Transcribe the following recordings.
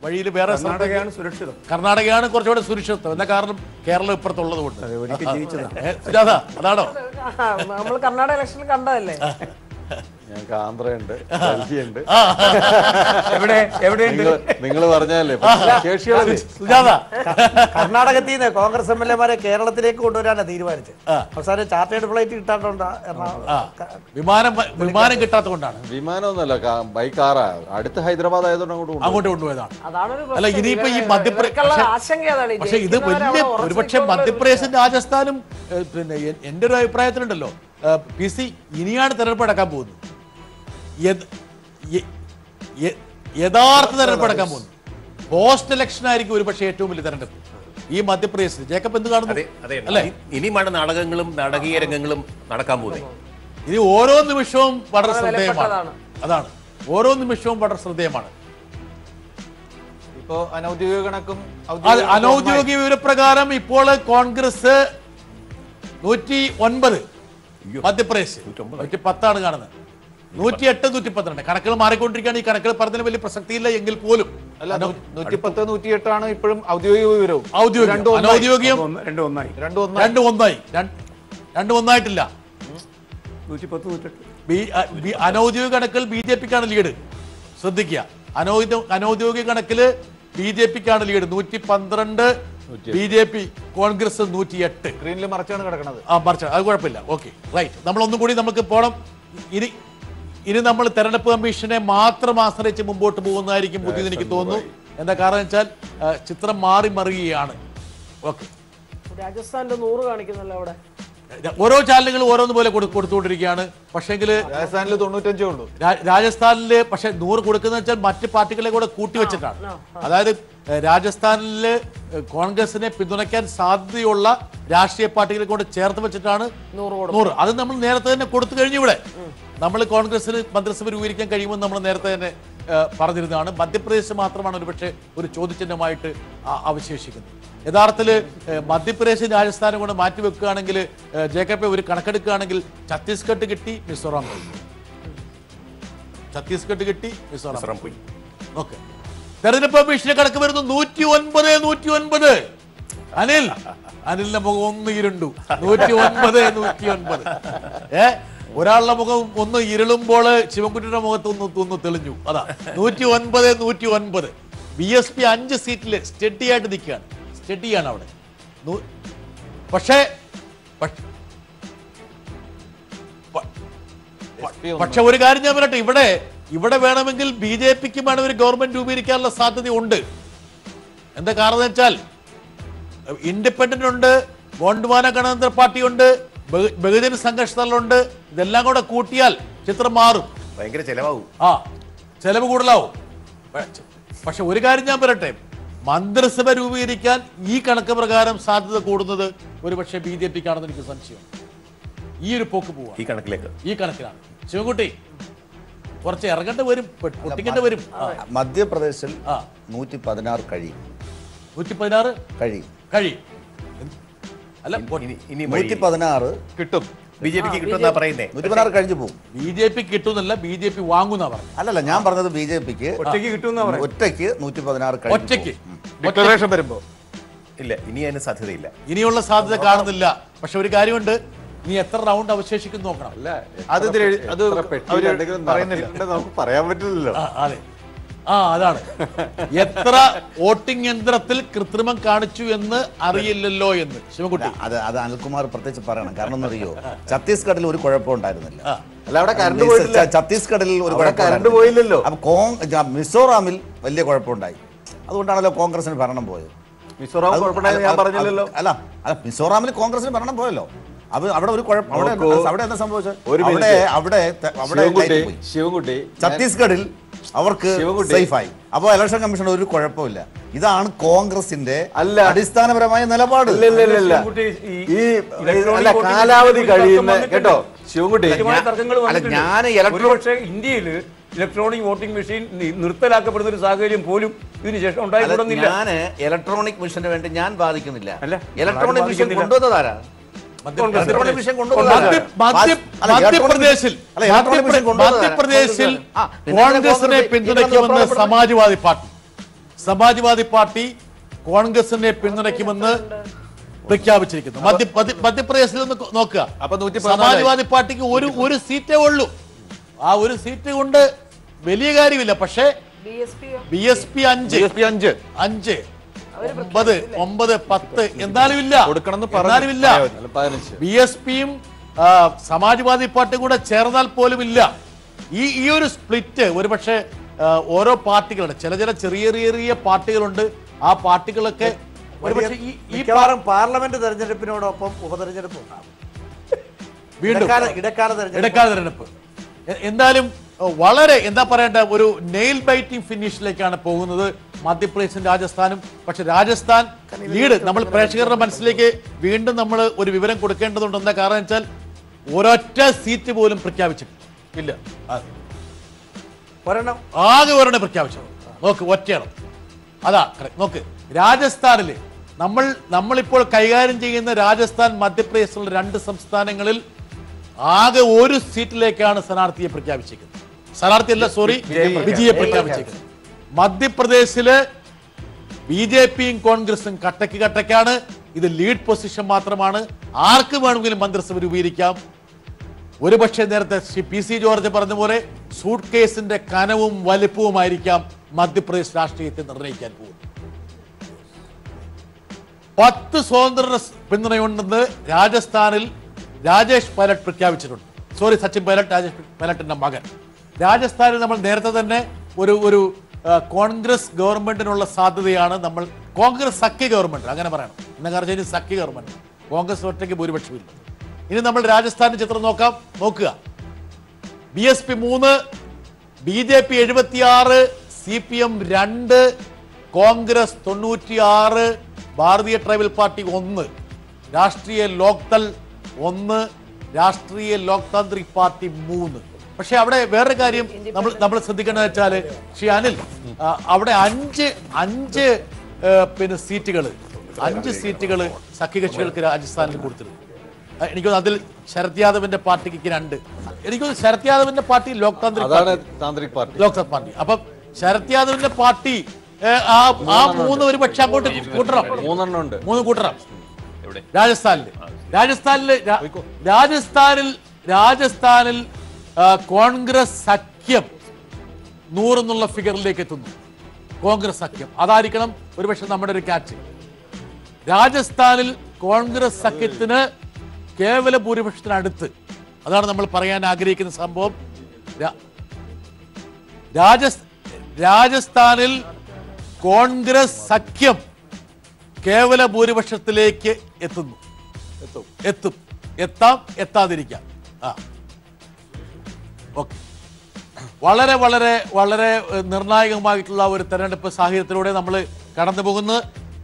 വഴിയിൽ വേറെ സ്ഥലത്ത് കർണാടകയാണ് സുരക്ഷിതം കർണാടകയാണ് കുറച്ചുകൂടെ സുരക്ഷിതത്വം എന്താ കാരണം കേരളം ഇപ്പുറത്തുള്ളത് കൊണ്ട് അതെ, ഒരിക്കൽ ജയിച്ചതാണ്. ഏ, സുജാത അതാണോ നമ്മൾ കർണാടക ഇലക്ഷനിൽ കണ്ടതല്ലേ ഞങ്ങൾക്ക് ആന്ധ്രയുണ്ട് ഡൽഹിയുണ്ട് എവിടെ എവിടെയുണ്ട് നിങ്ങൾ പറഞ്ഞാലേ ശേഷികളല്ലേ സുജാത കർണാടകത്തിൽ നിന്ന് കോൺഗ്രസ് എം എൽ എമാരെ കേരളത്തിലേക്ക് കൊണ്ടുവരാനാണ് തീരുമാനിച്ചത് അവസാനം ചാർട്ടേഡ് ഫ്ലൈറ്റ് കിട്ടാത്തോണ്ടാ എറണാകുളം ആ വിമാനം വിമാനം കിട്ടാത്തതുകൊണ്ടാണ് വിമാനമൊന്നുമല്ല കാ- ബൈ കാറാ അടുത്ത് ഹൈദരാബാദ് ആയതുകൊണ്ട് അങ്ങോട്ട് കൊണ്ടുപോയി. അങ്ങോട്ട് കൊണ്ടുപോയതാണ് അതാണ് ഒരു അല്ല, പ്രശ്നം. ഇനിയിപ്പോ ഈ ഇവരെ- മധ്യപ്ര- ഇവർക്കുള്ള പക്ഷേ- ആശങ്ക അതാണ് ഈ പക്ഷെ ഇത് ജയിക്കുന്നവരെ വലിയ അവിടെ ഉറച്ചു ഒരുപക്ഷെ നിൽക്കുമെന്നുള്ള ഒരു മധ്യപ്രദേശും രാജസ്ഥാനും ഏ, പിന്നെ എ- എൻ്റെ ഒരു അഭിപ്രായത്തിലുണ്ടല്ലോ ഏ, പി സി ഇനിയാണ് തെരഞ്ഞെടുപ്പ് നടക്കാൻ പോകുന്നത് യത്- യ- യ- യഥാർത്ഥ തെരഞ്ഞെടുപ്പ് നടക്കാൻ പോകുന്നു പോസ്റ്റ് ഇലക്ഷൻ ആയിരിക്കും ഒരുപക്ഷെ ഏറ്റവും വലിയ തെരഞ്ഞെടുപ്പ് ഈ മധ്യപ്രദേശിൽ ജേക്കബ് എന്ത് കാണുന്നു അതെ അതെ അല്ലേ ഇനിയുമാണ് നാടകങ്ങളും നാടകീയ രംഗങ്ങളും നടക്കാൻ പോകുന്നത് ഇത് ഓരോ നിമിഷവും വളരെ വളരെ ശ്രദ്ധേയമാണ് വിലപ്പെട്ടതാണ്. അതാണ് ഓരോ നിമിഷവും വളരെ ശ്രദ്ധേയമാണ് ഇപ്പോ അനൗദ്യോഗിക കണക്കും അത് അനൗദ്യോഗിക വിവരപ്രകാരം ഇപ്പോൾ കോൺഗ്രസ് നൂറ്റി ഒൻപത് മധ്യപ്രദേശ് നൂറ്റി പത്താണ് കാണുന്നത് നൂറ്റി എട്ട് നൂറ്റി പന്ത്രണ്ട് കണക്കുകൾ മാറിക്കൊണ്ടിരിക്കുകയാണ് ഈ കണക്കുകൾ പറഞ്ഞതിന് വലിയ പ്രസക്തിയില്ല എങ്കിൽ പോലും അല്ല നൂറ്റി പത്ത് നൂറ്റി എട്ടാണ് ഇപ്പോഴും ഔദ്യോഗിക വിവരവും ഔദ്യോഗികം രണ്ടും ഒന്നായി. അനൗദ്യോഗികം ഒന്ന് രണ്ടും ഒന്നായി രണ്ടും ഒന്നായി രണ്ടും ഒന്നായി രണ്ട്- രണ്ടും ഒന്നായിട്ടില്ല നൂറ്റി പത്ത് നൂറ്റെട്ട് ബി- അ- ബി- അനൗദ്യോഗിക കണക്കിൽ ബി ജെ പിക്കാണ് ലീഡ് ശ്രദ്ധിക്കുക അനൗദ്യോഗിക അനൗദ്യോഗിക കണക്കില് ബി ജെ പിക്കാണ് ലീഡ് നൂറ്റി പന്ത്രണ്ട് ബി ജെ പി കോൺഗ്രസ് നൂറ്റി എട്ട് സ്ക്രീനിൽ മറച്ചാണ് കിടക്കുന്നത് ആ മറിച്ച് അത് കുഴപ്പമില്ല ഓക്കെ റൈറ്റ് നമ്മൾ ഒന്നും കൂടി നമുക്ക് പോണം ഇനി ഇനി നമ്മൾ തെരഞ്ഞെടുപ്പ് കമ്മീഷനെ മാത്രം ആശ്രയിച്ച് മുമ്പോട്ട് പോകുന്നതായിരിക്കും ബുദ്ധിയെന്ന് എനിക്ക് തോന്നുന്നു എന്താ കാരണം വെച്ചാൽ ആ, ചിത്രം മാറി മറിയുകയാണ് ഓക്കെ രാജസ്ഥാനിന്റെ നൂറ് കാണിക്കുന്നല്ലോ അവിടെ ഓരോ ചാനലുകളും ഓരോന്ന് പോലെ കൊടു- കൊടുത്തുകൊണ്ടിരിക്കുകയാണ് പക്ഷേങ്കിൽ രാജസ്ഥാനിൽ തൊണ്ണൂറ്റഞ്ചേ ഉള്ളൂ രാജസ്ഥാനില് പക്ഷെ നൂറ് കൊടുക്കുന്ന വെച്ചാൽ മറ്റ് പാർട്ടികളെ കൂടെ കൂട്ടി വെച്ചിട്ടാണ് അതായത് ഏഹ്, രാജസ്ഥാനില് ഏഹ്, കോൺഗ്രസിനെ പിന്തുണയ്ക്കാൻ സാധ്യതയുള്ള രാഷ്ട്രീയ പാർട്ടികളെ കൊണ്ട് ചേർത്ത് വെച്ചിട്ടാണ് നൂറ് നൂറ് അത് നമ്മൾ നേരത്തെ തന്നെ കൊടുത്തു കഴിഞ്ഞു ഇവിടെ നമ്മൾ കോൺഗ്രസിന് മന്ത്രിസഭ രൂപീകരിക്കാൻ കഴിയുമെന്ന് നമ്മൾ നേരത്തെ തന്നെ ഏഹ്, പറഞ്ഞിരുന്നതാണ് മധ്യപ്രദേശ് മാത്രമാണ് ഒരുപക്ഷെ ഒരു ചോദ്യചിഹ്നമായിട്ട് ആ- അവശേഷിക്കുന്നത് യഥാർത്ഥത്തിൽ മധ്യപ്രദേശ് രാജസ്ഥാനും കൊണ്ട് മാറ്റിവെക്കുകയാണെങ്കിൽ ഏഹ്, ജേക്കബ് ഒരു കണക്കെടുക്കുകയാണെങ്കിൽ ഛത്തീസ്ഗഡ് കിട്ടി മിസോറാം പോയി ഛത്തീസ്ഗഡ് കിട്ടി മിസോറാം മിസോറാം പോയി ഓക്കെ തെരഞ്ഞെടുപ്പ് കമ്മീഷന്റെ കണക്ക് വരുന്നു നൂറ്റി ഒൻപത് നൂറ്റി ഒൻപത് അനിൽ അനിലിന്റെ മുഖം ഒന്ന് ഇരുണ്ടു നൂറ്റി ഒൻപത് നൂറ്റി ഒൻപത് ഏ ഒരാളുടെ മുഖം ഒന്ന് ഇരുളുമ്പോൾ ശിവൻകുട്ടിയുടെ മുഖത്ത് ഒന്ന് ഒന്ന് തെളിഞ്ഞു അതാ നൂറ്റി ഒൻപത് നൂറ്റി ഒൻപത് ബി എസ് പി അഞ്ച് സീറ്റിൽ സ്റ്റഡി ആയിട്ട് നിൽക്കുകയാണ് സ്റ്റഡിയാണ് അവിടെ നൂ- പക്ഷേ പക്ഷേ- പ- പക്ഷെ ഒരു കാര്യം ഞാൻ പറയട്ടെ ഇവിടെ ഇവിടെ വേണമെങ്കിൽ ബി ജെ പിക്ക് വേണം ഒരു ഗവൺമെന്റ് രൂപീകരിക്കാനുള്ള സാധ്യത ഉണ്ട് എന്താ കാരണം എന്ന് വെച്ചാൽ ഇൻഡിപെൻഡന്റ് ഉണ്ട് ഗോണ്ട്വാന ഗണതന്ത്ര പാർട്ടി ഉണ്ട് ബഹു- ബഹുജന സംഘർഷതകളുണ്ട് ഇതെല്ലാം കൂടെ കൂട്ടിയാൽ ചിത്രം മാറും ഭയങ്കര ചെലവാകും ആ ചെലവ് കൂടുതലാവും പ- പക്ഷെ ഒരു കാര്യം ഞാൻ പറയട്ടെ മന്ത്രിസഭ രൂപീകരിക്കാൻ ഈ കണക്ക് പ്രകാരം സാധ്യത കൂടുന്നത് ഒരുപക്ഷെ ബി ജെ പിക്കാണെന്ന് എനിക്ക് സംശയം ഈ ഒരു പോക്ക് പോവാ ഈ കണക്കിലേക്ക് ഈ കണക്കിലാണ് ശിവൻകുട്ടി കുറച്ച് ഇറങ്ങേണ്ടി വരും പൊ- പൊട്ടിക്കേണ്ടി വരും ആ, മധ്യപ്രദേശിൽ ആ. നൂറ്റി പതിനാറ് കഴിയും നൂറ്റി പതിനാറ് കഴിയും കഴിയും എന്ത്? അല്ല ഇനി ഇനി നൂറ്റി പതിനാറ് കിട്ടും ബി ജെ പിക്ക് കിട്ടുമെന്നാ പറയുന്നേ നൂറ്റി പതിനാറ് കഴിഞ്ഞു പോകും ബി ജെ പി കിട്ടുന്നല്ല ബി ജെ പി വാങ്ങുന്ന പറഞ്ഞു അല്ലല്ല ഞാൻ പറഞ്ഞത് ബി ജെ പിക്ക് ഒറ്റയ്ക്ക് കിട്ടുമെന്നാ പറയുന്നത് ഒറ്റയ്ക്ക് നൂറ്റി പതിനാറ് കഴിഞ്ഞു ഒറ്റയ്ക്ക് പോകും. ഡിക്ലറേഷൻ വരുമ്പോ ഇല്ല ഇനി അതിന് സാധ്യതയില്ല ഇനിയുള്ള സാധ്യത കാണുന്നില്ല പക്ഷെ ഒരു കാര്യമുണ്ട് നീ എത്ര റൗണ്ട് അവശേഷിക്കും നോക്കണം അല്ല അത് ഇതിൽ എഴു- അത് അവര് പറയുന്നില്ല നമുക്ക് പറയാൻ പറ്റില്ലല്ലോ ആ, അതെ ആ അതാണ് എത്ര വോട്ടിംഗ് യന്ത്രത്തിൽ കൃത്രിമം കാണിച്ചു എന്ന് അറിയില്ലല്ലോ എന്ന് ശിവൻകുട്ടി അത് അത് അനിൽകുമാർ പ്രത്യേകിച്ച് പറയണം കാരണം എന്നറിയോ ഛത്തീസ്ഗഡിൽ ഒരു കുഴപ്പം ഉണ്ടായിരുന്നില്ല ആ. അല്ല അവിടെ കറണ്ട് മിസ് പോയിട്ടില്ല ഛ- ഛത്തീസ്ഗഡിൽ ഒരു അവിടെ കുഴപ്പം കറണ്ട് ഉണ്ടായിരുന്നില്ല. പോയില്ലല്ലോ. അപ്പൊ കോങ് ജ- മിസോറാമിൽ വലിയ കുഴപ്പമുണ്ടായി അതുകൊണ്ടാണല്ലോ കോൺഗ്രസിന് ഭരണം പോയത് മിസോറാം അത് കുഴപ്പമുണ്ടായെന്ന് ഞാൻ അത് പറഞ്ഞില്ലല്ലോ അല്ല അല്ല മിസോറാമിൽ കോൺഗ്രസിന് ഭരണം പോയല്ലോ അത് അവിടെ ഒരു കുഴപ്പം അവിടെ നോക്കൂ. അവിടെ എന്താ സംഭവിച്ചത് ഒരു അവിടെ മിനിറ്റ്. അവിടെ ത- അവിടെ ശിവൻകുട്ടി ലൈറ്റ് പോയി. ശിവൻകുട്ടി ഞാൻ- ഛത്തീസ്ഗഡിൽ അവർക്ക് ശിവൻകുട്ടി. സേഫായി അപ്പോൾ ഇലക്ഷൻ കമ്മീഷൻ ഒരു കുഴപ്പമില്ല ഇതാണ് കോൺഗ്രസിന്റെ അല്ല. അടിസ്ഥാനപരമായ നിലപാട് ഇല്ല ഇല്ല ഇല്ല ഇല്ല ശിവൻകുട്ടി ഈ ഈ ഇലക്ട്രോണിക് അല്ല വോട്ടിംഗ് കാലാവധി മെഷീനിൽ കഴിയുന്ന തർക്കം കേട്ടോ വന്നിട്ടുണ്ട്. ശിവൻകുട്ടി കൃത്യമായ ഞാൻ- തർക്കങ്ങൾ അല്ല വന്നിട്ടുണ്ട്. ഞാൻ ഇലക്ട്രോ ഒരുപക്ഷേ ഇന്ത്യയിൽ ഇലക്ട്രോണിക് വോട്ടിംഗ് മെഷീൻ നി- നിർത്തലാക്കപ്പെടുന്ന ഒരു സാഹചര്യം പോലും ഇതിന് ശേഷം ഉണ്ടായിക്കൂടുന്നില്ല ഞാൻ ഇലക്ട്രോണിക് മെഷീന് വേണ്ടി ഞാൻ ബാധിക്കുന്നില്ല അല്ല, ഇലക്ട്രോണിക് ആരും മെഷീൻ ബാധിക്കുന്നില്ല. കൊണ്ടുവന്നതാരാ മധ്യ- ഇലക്ട്രോണിക് മെഷീൻ മധ്യ- കൊണ്ടുവന്നതാരാ മധ്യ- അല്ല, മധ്യപ്രദേശിൽ അല്ല, ഇലക്ട്രോണിക് മെഷീൻ മധ്യ- കൊണ്ടുവന്നതാരാ? മധ്യപ്രദേശിൽ ആ, പിന്നെ കോൺഗ്രസിനെ കോൺഗ്രസ് പിന്തുണയ്ക്കുമെന്ന് ഇതിനകത്ത് സമാജ്വാദി പാർട്ടി സമാജ്വാദി പാർട്ടി കോൺഗ്രസിനെ പിന്തുണയ്ക്കുമെന്ന് പ്രഖ്യാപിച്ചിരിക്കുന്നു മധ്യ മധ്യ- മധ്യപ്രദേശിൽ ഒന്ന് നോക്കുക അപ്പൊ 114 സമാജ്വാദി പാർട്ടിക്ക് ഒരു ഒരു സീറ്റേ ഉള്ളൂ ആ ഒരു സീറ്റ് കൊണ്ട് വലിയ കാര്യമില്ല പക്ഷേ B S P B S P അഞ്ച് ബി അഞ്ച് അഞ്ച് ഒമ്പത് ഒമ്പത് പത്ത് എന്നാലും ഇല്ല കൊടുക്കണമെന്ന് പറഞ്ഞു. എന്നാലും ഇല്ല അല്ല, പതിനഞ്ച് ബി എസ് പിയും സമാജ്വാദി പാർട്ടിയും കൂടെ ചേർന്നാൽ പോലും ഇല്ല ഈ ഈ ഒരു സ്പ്ലിറ്റ് ഒരുപക്ഷെ ആ, ഓരോ പാർട്ടികളുടെ ചില ചില ചെറിയ ചെറിയ ചെറിയ പാർട്ടികളുണ്ട് ആ പാർട്ടികളൊക്കെ ഒരുപക്ഷെ ഈ ഈ മിക്കവാറും പാർലമെന്റ് തെരഞ്ഞെടുപ്പിനോടൊപ്പം ഉപതെരഞ്ഞെടുപ്പ് ഉണ്ടാകും വീണ്ടും ഇടക്കാല ഇടക്കാല തെരഞ്ഞെടുപ്പ് ഇടക്കാല തെരഞ്ഞെടുപ്പ് എ- എന്തായാലും അഹ് വളരെ എന്താ പറയണ്ട ഒരു നെയിൽ ബൈറ്റിംഗ് ഫിനിഷിലേക്കാണ് പോകുന്നത് മധ്യപ്രദേശും രാജസ്ഥാനും പക്ഷെ രാജസ്ഥാൻ ലീഡ് നമ്മൾ പ്രേക്ഷകരുടെ മനസ്സിലേക്ക് വീണ്ടും നമ്മൾ ഒരു വിവരം കൊടുക്കേണ്ടതുണ്ട് എന്താ കാരണം വെച്ചാൽ ഒരൊറ്റ സീറ്റ് പോലും പ്രഖ്യാപിച്ചിട്ടില്ല ഇല്ല ആ. ഒരെണ്ണം ആകെ ഒരെണ്ണം പ്രഖ്യാപിച്ചത് നോക്ക് ഒറ്റയാണ് അതാ correct. നോക്ക് രാജസ്ഥാനില് നമ്മൾ നമ്മളിപ്പോൾ കൈകാര്യം ചെയ്യുന്ന രാജസ്ഥാൻ മധ്യപ്രദേശിലുള്ള രണ്ട് സംസ്ഥാനങ്ങളിൽ ആകെ ഒരു സീറ്റിലേക്കാണ് സ്ഥാനാർത്ഥിയെ പ്രഖ്യാപിച്ചിരിക്കുന്നത് സ്ഥാനാർത്ഥിയല്ല സോറി വിജയെ പ്രഖ്യാപിച്ചിരിക്കുന്നത് മധ്യപ്രദേശില് ബി ജെ പിയും കോൺഗ്രസും കട്ടക്ക് കട്ടക്കാണ് ഇത് ലീഡ് പൊസിഷൻ മാത്രമാണ് ആർക്ക് വേണമെങ്കിലും മന്ത്രിസഭ രൂപീകരിക്കാം ഒരുപക്ഷെ നേരത്തെ ശ്രീ പി സി ജോർജ് പറഞ്ഞ പോലെ സൂട്ട് കേസിന്റെ കനവും വലിപ്പവുമായിരിക്കാം മധ്യപ്രദേശ് രാഷ്ട്രീയത്തെ നിർണ്ണയിക്കാൻ പോകുന്നത് പത്ത് സ്വതന്ത്ര പിന്തുണയുണ്ടെന്ന് രാജസ്ഥാനിൽ രാജേഷ് പൈലറ്റ് പ്രഖ്യാപിച്ചിട്ടുണ്ട് സോറി സച്ചിൻ പൈലറ്റ് രാജേഷ് പൈലറ്റിന്റെ മകൻ രാജസ്ഥാനിൽ നമ്മൾ നേരത്തെ തന്നെ ഒരു ഒരു ആ, കോൺഗ്രസ് ഗവൺമെന്റിനുള്ള സാധ്യതയാണ് നമ്മൾ കോൺഗ്രസ് സഖ്യ ഗവൺമെന്റ് അങ്ങനെ പറയണം എന്ന കാരണം ഇനി സഖ്യ ഗവൺമെന്റ് കോൺഗ്രസ് ഒറ്റയ്ക്ക് ഭൂരിപക്ഷമില്ല ഇനി നമ്മൾ രാജസ്ഥാന്റെ ചിത്രം നോക്കാം നോക്കുക ബി എസ് പി മൂന്ന് ബി ജെ പി എഴുപത്തിയാറ് സി പി എം രണ്ട് കോൺഗ്രസ് തൊണ്ണൂറ്റിയാറ് ഭാരതീയ ട്രൈബൽ പാർട്ടി ഒന്ന് രാഷ്ട്രീയ ലോക്തൽ ഒന്ന് രാഷ്ട്രീയ ലോക് താന്ത്രിക് പാർട്ടി മൂന്ന് പക്ഷെ അവിടെ വേറൊരു കാര്യം നമ്മൾ നമ്മൾ ശ്രദ്ധിക്കേണ്ടത് വെച്ചാൽ ശ്രീ അനിൽ ആ, അവിടെ അഞ്ച് അഞ്ച് ഏ, പിന്നെ സീറ്റുകൾ അഞ്ച് സീറ്റുകൾ സഖ്യകക്ഷികൾക്ക് രാജസ്ഥാനിൽ കൊടുത്തിരുന്നു ആ, എനിക്ക് തോന്നുന്നു അതിൽ ശരത് യാദവിന്റെ പാർട്ടിക്ക് രണ്ട് എനിക്ക് തോന്നുന്നു ശരത് യാദവിന്റെ പാർട്ടി ലോക് താന്ത്രിക് അതാണ് party. Tantrik party Lok Sabha party അപ്പം ശരത് യാദവിന്റെ പാർട്ടി ഏ, ആ ആ മൂന്ന് ഒരു പക്ഷെ അങ്ങോട്ട് കൂട്ടണം മൂന്നെണ്ണം ഉണ്ട് മൂന്ന് കൂട്ടണം എവിടെ രാജസ്ഥാനില് രാജസ്ഥാനില് രാ- രാജസ്ഥാനിൽ രാജസ്ഥാനിൽ ആ, കോൺഗ്രസ് സഖ്യം നൂറെന്നുള്ള ഫിഗറിലേക്ക് എത്തുന്നു കോൺഗ്രസ് സഖ്യം അതായിരിക്കണം ഒരുപക്ഷെ നമ്മുടെ ഒരു ക്യാച്ച് രാജസ്ഥാനിൽ കോൺഗ്രസ് സഖ്യത്തിന് കേവല ഭൂരിപക്ഷത്തിനടുത്ത് അതാണ് നമ്മൾ പറയാൻ ആഗ്രഹിക്കുന്ന സംഭവം രാ- രാജസ് രാജസ്ഥാനിൽ കോൺഗ്രസ് സഖ്യം കേവല ഭൂരിപക്ഷത്തിലേക്ക് എത്തുന്നു എത്തും എത്തും എത്താം എത്താതിരിക്കാം ആ ഓക്കെ വളരെ വളരെ വളരെ ഏഹ്, നിർണായകമായിട്ടുള്ള ഒരു തെരഞ്ഞെടുപ്പ് സാഹചര്യത്തിലൂടെ നമ്മൾ കടന്നു പോകുന്നു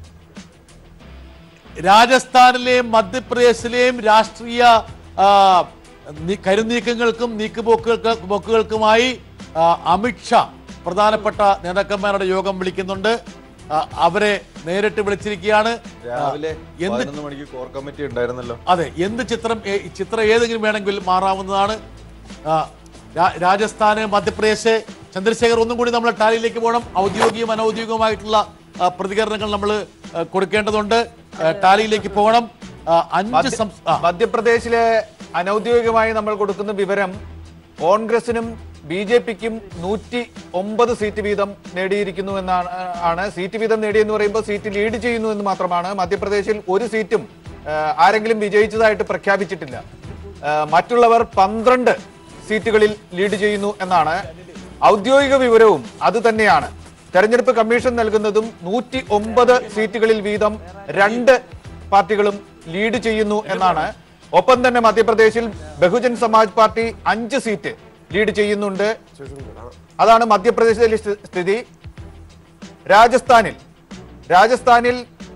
രാജസ്ഥാനിലെയും മധ്യപ്രദേശിലെയും രാഷ്ട്രീയ ആ, നി- കരുനീക്കങ്ങൾക്കും നീക്കുപോക്കുകൾക്ക് പോക്കുകൾക്കുമായി ആ, അമിത്ഷാ പ്രധാനപ്പെട്ട നേതാക്കന്മാരുടെ യോഗം വിളിക്കുന്നുണ്ട് ആ, അവരെ നേരിട്ട് വിളിച്ചിരിക്കുകയാണ് ആ, രാവിലെ എന്ത് പതിനൊന്ന് മണിക്ക് കോർ കമ്മിറ്റി ഉണ്ടായിരുന്നല്ലോ അതെ എന്ത് ചിത്രം ഏ- ചിത്രം ഏതെങ്കിലും വേണമെങ്കിൽ മാറാവുന്നതാണ് ആ, രാ- രാജസ്ഥാന് മധ്യപ്രദേശ് ചന്ദ്രശേഖർ ഒന്നും കൂടി നമ്മൾ ടാലിയിലേക്ക് പോകണം ഔദ്യോഗികവും അനൗദ്യോഗികവുമായിട്ടുള്ള ആ, പ്രതികരണങ്ങൾ നമ്മൾ കൊടുക്കേണ്ടതുണ്ട് ആ, ടാലിയിലേക്ക് പോകണം ആ, അഞ്ച് മധ്യ- സംസ്- ആ, മധ്യപ്രദേശിലെ അനൗദ്യോഗികമായി നമ്മൾ കൊടുക്കുന്ന വിവരം കോൺഗ്രസിനും ബി ജെ പിക്കും നൂറ്റി ഒമ്പത് സീറ്റ് വീതം നേടിയിരിക്കുന്നു എന്നാണ് ആണ് സീറ്റ് വീതം നേടിയെന്ന് പറയുമ്പോൾ സീറ്റ് ലീഡ് ചെയ്യുന്നു എന്ന് മാത്രമാണ് മധ്യപ്രദേശിൽ ഒരു സീറ്റും ആ, ആരെങ്കിലും വിജയിച്ചതായിട്ട് പ്രഖ്യാപിച്ചിട്ടില്ല ആ, മറ്റുള്ളവർ പന്ത്രണ്ട് സീറ്റുകളിൽ ലീഡ് ചെയ്യുന്നു എന്നാണ് ഔദ്യോഗിക വിവരവും അത് തന്നെയാണ് തെരഞ്ഞെടുപ്പ് കമ്മീഷൻ നൽകുന്നതും നൂറ്റി ഒമ്പത് സീറ്റുകളിൽ വീതം രണ്ട് പാർട്ടികളും ലീഡ് ചെയ്യുന്നു എന്നാണ് ഒപ്പം തന്നെ മധ്യപ്രദേശിൽ ബഹുജൻ സമാജ് പാർട്ടി അഞ്ച് സീറ്റ് ലീഡ് ചെയ്യുന്നുണ്ട് അതാണ് മധ്യപ്രദേശിലെ സ്ഥി- സ്ഥിതി രാജസ്ഥാനിൽ രാജസ്ഥാനിൽ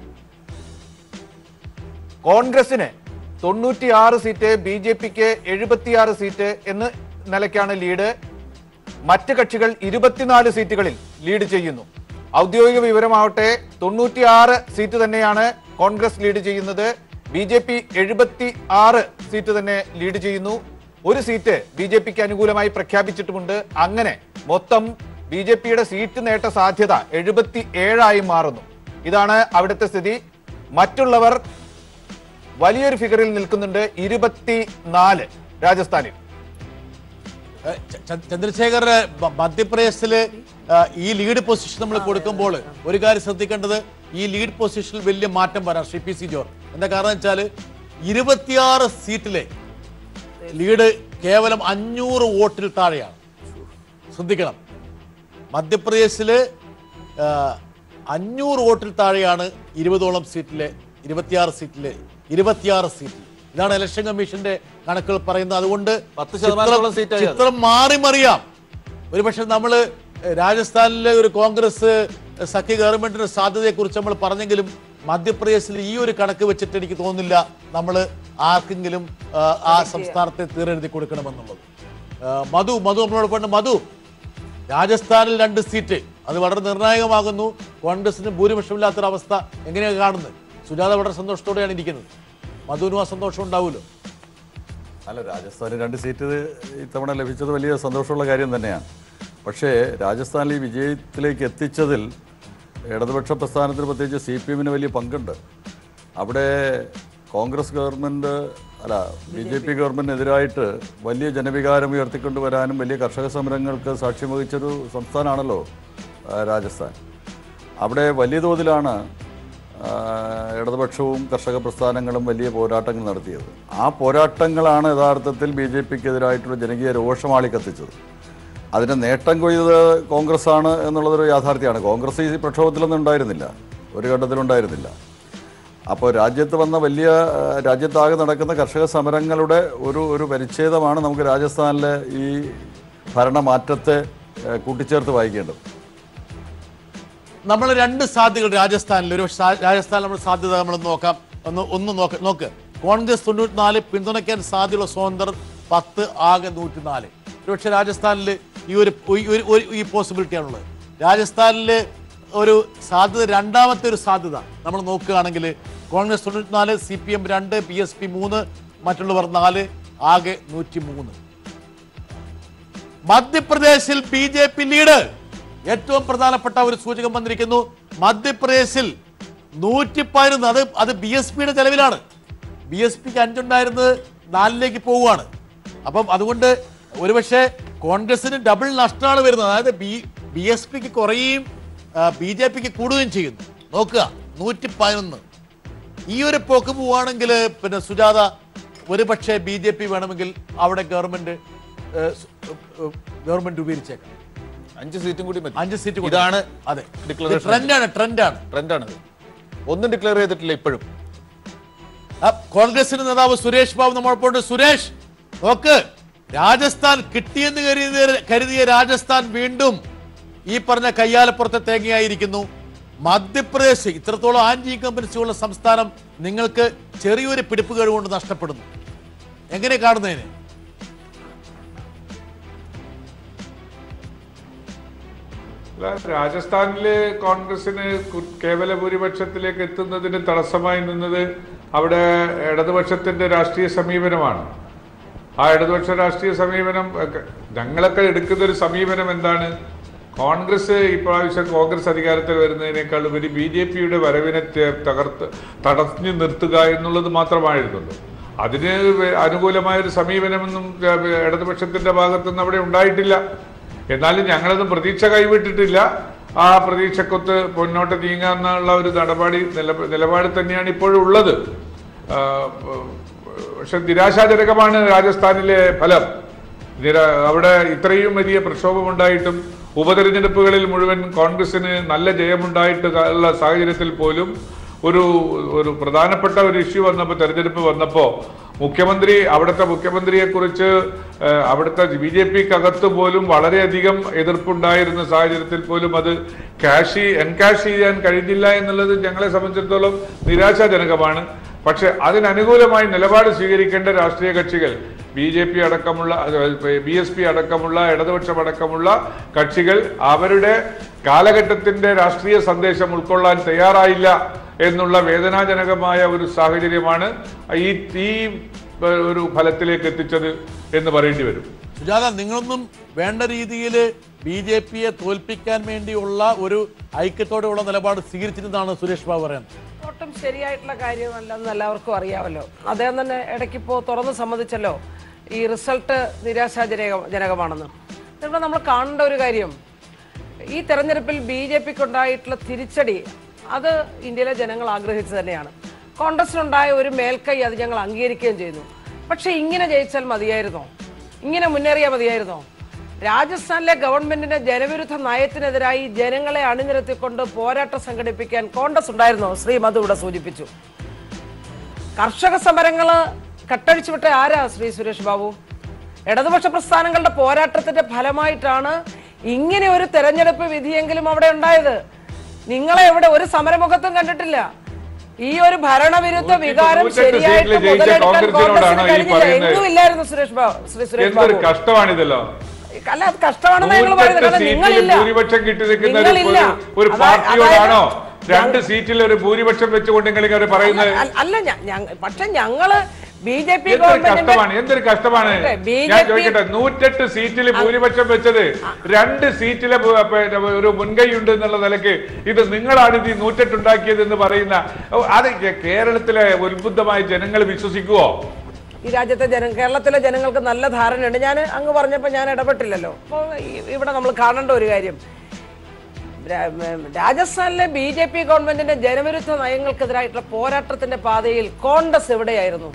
കോൺഗ്രസിന് തൊണ്ണൂറ്റിയാറ് സീറ്റ് ബി ജെ പിക്ക് എഴുപത്തിയാറ് സീറ്റ് എന്ന് നിലയ്ക്കാണ് ലീഡ് മറ്റ് കക്ഷികൾ ഇരുപത്തിനാല് സീറ്റുകളിൽ ലീഡ് ചെയ്യുന്നു ഔദ്യോഗിക വിവരമാവട്ടെ തൊണ്ണൂറ്റിയാറ് സീറ്റ് തന്നെയാണ് കോൺഗ്രസ് ലീഡ് ചെയ്യുന്നത് ബി ജെ പി എഴുപത്തി ആറ് സീറ്റ് തന്നെ ലീഡ് ചെയ്യുന്നു ഒരു സീറ്റ് ബി ജെ പിക്ക് അനുകൂലമായി പ്രഖ്യാപിച്ചിട്ടുമുണ്ട് അങ്ങനെ മൊത്തം ബി ജെ പിയുടെ സീറ്റ് നേട്ട സാധ്യത എഴുപത്തി ഏഴായി മാറുന്നു ഇതാണ് അവിടുത്തെ സ്ഥിതി മറ്റുള്ളവർ വലിയൊരു ഫിഗറിൽ നിൽക്കുന്നുണ്ട് ഇരുപത്തി നാല് രാജസ്ഥാനിൽ ഏ, ച- ച- ചന്ദ്രശേഖർ മ- മധ്യപ്രദേശില് ആ, ഈ ലീഡ് പൊസിഷൻ നമ്മൾ കൊടുക്കുമ്പോൾ ഒരു കാര്യം ശ്രദ്ധിക്കേണ്ടത് ഈ ലീഡ് പൊസിഷനിൽ വലിയ മാറ്റം വരാം ശ്രീ പി സി ജോർ എന്താ കാരണം വെച്ചാൽ ഇരുപത്തിയാറ് സീറ്റിലെ ലീഡ് കേവലം അഞ്ഞൂറ് വോട്ടിൽ താഴെയാണ് ശ്രദ്ധിക്കണം മധ്യപ്രദേശില് ആ, അഞ്ഞൂറ് വോട്ടിൽ താഴെയാണ് ഇരുപതോളം സീറ്റിലെ ഇരുപത്തിയാറ് സീറ്റിലെ ഇരുപത്തിയാറ് സീറ്റിൽ ഇതാണ് ഇലക്ഷൻ കമ്മീഷന്റെ കണക്കുകൾ പറയുന്നത് അതുകൊണ്ട് പത്ത് ശതമാനത്തോളം ചിത്രം- സീറ്റായി അത്. ചിത്രം മാറി മറിയാം ഒരുപക്ഷെ നമ്മള് രാജസ്ഥാനിലെ ഒരു കോൺഗ്രസ് സഖ്യ ഗവൺമെന്റിന്റെ സാധ്യതയെക്കുറിച്ച് നമ്മൾ പറഞ്ഞെങ്കിലും മധ്യപ്രദേശിൽ ഈ ഒരു കണക്ക് വെച്ചിട്ട് എനിക്ക് തോന്നുന്നില്ല നമ്മൾ ആർക്കെങ്കിലും ആ, ആ സംസ്ഥാനത്തെ തീരെഴുതി കൊടുക്കണമെന്നുള്ളത് ആ, മധു മധു നമ്മളോട് പറഞ്ഞു മധു രാജസ്ഥാനിൽ രണ്ട് സീറ്റ് അത് വളരെ നിർണായകമാകുന്നു കോൺഗ്രസിന് ഭൂരിപക്ഷമില്ലാത്തൊരവസ്ഥ എങ്ങനെയാണ് കാണുന്നത് സുജാത വളരെ സന്തോഷത്തോടെയാണ് ഇരിക്കുന്നത് മധുവിനും ആ സന്തോഷം ഉണ്ടാവുമല്ലോ അല്ല രാജസ്ഥാനിൽ രണ്ട് സീറ്റ് ഇത്തവണ ലഭിച്ചത് വലിയ സന്തോഷമുള്ള കാര്യം തന്നെയാണ് പക്ഷേ രാജസ്ഥാനിൽ ഈ വിജയത്തിലേക്ക് എത്തിച്ചതിൽ ഇടതുപക്ഷ പ്രസ്ഥാനത്തിന് പ്രത്യേകിച്ച് സി പി എമ്മിന് വലിയ പങ്കുണ്ട് അവിടെ കോൺഗ്രസ് ഗവൺമെൻറ് അല്ല ബി ജെ പി ഗവൺമെൻറ്റിനെതിരായിട്ട് വലിയ ജനവികാരം ഉയർത്തിക്കൊണ്ടുവരാനും വലിയ കർഷക സമരങ്ങൾക്ക് സാക്ഷ്യം വഹിച്ചൊരു സംസ്ഥാനമാണല്ലോ ആ, രാജസ്ഥാൻ അവിടെ വലിയ തോതിലാണ് ആ, ഇടതുപക്ഷവും കർഷക പ്രസ്ഥാനങ്ങളും വലിയ പോരാട്ടങ്ങൾ നടത്തിയത് ആ പോരാട്ടങ്ങളാണ് യഥാർത്ഥത്തിൽ ബി ജെ പിക്കെതിരായിട്ടുള്ള ജനകീയ രോഷമാളി കത്തിച്ചത് അതിന് നേട്ടം കൊയ്തത് കോൺഗ്രസ് ആണ് എന്നുള്ളതൊരു യാഥാർത്ഥ്യമാണ് കോൺഗ്രസ് ഈ പ്രക്ഷോഭത്തിലൊന്നും ഉണ്ടായിരുന്നില്ല ഒരു ഘട്ടത്തിലുണ്ടായിരുന്നില്ല അപ്പോൾ രാജ്യത്ത് വന്ന വലിയ ആ, രാജ്യത്താകെ നടക്കുന്ന കർഷക സമരങ്ങളുടെ ഒരു ഒരു പരിച്ഛേദമാണ് നമുക്ക് രാജസ്ഥാനിലെ ഈ ഭരണമാറ്റത്തെ ആ, കൂട്ടിച്ചേർത്ത് വായിക്കേണ്ടത് നമ്മൾ രണ്ട് സാധ്യതകൾ രാജസ്ഥാനിൽ ഒരു സാ- രാജസ്ഥാനിൽ നമ്മൾ സാധ്യത നമ്മൾ നോക്കാം ഒന്ന് ഒന്ന് നോക്ക് നോക്ക് കോൺഗ്രസ് തൊണ്ണൂറ്റിനാല് പിന്തുണയ്ക്കാൻ സാധ്യതയുള്ള സ്വതന്ത്രർ പത്ത് ആകെ നൂറ്റിനാല് ഒരുപക്ഷെ രാജസ്ഥാനിൽ ഈ ഒരു ഈ ഒരു- ഒരു ഈ പോസിബിലിറ്റിയാണുള്ളത് രാജസ്ഥാനിൽ ഒരു സാധ്യത രണ്ടാമത്തെ ഒരു സാധ്യത നമ്മൾ നോക്കുകയാണെങ്കിൽ കോൺഗ്രസ് തൊണ്ണൂറ്റിനാല് സി പി എം രണ്ട് ബി എസ് പി മൂന്ന് മറ്റുള്ളവർ നാല് ആകെ നൂറ്റി മൂന്ന് മധ്യപ്രദേശിൽ ബി ജെ പി ലീഡ് ഏറ്റവും പ്രധാനപ്പെട്ട ഒരു സൂചകം വന്നിരിക്കുന്നു മധ്യപ്രദേശിൽ നൂറ്റി പതിനൊന്ന് അത് അത് ബി എസ് പിയുടെ ചെലവിലാണ് ബി എസ് പിക്ക് അഞ്ചുണ്ടായിരുന്നത് നാലിലേക്ക് പോവുകയാണ് അപ്പം അതുകൊണ്ട് ഒരുപക്ഷെ കോൺഗ്രസിന് ഡബിൾ നഷ്ടമാണ് വരുന്നത് അതായത് ബി ബി എസ് പിക്ക് കുറയുകയും ബി ജെ പിക്ക് കൂടുകയും ചെയ്യുന്നു നോക്കുക നൂറ്റി പതിനൊന്ന് ഈ ഒരു പോക്ക് പോവുകയാണെങ്കിൽ പിന്നെ സുജാത ഒരുപക്ഷെ ബി ജെ പി വേണമെങ്കിൽ അവിടെ ഗവൺമെന്റ് ഏഹ്, സ്- ഏഹ്, ഗവൺമെന്റ് രൂപീകരിച്ചേക്കാം അഞ്ച് സീറ്റും കൂടി മതി അഞ്ച് സീറ്റ് കൂടി. ഇതാണ് അതെ declaration. ട്രെൻഡാണ് ട്രെൻഡാണ് ട്രെൻഡാണത് ഒന്നും ഡിക്ലെയർ ചെയ്തിട്ടില്ല ഇപ്പോഴും കോൺഗ്രസിന്റെ നേതാവ് സുരേഷ് ബാബു നമ്മോടൊപ്പം സുരേഷ് നോക്ക് രാജസ്ഥാൻ കിട്ടിയെന്ന് കരുതിയ കരുതിയ രാജസ്ഥാൻ വീണ്ടും ഈ പറഞ്ഞ കയ്യാലപ്പുറത്തെ തേങ്ങയായിരിക്കുന്നു മധ്യപ്രദേശ് ഇത്രത്തോളം ആന്റി ഇൻകംബൻസി ഉള്ള സംസ്ഥാനം നിങ്ങൾക്ക് ചെറിയൊരു പിടിപ്പ് കഴിവുകൊണ്ട് നഷ്ടപ്പെടുന്നു എങ്ങനെ കാണുന്നതിന് അല്ല, രാജസ്ഥാനില് കോൺഗ്രസിന് കു- കേവല ഭൂരിപക്ഷത്തിലേക്ക് എത്തുന്നതിന് തടസ്സമായി നിന്നത് അവിടെ ഇടതുപക്ഷത്തിന്റെ രാഷ്ട്രീയ സമീപനമാണ് ആ ഇടതുപക്ഷ രാഷ്ട്രീയ സമീപനം ഒക്കെ- ഞങ്ങളൊക്കെ എടുക്കുന്ന ഒരു സമീപനം എന്താണ് കോൺഗ്രസ് ഇപ്രാവശ്യം കോൺഗ്രസ് അധികാരത്തിൽ വരുന്നതിനേക്കാൾ ഉപരി ബി ജെ പിയുടെ വരവിനെ തെ- തകർത്ത് തടഞ്ഞു നിർത്തുക എന്നുള്ളത് മാത്രമായിരുന്നുള്ളൂ അതിന് വെ- അനുകൂലമായ ഒരു സമീപനമൊന്നും ഏഹ്, ഇടതുപക്ഷത്തിന്റെ ഭാഗത്തുനിന്ന് അവിടെ ഉണ്ടായിട്ടില്ല എന്നാലും ഞങ്ങളൊന്നും പ്രതീക്ഷ കൈവിട്ടിട്ടില്ല ആ പ്രതീക്ഷക്കൊത്ത് മുന്നോട്ട് നീങ്ങാന്നുള്ള ഒരു നടപടി നില- നിലപാട് തന്നെയാണ് ഇപ്പോഴും ഉള്ളത് ആ, പക്ഷെ നിരാശാജനകമാണ് രാജസ്ഥാനിലെ ഫലം നിര അവിടെ ഇത്രയും വലിയ പ്രക്ഷോഭമുണ്ടായിട്ടും ഉപതെരഞ്ഞെടുപ്പുകളിൽ മുഴുവൻ കോൺഗ്രസിന് നല്ല ജയമുണ്ടായിട്ട് ഉള്ള സാഹചര്യത്തിൽ പോലും ഒരു ഒരു പ്രധാനപ്പെട്ട ഒരു ഇഷ്യൂ വന്നപ്പോൾ തെരഞ്ഞെടുപ്പ് വന്നപ്പോൾ മുഖ്യമന്ത്രി അവിടുത്തെ മുഖ്യമന്ത്രിയെ കുറിച്ച് അവിടുത്തെ ബി ജെ പിക്കകത്ത് പോലും വളരെയധികം എതിർപ്പുണ്ടായിരുന്ന സാഹചര്യത്തിൽ പോലും അത് ക്യാഷ് എൻകാഷ് ചെയ്യാൻ കഴിഞ്ഞില്ല എന്നുള്ളത് ഞങ്ങളെ സംബന്ധിച്ചിടത്തോളം നിരാശാജനകമാണ് പക്ഷെ അതിനനുകൂലമായി നിലപാട് സ്വീകരിക്കേണ്ട രാഷ്ട്രീയ കക്ഷികൾ ബി ജെ പി അടക്കമുള്ള ബി എസ് പി അടക്കമുള്ള ഇടതുപക്ഷം അടക്കമുള്ള കക്ഷികൾ അവരുടെ കാലഘട്ടത്തിന്റെ രാഷ്ട്രീയ സന്ദേശം ഉൾക്കൊള്ളാൻ തയ്യാറായില്ല എന്നുള്ള വേദനാജനകമായ ഒരു സാഹചര്യമാണ് ഈ ഈ ഒരു ഫലത്തിലേക്ക് എത്തിച്ചത് എന്ന് പറയേണ്ടി വരും സുജാത നിങ്ങളൊന്നും വേണ്ട രീതിയിൽ ബി ജെ പിയെ തോൽപ്പിക്കാൻ വേണ്ടിയുള്ള ഒരു ഐക്യത്തോടെയുള്ള നിലപാട് സ്വീകരിച്ചിരുന്നതാണ് സുരേഷ് ബാബു പറയുന്നത് ഒട്ടും ശരിയായിട്ടുള്ള കാര്യമല്ലെന്ന് എല്ലാവർക്കും അറിയാമല്ലോ അദ്ദേഹം തന്നെ ഇടയ്ക്ക് ഇപ്പോൾ തുറന്ന് സമ്മതിച്ചല്ലോ ഈ റിസൾട്ട് നിരാശാജനക ജനകമാണെന്ന് ഇവിടെ നമ്മൾ കാണേണ്ട ഒരു കാര്യം ഈ തെരഞ്ഞെടുപ്പിൽ ബി ജെ പിക്ക് ഉണ്ടായിട്ടുള്ള തിരിച്ചടി അത് ഇന്ത്യയിലെ ജനങ്ങൾ ആഗ്രഹിച്ചു തന്നെയാണ് കോൺഗ്രസിനുണ്ടായ ഒരു മേൽക്കൈ അത് ഞങ്ങൾ അംഗീകരിക്കുകയും ചെയ്യുന്നു പക്ഷെ ഇങ്ങനെ ജയിച്ചാൽ മതിയായിരുന്നോ ഇങ്ങനെ മുന്നേറിയാൽ മതിയായിരുന്നോ രാജസ്ഥാനിലെ ഗവൺമെന്റിന്റെ ജനവിരുദ്ധ നയത്തിനെതിരായി ജനങ്ങളെ അണിനിരത്തിക്കൊണ്ട് പോരാട്ടം സംഘടിപ്പിക്കാൻ കോൺഗ്രസ് ഉണ്ടായിരുന്നോ ശ്രീ മധു ഇവിടെ സൂചിപ്പിച്ചു കർഷക സമരങ്ങള് കട്ടഴിച്ചുവിട്ട ആരാ ശ്രീ സുരേഷ് ബാബു ഇടതുപക്ഷ പ്രസ്ഥാനങ്ങളുടെ പോരാട്ടത്തിന്റെ ഫലമായിട്ടാണ് ഇങ്ങനെ ഒരു തെരഞ്ഞെടുപ്പ് വിധിയെങ്കിലും അവിടെ ഉണ്ടായത് നിങ്ങളെ ഇവിടെ ഒരു സമരമുഖത്തും കണ്ടിട്ടില്ല ഈ ഒരു ഭരണവിരുദ്ധ നൂറ്റി വികാരം തൊണ്ണൂറ്റെട്ട് ശരിയായിട്ട് സീറ്റിൽ ജയിച്ച മുതലെടുക്കാൻ കോൺഗ്രസിനോടാണോ കോൺഗ്രസിന് ഈ കഴിഞ്ഞില്ല പറയുന്നത്? എങ്ങും ഇല്ലായിരുന്നു സുരേഷ് ബാബു ശ്രീ സുരേഷ് എന്തൊരു ബാബു കഷ്ടമാണിതല്ലോ അല്ല അത് കഷ്ടമാണെന്ന് ഞങ്ങൾ പറയുന്നത് നൂറ്റെട്ട് കാരണം സീറ്റിൽ നിങ്ങളില്ല ഭൂരിപക്ഷം കിട്ടി നിൽക്കുന്ന ഒരു- നിങ്ങളില്ല. ഒരു- ഒരു അതാ- പാർട്ടിയോടാണോ അതായത് രണ്ട് സീറ്റിൽ ഒരു ഭൂരിപക്ഷം വെച്ചുകൊണ്ട് നിങ്ങൾ ഇങ്ങനെ പറയുന്നത് അല്ല, അല്ല ഞ- ഞങ്ങ- പക്ഷെ ഞങ്ങള് ബി ജെ പി എന്തൊരു കഷ്ടമാണ് എന്തൊരു കഷ്ടമാണ് അതെ, BJP ഞാൻ ചോദിക്കട്ടെ നൂറ്റെട്ട് സീറ്റിൽ ഭൂരിപക്ഷം വെച്ചത് രണ്ട് സീറ്റിലെ ഭൂ- പിന്നെ ഒരു മുൻകൈ ഉണ്ട് എന്നുള്ള നിലയ്ക്ക് ഇത് നിങ്ങളാണ് ഇത് ഈ നൂറ്റെട്ട് ഉണ്ടാക്കിയത് എന്ന് പറയുന്ന ഓ, അത് കേരളത്തിലെ ഉത്ബുദ്ധമായ ജനങ്ങൾ വിശ്വസിക്കുവോ ഈ രാജ്യത്തെ ജന കേരളത്തിലെ ജനങ്ങൾക്ക് നല്ല ധാരണയുണ്ട് ഞാൻ അങ്ങ് പറഞ്ഞപ്പോൾ ഞാൻ ഇടപെട്ടില്ലല്ലോ അപ്പോൾ ഇവിടെ നമ്മൾ കാണേണ്ട ഒരു കാര്യം രാ- ഉം, രാജസ്ഥാനിലെ ബി ജെ പി ഗവൺമെന്റിന്റെ ജനവിരുദ്ധ നയങ്ങൾക്കെതിരായിട്ടുള്ള പോരാട്ടത്തിന്റെ പാതയിൽ കോൺഗ്രസ് എവിടെയായിരുന്നു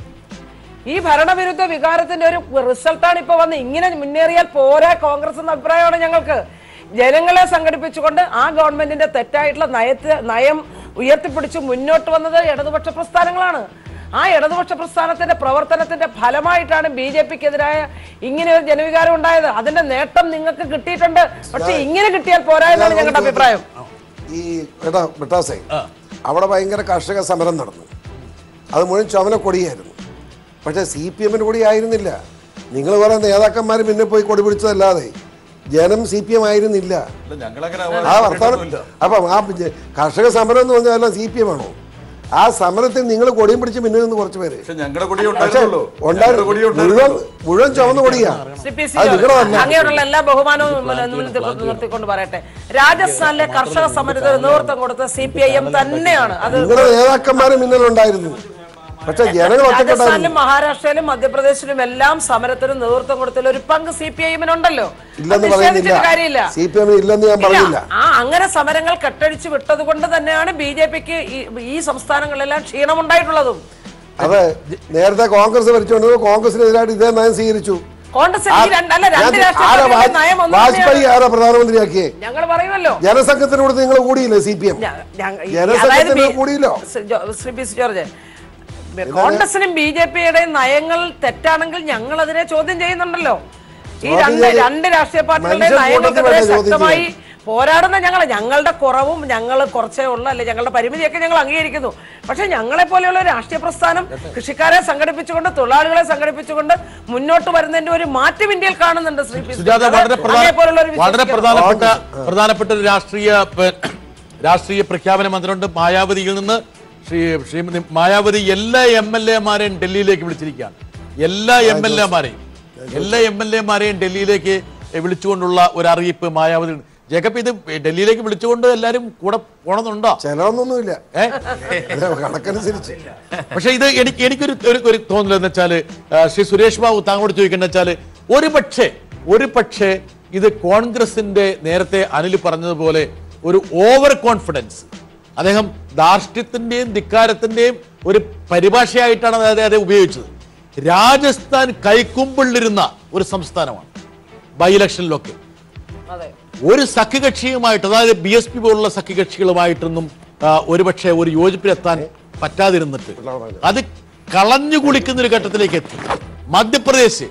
ഈ ഭരണവിരുദ്ധ വികാരത്തിന്റെ ഒരു റിസൾട്ടാണ് ഇപ്പൊ വന്ന് ഇങ്ങനെ മുന്നേറിയാൽ പോരാ കോൺഗ്രസ് എന്ന അഭിപ്രായമാണ് ഞങ്ങൾക്ക് ജനങ്ങളെ സംഘടിപ്പിച്ചുകൊണ്ട് ആ ഗവൺമെന്റിന്റെ തെറ്റായിട്ടുള്ള നയത്തെ നയം ഉയർത്തിപ്പിടിച്ച് മുന്നോട്ട് വന്നത് ഇടതുപക്ഷ പ്രസ്ഥാനങ്ങളാണ് ആ ഇടതുപക്ഷ പ്രസ്ഥാനത്തിന്റെ പ്രവർത്തനത്തിന്റെ ഫലമായിട്ടാണ് ബി ജെ പിക്കെതിരായ ഇങ്ങനെ ഒരു ജനവികാരം ഉണ്ടായത് അതിന്റെ നേട്ടം നിങ്ങൾക്ക് കിട്ടിയിട്ടുണ്ട് പക്ഷെ ഇങ്ങനെ കിട്ടിയാൽ പോരാ എന്നാണ് ഞങ്ങളുടെ അഭിപ്രായം ഈ എടാ മിട്ടാസേ അവിടെ ഭയങ്കര കർഷക സമരം നടന്നു അത് മുഴുവൻ ചുമല കൊടിയായിരുന്നു പക്ഷേ സി പി എമ്മിന് കൊടി ആയിരുന്നില്ല നിങ്ങൾ കുറെ നേതാക്കന്മാർ പിന്നെ പോയി കൊടി പിടിച്ചതല്ലാതെ ജനം സി പി എം ആയിരുന്നില്ല അല്ല, ഞങ്ങളങ്ങനെ ആ വർത്തമാനം അപ്പം ആ ജ- കർഷക സമരം എന്ന് പറഞ്ഞാൽ എല്ലാം സി പി എം ആണോ ആ സമരത്തിൽ നിങ്ങൾ കൊടിയും പിടിച്ച് മുന്നിൽ നിന്ന് കുറച്ച് പേര് പക്ഷെ ഞങ്ങളുടെ കൊടി പക്ഷേ ഉണ്ടായിരുന്നുള്ളൂ ഉണ്ടായിരുന്നു കൊടി മുഴുവൻ ഉണ്ടായിരുന്നുള്ളൂ മുഴുവൻ ചുവന്ന കൊടിയാ ശ്രീ പി സി അത് ജോർജ്, നിങ്ങളതല്ല അങ്ങനെയുള്ള എല്ലാ ബഹുമാനവും നിർത്തി- നിർത്തിക്കൊണ്ട് പറയട്ടെ രാജസ്ഥാനിലെ കർഷക സമരത്തിന് നേതൃത്വം കൊടുത്ത സി പി ഐ എം തന്നെയാണ് അത് നിങ്ങളുടെ നേതാക്കന്മാരും മുന്നിലുണ്ടായിരുന്നു പക്ഷെ ജനങ്ങൾ രാജസ്ഥാനിലും ഒറ്റക്കെട്ടായിരുന്നു മഹാരാഷ്ട്രയിലും മധ്യപ്രദേശിലും എല്ലാം സമരത്തിന് നേതൃത്വം കൊടുത്തതിൽ ഒരു പങ്ക് സി പി ഐഎമ്മിനുണ്ടല്ലോ ഇല്ലെന്ന് പറയുന്നില്ല കാര്യമില്ല സി പി എമ്മിന് ഇല്ലെന്ന് ഞാൻ പറഞ്ഞില്ല ഇല്ല. ആ അങ്ങനെ സമരങ്ങൾ കെട്ടടിച്ച് വിട്ടത് കൊണ്ട് തന്നെയാണ് ബി ജെ പിക്ക് ഈ സംസ്ഥാനങ്ങളിലെല്ലാം ക്ഷീണമുണ്ടായിട്ടുള്ളതും അത് നേരത്തെ കോൺഗ്രസ് ഭരിച്ചുകൊണ്ടിരുന്നത് കോൺഗ്രസിനെതിരായിട്ട് ഇതേ നയം സ്വീകരിച്ചു കോൺഗ്രസ് ആ- ഈ രണ്ട് അല്ല രണ്ട് ഞാൻ- രാഷ്ട്രീയ ആരാ പാർട്ടികളുടെ വാജ്- നയം ഒന്ന് വാജ്പേയി തന്നെയാണ്. ആരാ പ്രധാനമന്ത്രിയാക്കിയേ ഞങ്ങൾ പറയുമല്ലോ ജനസംഘത്തിനോട് നിങ്ങൾ കൂടിയില്ലേ സി പി എം ഞ- ഞങ്ങ- ഈ- ജനസംഘത്തിന് അതായത് ബി- കൂടിയില്ലോ? ശ്രീ ജോ- ശ്രീ പി സി ജോർജ് കോൺഗ്രസിനും ബി ജെ പിയുടെ നയങ്ങൾ തെറ്റാണെങ്കിൽ ഞങ്ങൾ അതിനെ ചോദ്യം ചെയ്യുന്നുണ്ടല്ലോ ഈ ചോദ്യം രണ്ട് ചെയ്യ- രണ്ട് രാഷ്ട്രീയ പാർട്ടികളുടെ മനുഷ്യൻ നയങ്ങൾക്കെതിരെ കൂട്ടത്തിൽ വേണ്ട ചോദ്യം ശക്തമായി പോരാടുന്ന ഞങ്ങൾ ഞങ്ങളുടെ കുറവും ഞങ്ങൾ കുറച്ചേ ഉള്ളൂ അല്ലെ ഞങ്ങളുടെ പരിമിതിയൊക്കെ ഞങ്ങൾ അംഗീകരിക്കുന്നു പക്ഷെ ഞങ്ങളെ പോലെയുള്ള ഒരു രാഷ്ട്രീയ പ്രസ്ഥാനം കൃഷിക്കാരെ സംഘടിപ്പിച്ചുകൊണ്ട് തൊഴിലാളികളെ സംഘടിപ്പിച്ചുകൊണ്ട് മുന്നോട്ട് വരുന്നതിന്റെ ഒരു മാറ്റം ഇന്ത്യയിൽ കാണുന്നുണ്ട് ശ്രീ പി. സുജാത വളരെ അങ്ങേപ്പോലുള്ളവർ പ്രധാന വളരെ വിശ്വസിക്കുന്നു. പ്രധാനപ്പെട്ട പ്രധാനപ്പെട്ട ഒരു രാഷ്ട്രീയ പ- രാഷ്ട്രീയ പ്രഖ്യാപനം വന്നിട്ടുണ്ട് മായാവതിയിൽ നിന്ന് ശ്രീ ശ്രീമതി മായാവതി എല്ലാ എം എൽ എമാരെയും ഡൽഹിയിലേക്ക് വിളിച്ചിരിക്കുകയാണ് എല്ലാ എം എൽ എമാരെയും എല്ലാ എം എൽ എമാരെയും ഡൽഹിയിലേക്ക് വിളിച്ചുകൊണ്ടുള്ള ഒരു അറിയിപ്പ് മായാവതി ജേക്കബ് ഇത് ഡൽഹിയിലേക്ക് വിളിച്ചുകൊണ്ട് എല്ലാരും കൂടെ പോണമെന്നുണ്ടോ ചെലവൊന്നുമില്ല ഏ കണക്കനുസരിച്ച് പക്ഷെ ഇത് എനിക്ക് എനിക്കൊരു ഒരു ഒരു തോന്നൽ എന്ന് വെച്ചാല് ആ, ശ്രീ സുരേഷ് ബാബു താങ്കളോട് ചോദിക്കുന്ന വെച്ചാല് ഒരു പക്ഷേ ഒരു പക്ഷേ ഇത് കോൺഗ്രസിന്റെ നേരത്തെ അനിൽ പറഞ്ഞതുപോലെ ഒരു ഓവർ കോൺഫിഡൻസ് അദ്ദേഹം ധാർഷ്ട്യത്തിന്റെയും ധിക്കാരത്തിന്റെയും ഒരു പരിഭാഷയായിട്ടാണ് അതായത് അത് ഉപയോഗിച്ചത് രാജസ്ഥാൻ കൈക്കുമ്പിളിരുന്ന ഒരു സംസ്ഥാനമാണ് ബൈ ഇലക്ഷനിലൊക്കെ അതെ ഒരു സഖ്യകക്ഷിയുമായിട്ട് അതായത് ബി എസ് പി പോലുള്ള സഖ്യകക്ഷികളുമായിട്ടൊന്നും ആ, ഒരുപക്ഷെ ഒരു യോജിപ്പിലെത്താൻ പറ്റാതിരുന്നിട്ട് അത് കളഞ്ഞു കുളിക്കുന്ന ഒരു ഘട്ടത്തിലേക്ക് എത്തി മധ്യപ്രദേശ്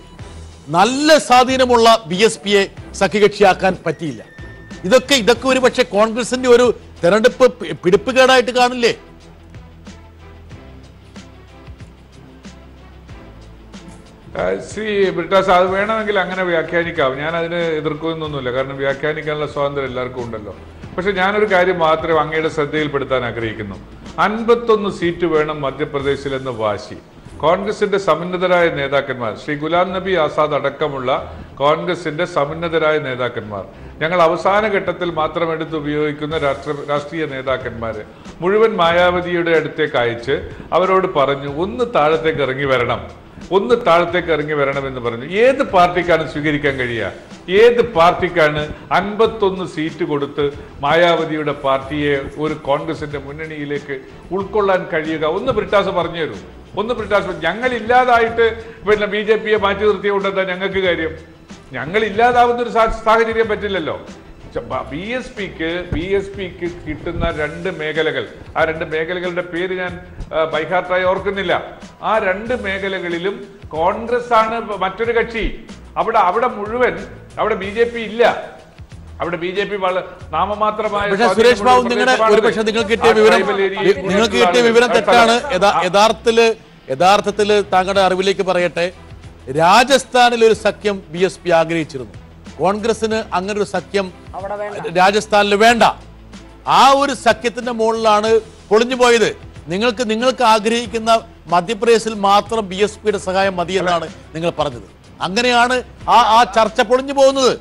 നല്ല സ്വാധീനമുള്ള ബി എസ് പിയെ സഖ്യകക്ഷിയാക്കാൻ പറ്റിയില്ല ഇതൊക്കെ ഇതൊക്കെ ഒരു പക്ഷേ കോൺഗ്രസിന്റെ ഒരു തെരഞ്ഞെടുപ്പ് പി- പിടിപ്പുകേടായിട്ട് കാണില്ലേ ആ, ശ്രീ ബ്രിട്ടാസ് അത് വേണമെങ്കിൽ അങ്ങനെ വ്യാഖ്യാനിക്കാം ഞാൻ അതിന് എതിർക്കുന്നൊന്നുമില്ല കാരണം വ്യാഖ്യാനിക്കാനുള്ള സ്വാതന്ത്ര്യം എല്ലാവർക്കും ഉണ്ടല്ലോ പക്ഷെ ഞാനൊരു കാര്യം മാത്രം അങ്ങയുടെ ശ്രദ്ധയിൽപ്പെടുത്താൻ ആഗ്രഹിക്കുന്നു അൻപത്തൊന്ന് സീറ്റ് വേണം മധ്യപ്രദേശിൽ എന്ന് വാശി കോൺഗ്രസിന്റെ സമുന്നതരായ നേതാക്കന്മാർ ശ്രീ ഗുലാം നബി ആസാദ് അടക്കമുള്ള കോൺഗ്രസിന്റെ സമുന്നതരായ നേതാക്കന്മാർ ഞങ്ങൾ അവസാന ഘട്ടത്തിൽ മാത്രം എടുത്ത് ഉപയോഗിക്കുന്ന രാഷ്ട്ര രാഷ്ട്രീയ നേതാക്കന്മാര് മുഴുവൻ മായാവതിയുടെ അടുത്തേക്ക് അയച്ച് അവരോട് പറഞ്ഞു ഒന്ന് താഴത്തേക്ക് ഇറങ്ങി വരണം ഒന്ന് താഴത്തേക്ക് ഇറങ്ങി വരണമെന്ന് പറഞ്ഞു ഏത് പാർട്ടിക്കാണ് സ്വീകരിക്കാൻ കഴിയുക ഏത് പാർട്ടിക്കാണ് അൻപത്തൊന്ന് സീറ്റ് കൊടുത്ത് മായാവതിയുടെ പാർട്ടിയെ ഒരു കോൺഗ്രസിന്റെ മുന്നണിയിലേക്ക് ഉൾക്കൊള്ളാൻ കഴിയുക ഒന്ന് ബ്രിട്ടാസ് പറഞ്ഞു തരൂ ഒന്ന് ബ്രിട്ടാസ് ഞങ്ങൾ ഇല്ലാതായിട്ട് പിന്നെ ബി ജെ പിയെ മാറ്റി നിർത്തിയുകൊണ്ടെന്താ ഞങ്ങൾക്ക് കാര്യം ഞങ്ങൾ ഇല്ലാതാവുന്ന ഒരു സാ- സാഹചര്യം പറ്റില്ലല്ലോ ബി എസ് പിക്ക് ബി എസ് പിക്ക് കിട്ടുന്ന രണ്ട് മേഖലകൾ ആ രണ്ട് മേഖലകളുടെ പേര് ഞാൻ ആ, ബൈഹാർട്ടായി ഓർക്കുന്നില്ല ആ രണ്ട് മേഖലകളിലും കോൺഗ്രസ് ആണ് മറ്റൊരു കക്ഷി അവിടെ അവിടെ മുഴുവൻ അവിടെ ബി ജെ പി ഇല്ല അവിടെ ബി ജെ പി നാമമാത്രമായ പക്ഷേ സ്വാധീനമുള്ള സുരേഷ് ബാബു ഒരു നിങ്ങളുടെ പ്രദേശമാണത്. ഒരു പക്ഷേ നിങ്ങൾക്ക് കിട്ടിയ ആ വിവരം ട്രൈബൽ ഏരിയയിൽ വി- നിങ്ങൾക്ക് കിട്ടിയ വിവരം തെറ്റാണ് യഥാ- യഥാർത്ഥത്തില് യഥാർത്ഥത്തില് താങ്കളുടെ അറിവിലേക്ക് പറയട്ടെ രാജസ്ഥാനിൽ ഒരു സഖ്യം ബി എസ് പി ആഗ്രഹിച്ചിരുന്നു കോൺഗ്രസിന് അങ്ങനെ ഒരു സഖ്യം അവിടെ വേണ്ട രാജസ്ഥാനിൽ വേണ്ട ആ ഒരു സഖ്യത്തിന്റെ മുകളിലാണ് പൊളിഞ്ഞു പോയത് നിങ്ങൾക്ക് നിങ്ങൾക്ക് ആഗ്രഹിക്കുന്ന മധ്യപ്രദേശിൽ മാത്രം ബി എസ് പിയുടെ സഹായം മതി എന്നാണ് നിങ്ങൾ പറഞ്ഞത് അങ്ങനെയാണ് ആ ആ ചർച്ച പൊളിഞ്ഞു പോകുന്നത്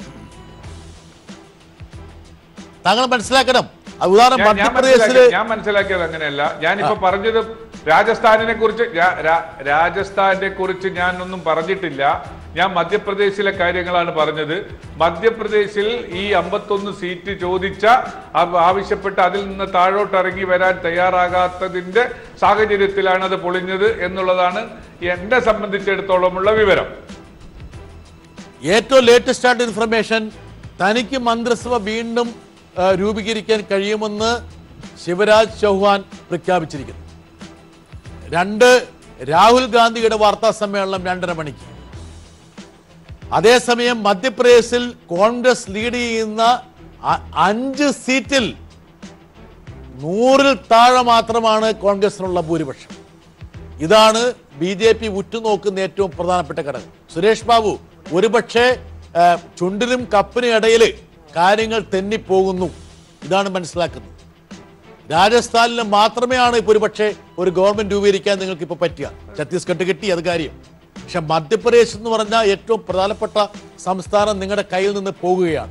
താങ്കൾ മനസ്സിലാക്കണം ആ ഉദാഹരണം ഞാൻ- ഞാൻ മധ്യപ്രദേശില് മനസ്സിലാക്കിയത് ഞാൻ മനസ്സിലാക്കിയത് അങ്ങനെയല്ല ഞാനിപ്പോ പറഞ്ഞത് രാജസ്ഥാനിനെ കുറിച്ച് രാ- രാ- രാജസ്ഥാനെ കുറിച്ച് ഞാൻ ഒന്നും പറഞ്ഞിട്ടില്ല ഞാൻ മധ്യപ്രദേശിലെ കാര്യങ്ങളാണ് പറഞ്ഞത് മധ്യപ്രദേശിൽ ഈ അമ്പത്തൊന്ന് സീറ്റ് ചോദിച്ച ആ- ആവശ്യപ്പെട്ട് അതിൽ നിന്ന് താഴോട്ട് ഇറങ്ങി വരാൻ തയ്യാറാകാത്തതിന്റെ സാഹചര്യത്തിലാണ് അത് പൊളിഞ്ഞത് എന്നുള്ളതാണ് എന്നെ സംബന്ധിച്ചിടത്തോളമുള്ള വിവരം ഏറ്റവും ലേറ്റസ്റ്റ് ആയിട്ട് ഇൻഫർമേഷൻ തനിക്ക് മന്ത്രിസഭ വീണ്ടും ആ, രൂപീകരിക്കാൻ കഴിയുമെന്ന് ശിവരാജ് ചൗഹാൻ പ്രഖ്യാപിച്ചിരിക്കുന്നു രണ്ട് രാഹുൽ ഗാന്ധിയുടെ വാർത്താ സമ്മേളനം രണ്ടര മണിക്ക് അതേസമയം മധ്യപ്രദേശിൽ കോൺഗ്രസ് ലീഡ് ചെയ്യുന്ന അ- അഞ്ച് സീറ്റിൽ നൂറിൽ താഴെ മാത്രമാണ് കോൺഗ്രസിനുള്ള ഭൂരിപക്ഷം ഇതാണ് ബി ജെ പി ഉറ്റുനോക്കുന്ന ഏറ്റവും പ്രധാനപ്പെട്ട ഘടകം സുരേഷ് ബാബു ഒരുപക്ഷെ ആ, ചുണ്ടിനും കപ്പിനും ഇടയിൽ കാര്യങ്ങൾ തെന്നിപ്പോകുന്നു ഇതാണ് മനസ്സിലാക്കുന്നത് രാജസ്ഥാനിൽ മാത്രമേ ആണ് ഇപ്പോൾ ഒരുപക്ഷെ ഒരു ഗവൺമെന്റ് രൂപീകരിക്കാൻ നിങ്ങൾക്ക് ഇപ്പോൾ പറ്റുക ഛത്തീസ്ഗഡ് കിട്ടി അത് കാര്യം പക്ഷെ മധ്യപ്രദേശ് എന്ന് പറഞ്ഞാൽ ഏറ്റവും പ്രധാനപ്പെട്ട സംസ്ഥാനം നിങ്ങളുടെ കയ്യിൽ നിന്ന് പോകുകയാണ്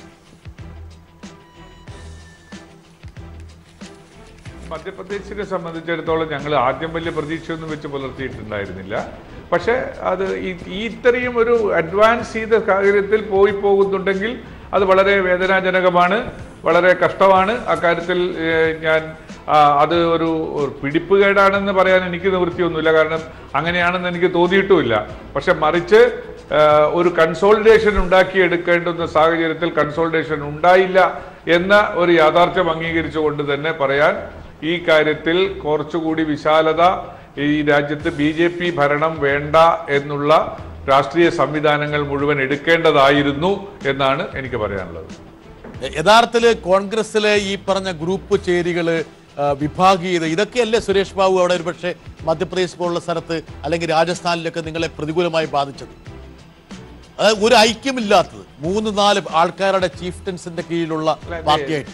മധ്യപ്രദേശിനെ സംബന്ധിച്ചിടത്തോളം ഞങ്ങൾ ആദ്യം വലിയ പ്രതീക്ഷയൊന്നും വെച്ച് പുലർത്തിയിട്ടുണ്ടായിരുന്നില്ല പക്ഷേ അത് ഈ- ഈ ഇത്രയും ഒരു അഡ്വാൻസ് ചെയ്ത സാഹചര്യത്തിൽ പോയി പോകുന്നുണ്ടെങ്കിൽ അത് വളരെ വേദനാജനകമാണ് വളരെ കഷ്ടമാണ് അക്കാര്യത്തിൽ ഏഹ്, ഞാൻ ആ, അത് ഒരു ഒരു പിടിപ്പുകേടാണെന്ന് പറയാൻ എനിക്ക് നിവൃത്തിയൊന്നുമില്ല കാരണം അങ്ങനെയാണെന്ന് എനിക്ക് തോന്നിയിട്ടുമില്ല പക്ഷെ മറിച്ച് ഏഹ്, ഒരു കൺസോൾട്ടേഷൻ ഉണ്ടാക്കിയെടുക്കേണ്ടുന്ന സാഹചര്യത്തിൽ കൺസോൾട്ടേഷൻ ഉണ്ടായില്ല എന്ന ഒരു യാഥാർത്ഥ്യം അംഗീകരിച്ചുകൊണ്ട് തന്നെ പറയാൻ ഈ കാര്യത്തിൽ കുറച്ചുകൂടി വിശാലത ഈ രാജ്യത്ത് ബി ജെ പി ഭരണം വേണ്ട എന്നുള്ള രാഷ്ട്രീയ സംവിധാനങ്ങൾ മുഴുവൻ എടുക്കേണ്ടതായിരുന്നു എന്നാണ് എനിക്ക് പറയാനുള്ളത് യഥാർത്ഥത്തില് കോൺഗ്രസിലെ ഈ പറഞ്ഞ ഗ്രൂപ്പ് ചേരികള് ആ, വിഭാഗീയത ഇതൊക്കെയല്ലേ സുരേഷ് ബാബു അവിടെ ഒരുപക്ഷെ മധ്യപ്രദേശ് പോലുള്ള സ്ഥലത്ത് അല്ലെങ്കിൽ രാജസ്ഥാനിലൊക്കെ നിങ്ങളെ പ്രതികൂലമായി ബാധിച്ചത് അതായത് ഒരു ഐക്യമില്ലാത്തത് മൂന്ന് നാല് ആൾക്കാരുടെ ചീഫ്റ്റൻസിന്റെ കീഴിലുള്ള അല്ല, ഇത് പാർട്ടിയായിട്ട്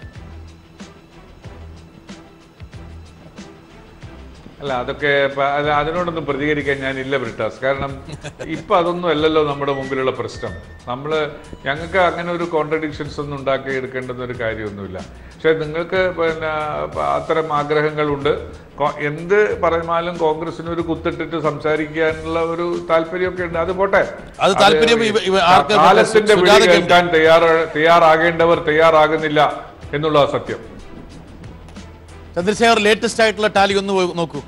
അല്ല അതൊക്കെ പ- അല്ല, അതിനോടൊന്നും പ്രതികരിക്കാൻ ഞാനില്ല ബ്രിട്ടാസ് കാരണം ഇപ്പൊ അതൊന്നും അല്ലല്ലോ നമ്മുടെ മുമ്പിലുള്ള പ്രശ്നം നമ്മള് ഞങ്ങൾക്ക് അങ്ങനെ ഒരു കോൺട്രഡിക്ഷൻസ് ഒന്നും ഉണ്ടാക്കി എടുക്കേണ്ടുന്ന ഒരു കാര്യമൊന്നുമില്ല പക്ഷെ നിങ്ങൾക്ക് പിന്നെ പ- അത്തരം ആഗ്രഹങ്ങളുണ്ട് കോ- എന്ത് പറഞ്ഞാലും കോൺഗ്രസിന് ഒരു കുത്തിട്ടിട്ട് സംസാരിക്കാനുള്ള ഒരു താല്പര്യമൊക്കെ ഉണ്ട് അത് പോട്ടെ അത് താല്പര്യം ഇവ- ഇവ- ആർക്ക് കാലത്തിന്റെ വിളി സുജാതയ്ക്ക് കേൾക്കാൻ തയ്യാറ തയ്യാറാകേണ്ടവർ തയ്യാറാകുന്നില്ല എന്നുള്ള സത്യം ചന്ദ്രശേഖർ ലേറ്റസ്റ്റ് ആയിട്ടുള്ള ടാലി ഒന്ന് പോയി നോക്കൂ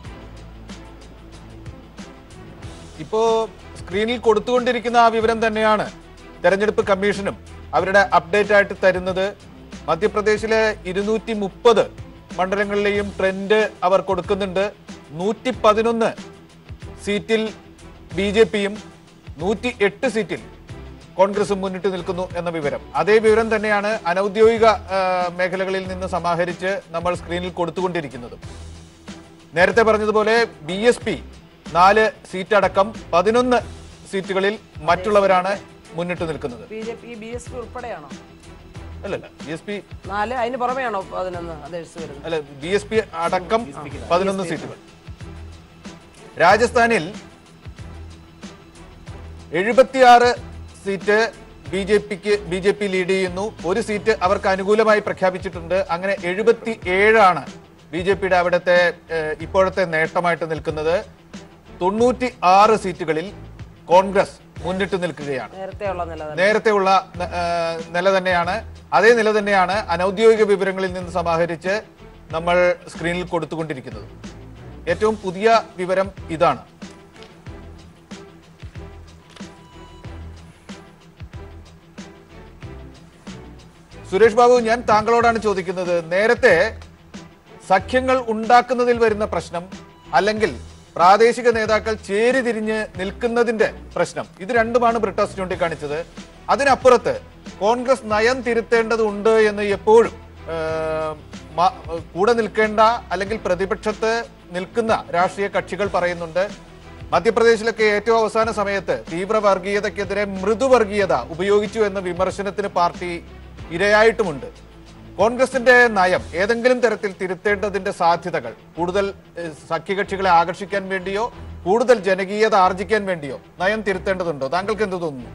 ഇപ്പോ സ്ക്രീനിൽ കൊടുത്തുകൊണ്ടിരിക്കുന്ന ആ വിവരം തന്നെയാണ് തെരഞ്ഞെടുപ്പ് കമ്മീഷനും അവരുടെ അപ്ഡേറ്റ് ആയിട്ട് തരുന്നത് മധ്യപ്രദേശിലെ ഇരുന്നൂറ്റി മുപ്പത് മണ്ഡലങ്ങളിലെയും ട്രെൻഡ് അവർ കൊടുക്കുന്നുണ്ട് നൂറ്റി പതിനൊന്ന് സീറ്റിൽ ബി ജെ പിയും നൂറ്റി എട്ട് സീറ്റിൽ കോൺഗ്രസും മുന്നിട്ട് നിൽക്കുന്നു എന്ന വിവരം അതേ വിവരം തന്നെയാണ് അനൌദ്യോഗിക ആ, മേഖലകളിൽ നിന്ന് സമാഹരിച്ച് നമ്മൾ സ്ക്രീനിൽ കൊടുത്തുകൊണ്ടിരിക്കുന്നത് നേരത്തെ പറഞ്ഞതുപോലെ ബി എസ് പി നാല് സീറ്റ് അടക്കം പതിനൊന്ന് സീറ്റുകളിൽ മറ്റുള്ളവരാണ് മുന്നിട്ട് നിൽക്കുന്നത് B J P B S P ഉൾപ്പെടെയാണോ അല്ലല്ല ബി എസ് പി നാല് അതിന് പുറമെയാണോ പതിനൊന്ന് അതേഴ്സ് വരുന്നത് അല്ല ബി എസ് പി അടക്കം പതിനൊന്ന് സീറ്റുകൾ രാജസ്ഥാനിൽ എഴുപത്തിയാറ് സീറ്റ് ബി ജെ പിക്ക് ബി ജെ പി ലീഡ് ചെയ്യുന്നു ഒരു സീറ്റ് അവർക്ക് അനുകൂലമായി പ്രഖ്യാപിച്ചിട്ടുണ്ട് അങ്ങനെ എഴുപത്തി ഏഴാണ് ബി ജെ പിയുടെ അവിടുത്തെ ഏഹ്, ഇപ്പോഴത്തെ നേട്ടമായിട്ട് നിൽക്കുന്നത് തൊണ്ണൂറ്റി ആറ് സീറ്റുകളിൽ കോൺഗ്രസ് മുന്നിട്ട് നിൽക്കുകയാണ് നേരത്തെ ഉള്ള നില തന്നെ. നേരത്തെയുള്ള ന- ആ, നില തന്നെയാണ് അതേ നില തന്നെയാണ് അനൌദ്യോഗിക വിവരങ്ങളിൽ നിന്ന് സമാഹരിച്ച് നമ്മൾ സ്ക്രീനിൽ കൊടുത്തുകൊണ്ടിരിക്കുന്നത് ഏറ്റവും പുതിയ വിവരം ഇതാണ് സുരേഷ് ബാബു ഞാൻ താങ്കളോടാണ് ചോദിക്കുന്നത് നേരത്തെ സഖ്യങ്ങൾ ഉണ്ടാക്കുന്നതിൽ വരുന്ന പ്രശ്നം അല്ലെങ്കിൽ പ്രാദേശിക നേതാക്കൾ ചേരിതിരിഞ്ഞ് നിൽക്കുന്നതിന്റെ പ്രശ്നം ഇത് രണ്ടുമാണ് ബ്രിട്ടാസ് ചൂണ്ടിക്കാണിച്ചത് അതിനപ്പുറത്ത് കോൺഗ്രസ് നയം തിരുത്തേണ്ടതുണ്ട് എന്ന് എപ്പോഴും ഏഹ്, മ- കൂടെ നിൽക്കേണ്ട അല്ലെങ്കിൽ പ്രതിപക്ഷത്ത് നിൽക്കുന്ന രാഷ്ട്രീയ കക്ഷികൾ പറയുന്നുണ്ട് മധ്യപ്രദേശിലൊക്കെ ഏറ്റവും അവസാന സമയത്ത് തീവ്ര വർഗീയതയ്ക്കെതിരെ മൃദുവർഗീയത ഉപയോഗിച്ചു എന്ന വിമർശനത്തിന് പാർട്ടി ഇരയായിട്ടുമുണ്ട് കോൺഗ്രസിന്റെ നയം ഏതെങ്കിലും തരത്തിൽ തിരുത്തേണ്ടതിന്റെ സാധ്യതകൾ കൂടുതൽ ഏഹ്, സഖ്യകക്ഷികളെ ആകർഷിക്കാൻ വേണ്ടിയോ കൂടുതൽ ജനകീയത ആർജിക്കാൻ വേണ്ടിയോ നയം തിരുത്തേണ്ടതുണ്ടോ താങ്കൾക്ക് എന്ത് തോന്നുന്നു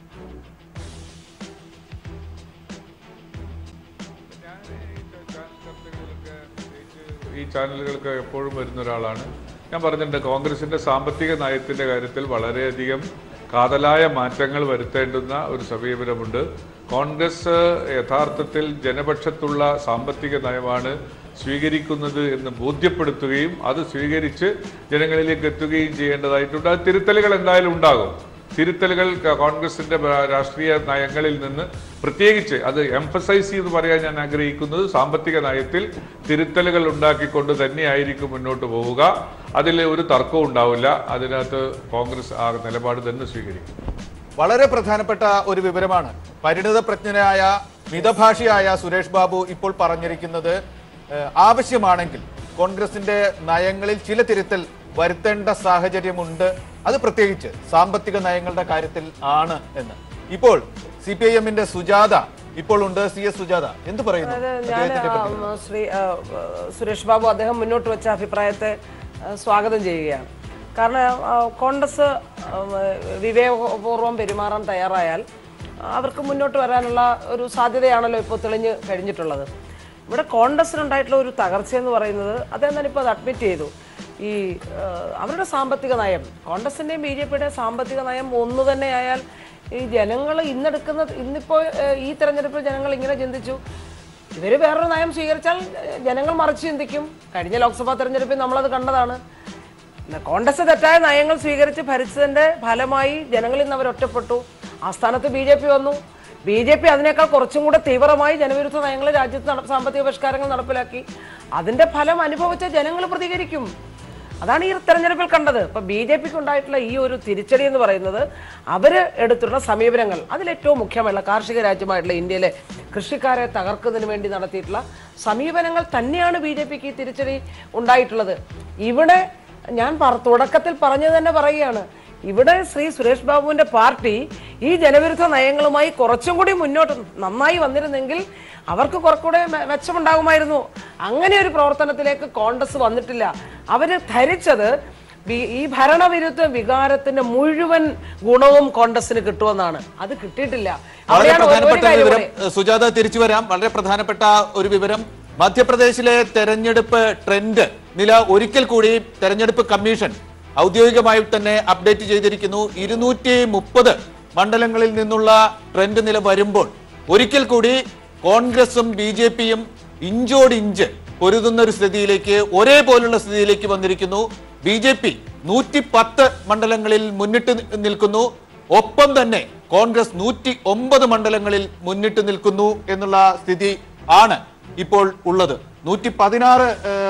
ഈ ചാനലുകൾക്ക് എപ്പോഴും വരുന്ന ഒരാളാണ് ഞാൻ പറഞ്ഞിട്ടുണ്ട് കോൺഗ്രസിന്റെ സാമ്പത്തിക നയത്തിന്റെ കാര്യത്തിൽ വളരെയധികം കാതലായ മാറ്റങ്ങൾ വരുത്തേണ്ടുന്ന ഒരു സമീപനമുണ്ട് കോൺഗ്രസ് യഥാർത്ഥത്തിൽ ജനപക്ഷത്തുള്ള സാമ്പത്തിക നയമാണ് സ്വീകരിക്കുന്നത് എന്ന് ബോധ്യപ്പെടുത്തുകയും അത് സ്വീകരിച്ച് ജനങ്ങളിലേക്ക് എത്തുകയും ചെയ്യേണ്ടതായിട്ടുണ്ട് ആ തിരുത്തലുകൾ എന്തായാലും ഉണ്ടാകും തിരുത്തലുകൾ ക- കോൺഗ്രസിന്റെ ഭ- രാഷ്ട്രീയ നയങ്ങളിൽ നിന്ന് പ്രത്യേകിച്ച് അത് എംഫസൈസ് ചെയ്ത് പറയാൻ ഞാൻ ആഗ്രഹിക്കുന്നത് സാമ്പത്തിക നയത്തിൽ തിരുത്തലുകൾ ഉണ്ടാക്കിക്കൊണ്ട് തന്നെയായിരിക്കും മുന്നോട്ട് പോവുക അതിൽ ഒരു തർക്കവും ഉണ്ടാവില്ല അതിനകത്ത് കോൺഗ്രസ് ആ നിലപാട് തന്നെ സ്വീകരിക്കും വളരെ പ്രധാനപ്പെട്ട ഒരു വിവരമാണ് പരിണിത പ്രജ്ഞനായ മിതഭാഷിയായ സുരേഷ് ബാബു ഇപ്പോൾ പറഞ്ഞിരിക്കുന്നത് ഏഹ്, ആവശ്യമാണെങ്കിൽ കോൺഗ്രസിന്റെ നയങ്ങളിൽ ചില തിരുത്തൽ വരുത്തേണ്ട സാഹചര്യമുണ്ട് അത് പ്രത്യേകിച്ച് സാമ്പത്തിക നയങ്ങളുടെ കാര്യത്തിൽ ആണ് എന്ന് ഇപ്പോൾ സി പി ഐ എമ്മിന്റെ സുജാത ഇപ്പോൾ ഉണ്ട് സി എസ് സുജാത എന്ത് പറയുന്നു അതായത് ഞാൻ അദ്ദേഹത്തിന്റെ പറ്റി? ആ, ശ്രീ ആ, ആ, സുരേഷ് ബാബു അദ്ദേഹം മുന്നോട്ട് വെച്ച അഭിപ്രായത്തെ ആ, സ്വാഗതം ചെയ്യുകയാണ് കാരണം ആ, കോൺഗ്രസ് ആ, വിവേകപൂർവ്വം പെരുമാറാൻ തയ്യാറായാൽ ആ, അവർക്ക് മുന്നോട്ട് വരാനുള്ള ഒരു സാധ്യതയാണല്ലോ ഇപ്പോൾ തെളിഞ്ഞ് കഴിഞ്ഞിട്ടുള്ളത് ഇവിടെ കോൺഗ്രസിനുണ്ടായിട്ടുള്ള ഒരു തകർച്ച എന്ന് പറയുന്നത് അദ്ദേഹം തന്നെ ഇപ്പോൾ അത് അഡ്മിറ്റ് ചെയ്തു ഈ ആ, അവരുടെ സാമ്പത്തിക നയം കോൺഗ്രസിൻ്റെയും ബി ജെ പിയുടെയും സാമ്പത്തിക നയം ഒന്ന് തന്നെ ആയാൽ ഈ ജനങ്ങൾ ഇന്നെടുക്കുന്ന ഇന്നിപ്പോൾ ഏഹ്, ഈ തെരഞ്ഞെടുപ്പിൽ ജനങ്ങൾ ഇങ്ങനെ ചിന്തിച്ചു ഇവര് വേറൊരു നയം സ്വീകരിച്ചാൽ ഏഹ്, ജനങ്ങൾ മറിച്ച് ചിന്തിക്കും കഴിഞ്ഞ ലോക്സഭാ തെരഞ്ഞെടുപ്പിൽ നമ്മളത് കണ്ടതാണ് ഇന്ന് കോൺഗ്രസ് തെറ്റായ നയങ്ങൾ സ്വീകരിച്ച് ഭരിച്ചതിന്റെ ഫലമായി ജനങ്ങളിൽ നിന്ന് അവർ ഒറ്റപ്പെട്ടു ആ സ്ഥാനത്ത് ബി ജെ പി വന്നു ബി ജെ പി അതിനേക്കാൾ കുറച്ചും കൂടെ തീവ്രമായി ജനവിരുദ്ധ നയങ്ങൾ രാജ്യത്ത് നട- സാമ്പത്തിക പരിഷ്കാരങ്ങൾ നടപ്പിലാക്കി അതിന്റെ ഫലം അനുഭവിച്ച ജനങ്ങൾ പ്രതികരിക്കും അതാണ് ഈ തെരഞ്ഞെടുപ്പിൽ കണ്ടത് ഇപ്പൊ ബി ജെ പിക്ക് ഉണ്ടായിട്ടുള്ള ഈ ഒരു തിരിച്ചടി എന്ന് പറയുന്നത് അവര് എടുത്തിട്ടുള്ള സമീപനങ്ങൾ അതിലേറ്റവും മുഖ്യമായിട്ടുള്ള കാർഷിക രാജ്യമായിട്ടുള്ള ഇന്ത്യയിലെ കൃഷിക്കാരെ തകർക്കുന്നതിന് വേണ്ടി നടത്തിയിട്ടുള്ള സമീപനങ്ങൾ തന്നെയാണ് ബി ജെ പിക്ക് ഈ തിരിച്ചടി ഉണ്ടായിട്ടുള്ളത് ഇവിടെ ഞാൻ പറ- തുടക്കത്തിൽ പറഞ്ഞത് തന്നെ പറയുകയാണ് ഇവിടെ ശ്രീ സുരേഷ് ബാബുവിന്റെ പാർട്ടി ഈ ജനവിരുദ്ധ നയങ്ങളുമായി കുറച്ചും കൂടി മുന്നോട്ട് നന്നായി വന്നിരുന്നെങ്കിൽ അവർക്ക് കുറച്ചുകൂടെ മെ- മെച്ചമുണ്ടാകുമായിരുന്നു അങ്ങനെ ഒരു പ്രവർത്തനത്തിലേക്ക് കോൺഗ്രസ് വന്നിട്ടില്ല അവര് ധരിച്ചത് വി- ഈ ഭരണവിരുദ്ധ വികാരത്തിന്റെ മുഴുവൻ ഗുണവും കോൺഗ്രസിന് കിട്ടുമെന്നാണ് അത് കിട്ടിയിട്ടില്ല വളരെ അവിടെയാണ് ഒരു- ഒരു പ്രധാനപ്പെട്ട കാര്യം വിവരം കൂടി. ഏഹ്, സുജാത തിരിച്ചു വരാം വളരെ പ്രധാനപ്പെട്ട ഒരു വിവരം മധ്യപ്രദേശിലെ തെരഞ്ഞെടുപ്പ് ട്രെൻഡ് നില ഒരിക്കൽ കൂടി തെരഞ്ഞെടുപ്പ് കമ്മീഷൻ ഔദ്യോഗികമായി തന്നെ അപ്ഡേറ്റ് ചെയ്തിരിക്കുന്നു ഇരുന്നൂറ്റി മുപ്പത് മണ്ഡലങ്ങളിൽ നിന്നുള്ള ട്രെൻഡ് നില വരുമ്പോൾ ഒരിക്കൽ കൂടി കോൺഗ്രസും ബി ജെ പിയും ഇഞ്ചോടിഞ്ച് പൊരുതുന്ന ഒരു സ്ഥിതിയിലേക്ക് ഒരേപോലുള്ള സ്ഥിതിയിലേക്ക് വന്നിരിക്കുന്നു ബി ജെ പി നൂറ്റി പത്ത് മണ്ഡലങ്ങളിൽ മുന്നിട്ട് നി- നിൽക്കുന്നു ഒപ്പം തന്നെ കോൺഗ്രസ് നൂറ്റി ഒമ്പത് മണ്ഡലങ്ങളിൽ മുന്നിട്ട് നിൽക്കുന്നു എന്നുള്ള സ്ഥിതി ആണ് ഇപ്പോൾ ഉള്ളത് നൂറ്റി പതിനാറ്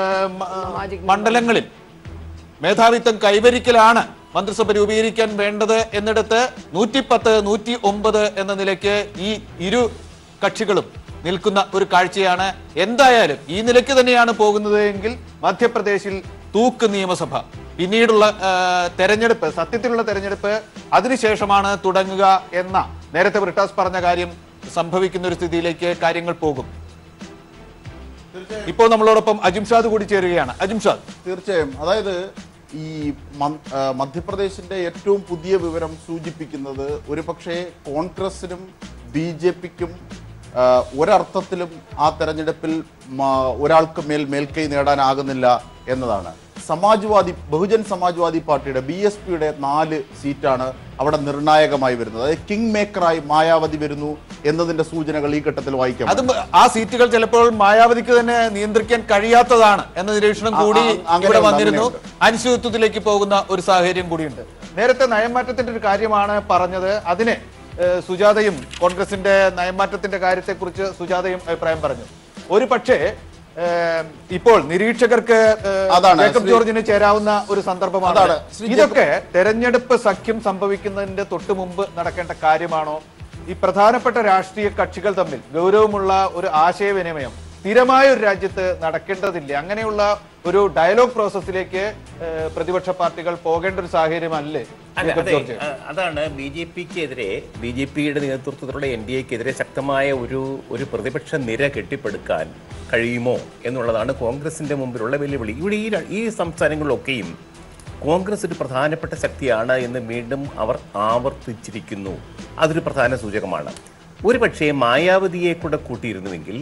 മണ്ഡലങ്ങളിൽ മേധാവിത്വം കൈവരിക്കലാണ് മന്ത്രിസഭ രൂപീകരിക്കാൻ വേണ്ടത് എന്നിടത്ത് നൂറ്റിപ്പത്ത് നൂറ്റി ഒമ്പത് എന്ന നിലയ്ക്ക് ഈ ഇരു കക്ഷികളും നിൽക്കുന്ന ഒരു കാഴ്ചയാണ് എന്തായാലും ഈ നിലയ്ക്ക് തന്നെയാണ് പോകുന്നത് എങ്കിൽ മധ്യപ്രദേശിൽ തൂക്ക് നിയമസഭ പിന്നീടുള്ള ആ, തെരഞ്ഞെടുപ്പ് സത്യത്തിലുള്ള തെരഞ്ഞെടുപ്പ് അതിനുശേഷമാണ് തുടങ്ങുക എന്ന നേരത്തെ ബ്രിട്ടാസ് പറഞ്ഞ കാര്യം സംഭവിക്കുന്ന ഒരു സ്ഥിതിയിലേക്ക് കാര്യങ്ങൾ പോകും ഇപ്പോൾ നമ്മളോടൊപ്പം അജിംഷാദ് കൂടി ചേരുകയാണ് അജിംഷാദ് തീർച്ചയായും അതായത് ഈ മ- ആ, മധ്യപ്രദേശിന്റെ ഏറ്റവും പുതിയ വിവരം സൂചിപ്പിക്കുന്നത് ഒരുപക്ഷെ കോൺഗ്രസിനും ബി ജെ പിക്കും ഒരർത്ഥത്തിലും ആ തെരഞ്ഞെടുപ്പിൽ മ- ഒരാൾക്ക് മേൽ മേൽക്കൈ നേടാനാകുന്നില്ല എന്നതാണ് സമാജ്വാദി ബഹുജൻ സമാജ്വാദി പാർട്ടിയുടെ ബി എസ് പിയുടെ നാല് സീറ്റാണ് അവിടെ നിർണായകമായി വരുന്നത് അതായത് കിങ് മേക്കറായി മായാവതി വരുന്നു എന്നതിന്റെ സൂചനകൾ ഈ ഘട്ടത്തിൽ വായിക്കാം അത് ആ സീറ്റുകൾ ചിലപ്പോൾ മായാവതിക്ക് തന്നെ നിയന്ത്രിക്കാൻ കഴിയാത്തതാണ് എന്ന നിരീക്ഷണം ആ, കൂടി ആ, അങ്ങനെയുണ്ട്, ഇവിടെ വന്നിരുന്നു അങ്ങനെയുണ്ട്. അനിശ്ചിതത്വത്തിലേക്ക് പോകുന്ന ഒരു സാഹചര്യം കൂടിയുണ്ട് നേരത്തെ നയമാറ്റത്തിന്റെ ഒരു കാര്യമാണ് പറഞ്ഞത് അതിന് ഏഹ്, സുജാതയും കോൺഗ്രസിന്റെ നയമാറ്റത്തിന്റെ കാര്യത്തെക്കുറിച്ച് സുജാതയും അഭിപ്രായം പറഞ്ഞു ഒരു പക്ഷേ ഏഹ്, ഇപ്പോൾ നിരീക്ഷകർക്ക് ഏഹ്, അതാണ് ജേക്കബ് ശ്രീ- ജോർജിന് ചേരാവുന്ന ഒരു സന്ദർഭമാണ് അതാണ്. ശ്രീ ഇതൊക്കെ തെരഞ്ഞെടുപ്പ് സഖ്യം സംഭവിക്കുന്നതിന്റെ തൊട്ടു മുമ്പ് നടക്കേണ്ട കാര്യമാണോ ഈ പ്രധാനപ്പെട്ട രാഷ്ട്രീയ കക്ഷികൾ തമ്മിൽ ഗൗരവമുള്ള ഒരു ആശയവിനിമയം സ്ഥിരമായ ഒരു രാജ്യത്ത് നടക്കേണ്ടതില്ല അങ്ങനെയുള്ള ഒരു ഡയലോഗ് പ്രോസസ്സിലേക്ക് ഏഹ്, പ്രതിപക്ഷ പാർട്ടികൾ പോകേണ്ട ഒരു സാഹചര്യമല്ലേ അല്ല ജേക്കബ് അതെ ജോർജ് അ- അതാണ് ബി ജെ പിക്കെതിരെ ബി ജെ പിയുടെ നേതൃത്വത്തിലുള്ള എൻ ഡി എക്കെതിരെ ശക്തമായ ഒരു ഒരു പ്രതിപക്ഷ നിര കെട്ടിപ്പടുക്കാൻ കഴിയുമോ എന്നുള്ളതാണ് കോൺഗ്രസിന്റെ മുമ്പിലുള്ള വെല്ലുവിളി ഇവിടെ ഈ ര- ഈ സംസ്ഥാനങ്ങളിലൊക്കെയും കോൺഗ്രസ് ഒരു പ്രധാനപ്പെട്ട ശക്തിയാണ് എന്ന് വീണ്ടും അവർ ആവർത്തിച്ചിരിക്കുന്നു അതൊരു പ്രധാന സൂചകമാണ് ഒരു പക്ഷേ മായാവതിയെ കൂടെ കൂട്ടിയിരുന്നുവെങ്കിൽ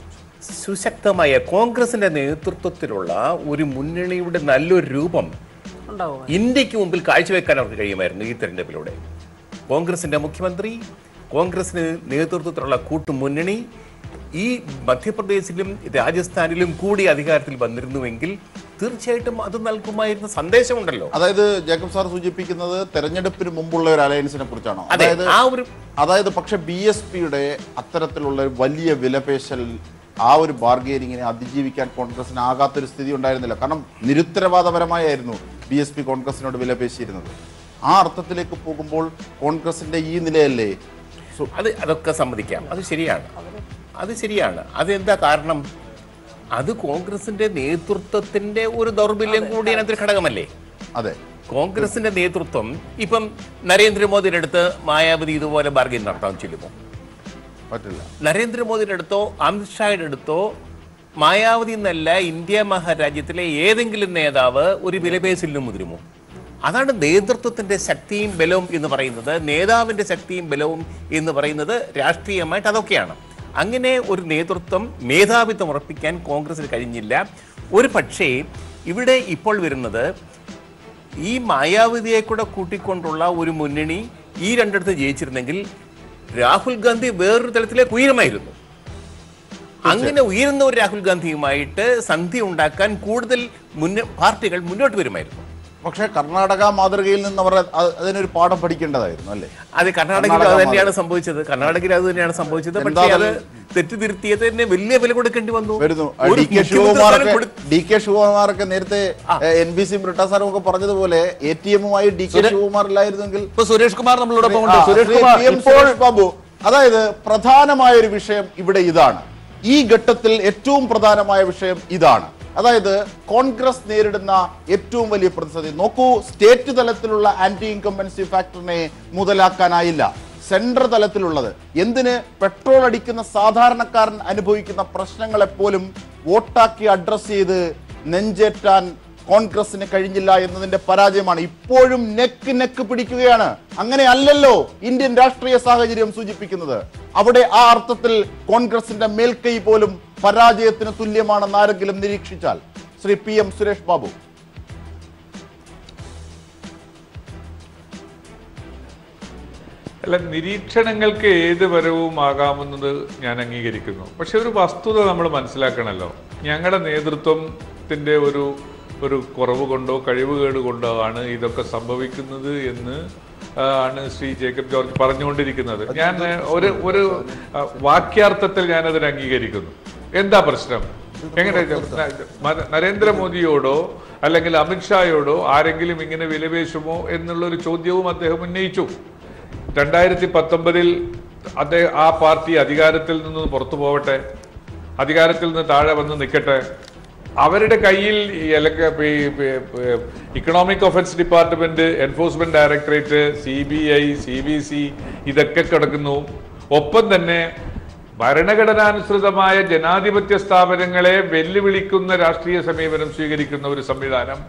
സുശക്തമായ കോൺഗ്രസിന്റെ നേതൃത്വത്തിലുള്ള ഒരു മുന്നണിയുടെ നല്ലൊരു രൂപം ഉണ്ടാവും ഇന്ത്യക്ക് മുമ്പിൽ കാഴ്ചവെക്കാൻ അവർക്ക് കഴിയുമായിരുന്നു ഈ തെരഞ്ഞെടുപ്പിലൂടെ കോൺഗ്രസിന്റെ മുഖ്യമന്ത്രി കോൺഗ്രസിന് നേതൃത്വത്തിലുള്ള കൂട്ടുമുന്നണി ഈ മധ്യപ്രദേശിലും രാജസ്ഥാനിലും കൂടി അധികാരത്തിൽ വന്നിരുന്നുവെങ്കിൽ തീർച്ചയായിട്ടും അത് നൽകുമായിരുന്ന സന്ദേശമുണ്ടല്ലോ അതായത് ജേക്കബ് സാർ സൂചിപ്പിക്കുന്നത് തെരഞ്ഞെടുപ്പിന് മുമ്പുള്ള ഒരു അലയൻസിനെ കുറിച്ചാണോ അതെ, അതായത് ആ ഒരു അതായത് പക്ഷെ ബി എസ് പിയുടെ അത്തരത്തിലുള്ള ഒരു വലിയ വിലപേശൽ ആ ഒരു ബാർഗെയിനിങ്ങിനെ അതിജീവിക്കാൻ കോൺഗ്രസിന് ആകാത്തൊരു സ്ഥിതി ഉണ്ടായിരുന്നില്ല കാരണം നിരുത്തരവാദപരമായിരുന്നു ബി എസ് പി കോൺഗ്രസിനോട് വിലപേശിയിരുന്നത് ആ അർത്ഥത്തിലേക്ക് പോകുമ്പോൾ കോൺഗ്രസിന്റെ ഈ നിലയല്ലേ സു- അത് അതൊക്കെ സമ്മതിക്കാം അത് ശരിയാണ് അത് ശരിയാണ് അതെന്താ കാരണം അത് കോൺഗ്രസിന്റെ നേതൃത്വത്തിന്റെ ഒരു ദൗർബല്യം കൂടി അതിനകത്തൊരു ഘടകമല്ലേ അതെ കോൺഗ്രസിന്റെ നേതൃത്വം ഇപ്പം നരേന്ദ്രമോദിയുടെ അടുത്ത് മായാവതി ഇതുപോലെ ബാർഗെയിൻ നടത്താൻ ചെല്ലുമോ പറ്റില്ല നരേന്ദ്രമോദിയുടെ അടുത്തോ അമിത്ഷായുടെ അടുത്തോ മായാവതി എന്നല്ല ഇന്ത്യ മഹാരാജ്യത്തിലെ ഏതെങ്കിലും നേതാവ് ഒരു വിലപേശലിനും മുതിരുമോ അതാണ് നേതൃത്വത്തിന്റെ ശക്തിയും ബലവും എന്ന് പറയുന്നത് നേതാവിന്റെ ശക്തിയും ബലവും എന്ന് പറയുന്നത് രാഷ്ട്രീയമായിട്ട് അതൊക്കെയാണ് അങ്ങനെ ഒരു നേതൃത്വം മേധാവിത്വം ഉറപ്പിക്കാൻ കോൺഗ്രസിന് കഴിഞ്ഞില്ല ഒരു പക്ഷേ ഇവിടെ ഇപ്പോൾ വരുന്നത് ഈ മായാവതിയെ കൂടെ കൂട്ടിക്കൊണ്ടുള്ള ഒരു മുന്നണി ഈ രണ്ടിടത്ത് ജയിച്ചിരുന്നെങ്കിൽ രാഹുൽ ഗാന്ധി വേറൊരു തലത്തിലേക്ക് ഉയരുമായിരുന്നു അങ്ങനെ ഉയരുന്ന ഒരു രാഹുൽ ഗാന്ധിയുമായിട്ട് സന്ധി ഉണ്ടാക്കാൻ കൂടുതൽ മുന്ന പാർട്ടികൾ മുന്നോട്ട് വരുമായിരുന്നു പക്ഷേ കർണാടക മാതൃകയിൽ നിന്ന് അവർ അ- അതിനൊരു പാഠം പഠിക്കേണ്ടതായിരുന്നു അല്ലേ അത് കർണാടകയിൽ കർണാടക അത് തന്നെയാണ് മാതൃക. സംഭവിച്ചത് കർണാടകയിൽ അത് തന്നെയാണ് സംഭവിച്ചത് എന്താ പക്ഷേ അത് അത് തെറ്റിതിരുത്തിയത് തന്നെ വലിയ വില കൊടുക്കേണ്ടി വന്നു വരുന്നു ഒരു ഡി കെ മുഖ്യമന്ത്രി ശിവകുമാറൊക്കെ സ്ഥാനം കൊടു- ഡി കെ ശിവകുമാറൊക്കെ നേരത്തെ എൻ ബി സി ബ്രിട്ടാ സാറും ഒക്കെ പറഞ്ഞതുപോലെ എ ടി എമ്മുമായി ഡി കെ ശിവകുമാർ ഇല്ലായിരുന്നെങ്കിൽ ഇപ്പൊ സുരേഷ് കുമാർ നമ്മളോടൊപ്പം ആ, ഉണ്ട് സുരേഷ് ശ്രീ കുമാർ പി. എം. ഇപ്പോൾ സുരേഷ് ബാബു അതായത് പ്രധാനമായ ഒരു വിഷയം ഇവിടെ ഇതാണ് ഈ ഘട്ടത്തിൽ ഏറ്റവും പ്രധാനമായ വിഷയം ഇതാണ് അതായത് കോൺഗ്രസ് നേരിടുന്ന ഏറ്റവും വലിയ പ്രതിസന്ധി നോക്കൂ സ്റ്റേറ്റ് തലത്തിലുള്ള ആന്റി ഇൻകംബൻസി ഫാക്ടറിനെ മുതലാക്കാനായില്ല സെൻട്രൽ തലത്തിലുള്ളത് എന്തിന് പെട്രോൾ അടിക്കുന്ന സാധാരണക്കാരൻ അനുഭവിക്കുന്ന പ്രശ്നങ്ങളെപ്പോലും വോട്ടാക്കി അഡ്രസ് ചെയ്ത് നെഞ്ചേറ്റാൻ കോൺഗ്രസിന് കഴിഞ്ഞില്ല എന്നതിന്റെ പരാജയമാണ് ഇപ്പോഴും നെക്ക് നെക്ക് പിടിക്കുകയാണ് അങ്ങനെ അല്ലല്ലോ ഇന്ത്യൻ രാഷ്ട്രീയ സാഹചര്യം സൂചിപ്പിക്കുന്നത് അവിടെ ആ അർത്ഥത്തിൽ കോൺഗ്രസിന്റെ മേൽക്കൈ പോലും പരാജയത്തിന് തുല്യമാണെന്ന് ആരെങ്കിലും നിരീക്ഷിച്ചാൽ ശ്രീ പി എം സുരേഷ് ബാബു അല്ല നിരീക്ഷണങ്ങൾക്ക് ഏത് വരവും ആകാമെന്നത് ഞാൻ അംഗീകരിക്കുന്നു പക്ഷെ ഒരു വസ്തുത നമ്മൾ മനസ്സിലാക്കണമല്ലോ ഞങ്ങളുടെ നേതൃത്വത്തിന്റെ ഒരു ഒരു കുറവ് കൊണ്ടോ കഴിവുകേട് കൊണ്ടോ ആണ് ഇതൊക്കെ സംഭവിക്കുന്നത് എന്ന് ആ, ആണ് ശ്രീ ജേക്കബ് ജോർജ് പറഞ്ഞുകൊണ്ടിരിക്കുന്നത് ഞാൻ ഏ, ഒരു ഒരു ആ, വാക്യാർത്ഥത്തിൽ ഞാനതിനെ അംഗീകരിക്കുന്നു എന്താ പ്രശ്നം എങ്ങനെ ന- നരേന്ദ്രമോദിയോടോ അല്ലെങ്കിൽ അമിത്ഷായോടോ ആരെങ്കിലും ഇങ്ങനെ വിലപേശുമോ എന്നുള്ളൊരു ചോദ്യവും അദ്ദേഹം ഉന്നയിച്ചു രണ്ടായിരത്തി പത്തൊമ്പതിൽ അദ്ദേഹം ആ പാർട്ടി അധികാരത്തിൽ നിന്ന് പുറത്തു പോവട്ടെ അധികാരത്തിൽ നിന്ന് താഴെ വന്ന് നിൽക്കട്ടെ അവരുടെ കയ്യിൽ ഈ എലക്ക- ഈ- ഈ- ഈ- economic offence department enforcement directorate C B I C B C ഇതൊക്കെ കിടക്കുന്നു ഒപ്പം തന്നെ ഭരണഘടനാനുസൃതമായ ജനാധിപത്യ സ്ഥാപനങ്ങളെ വെല്ലുവിളിക്കുന്ന രാഷ്ട്രീയ സമീപനം സ്വീകരിക്കുന്ന ഒരു സംവിധാനം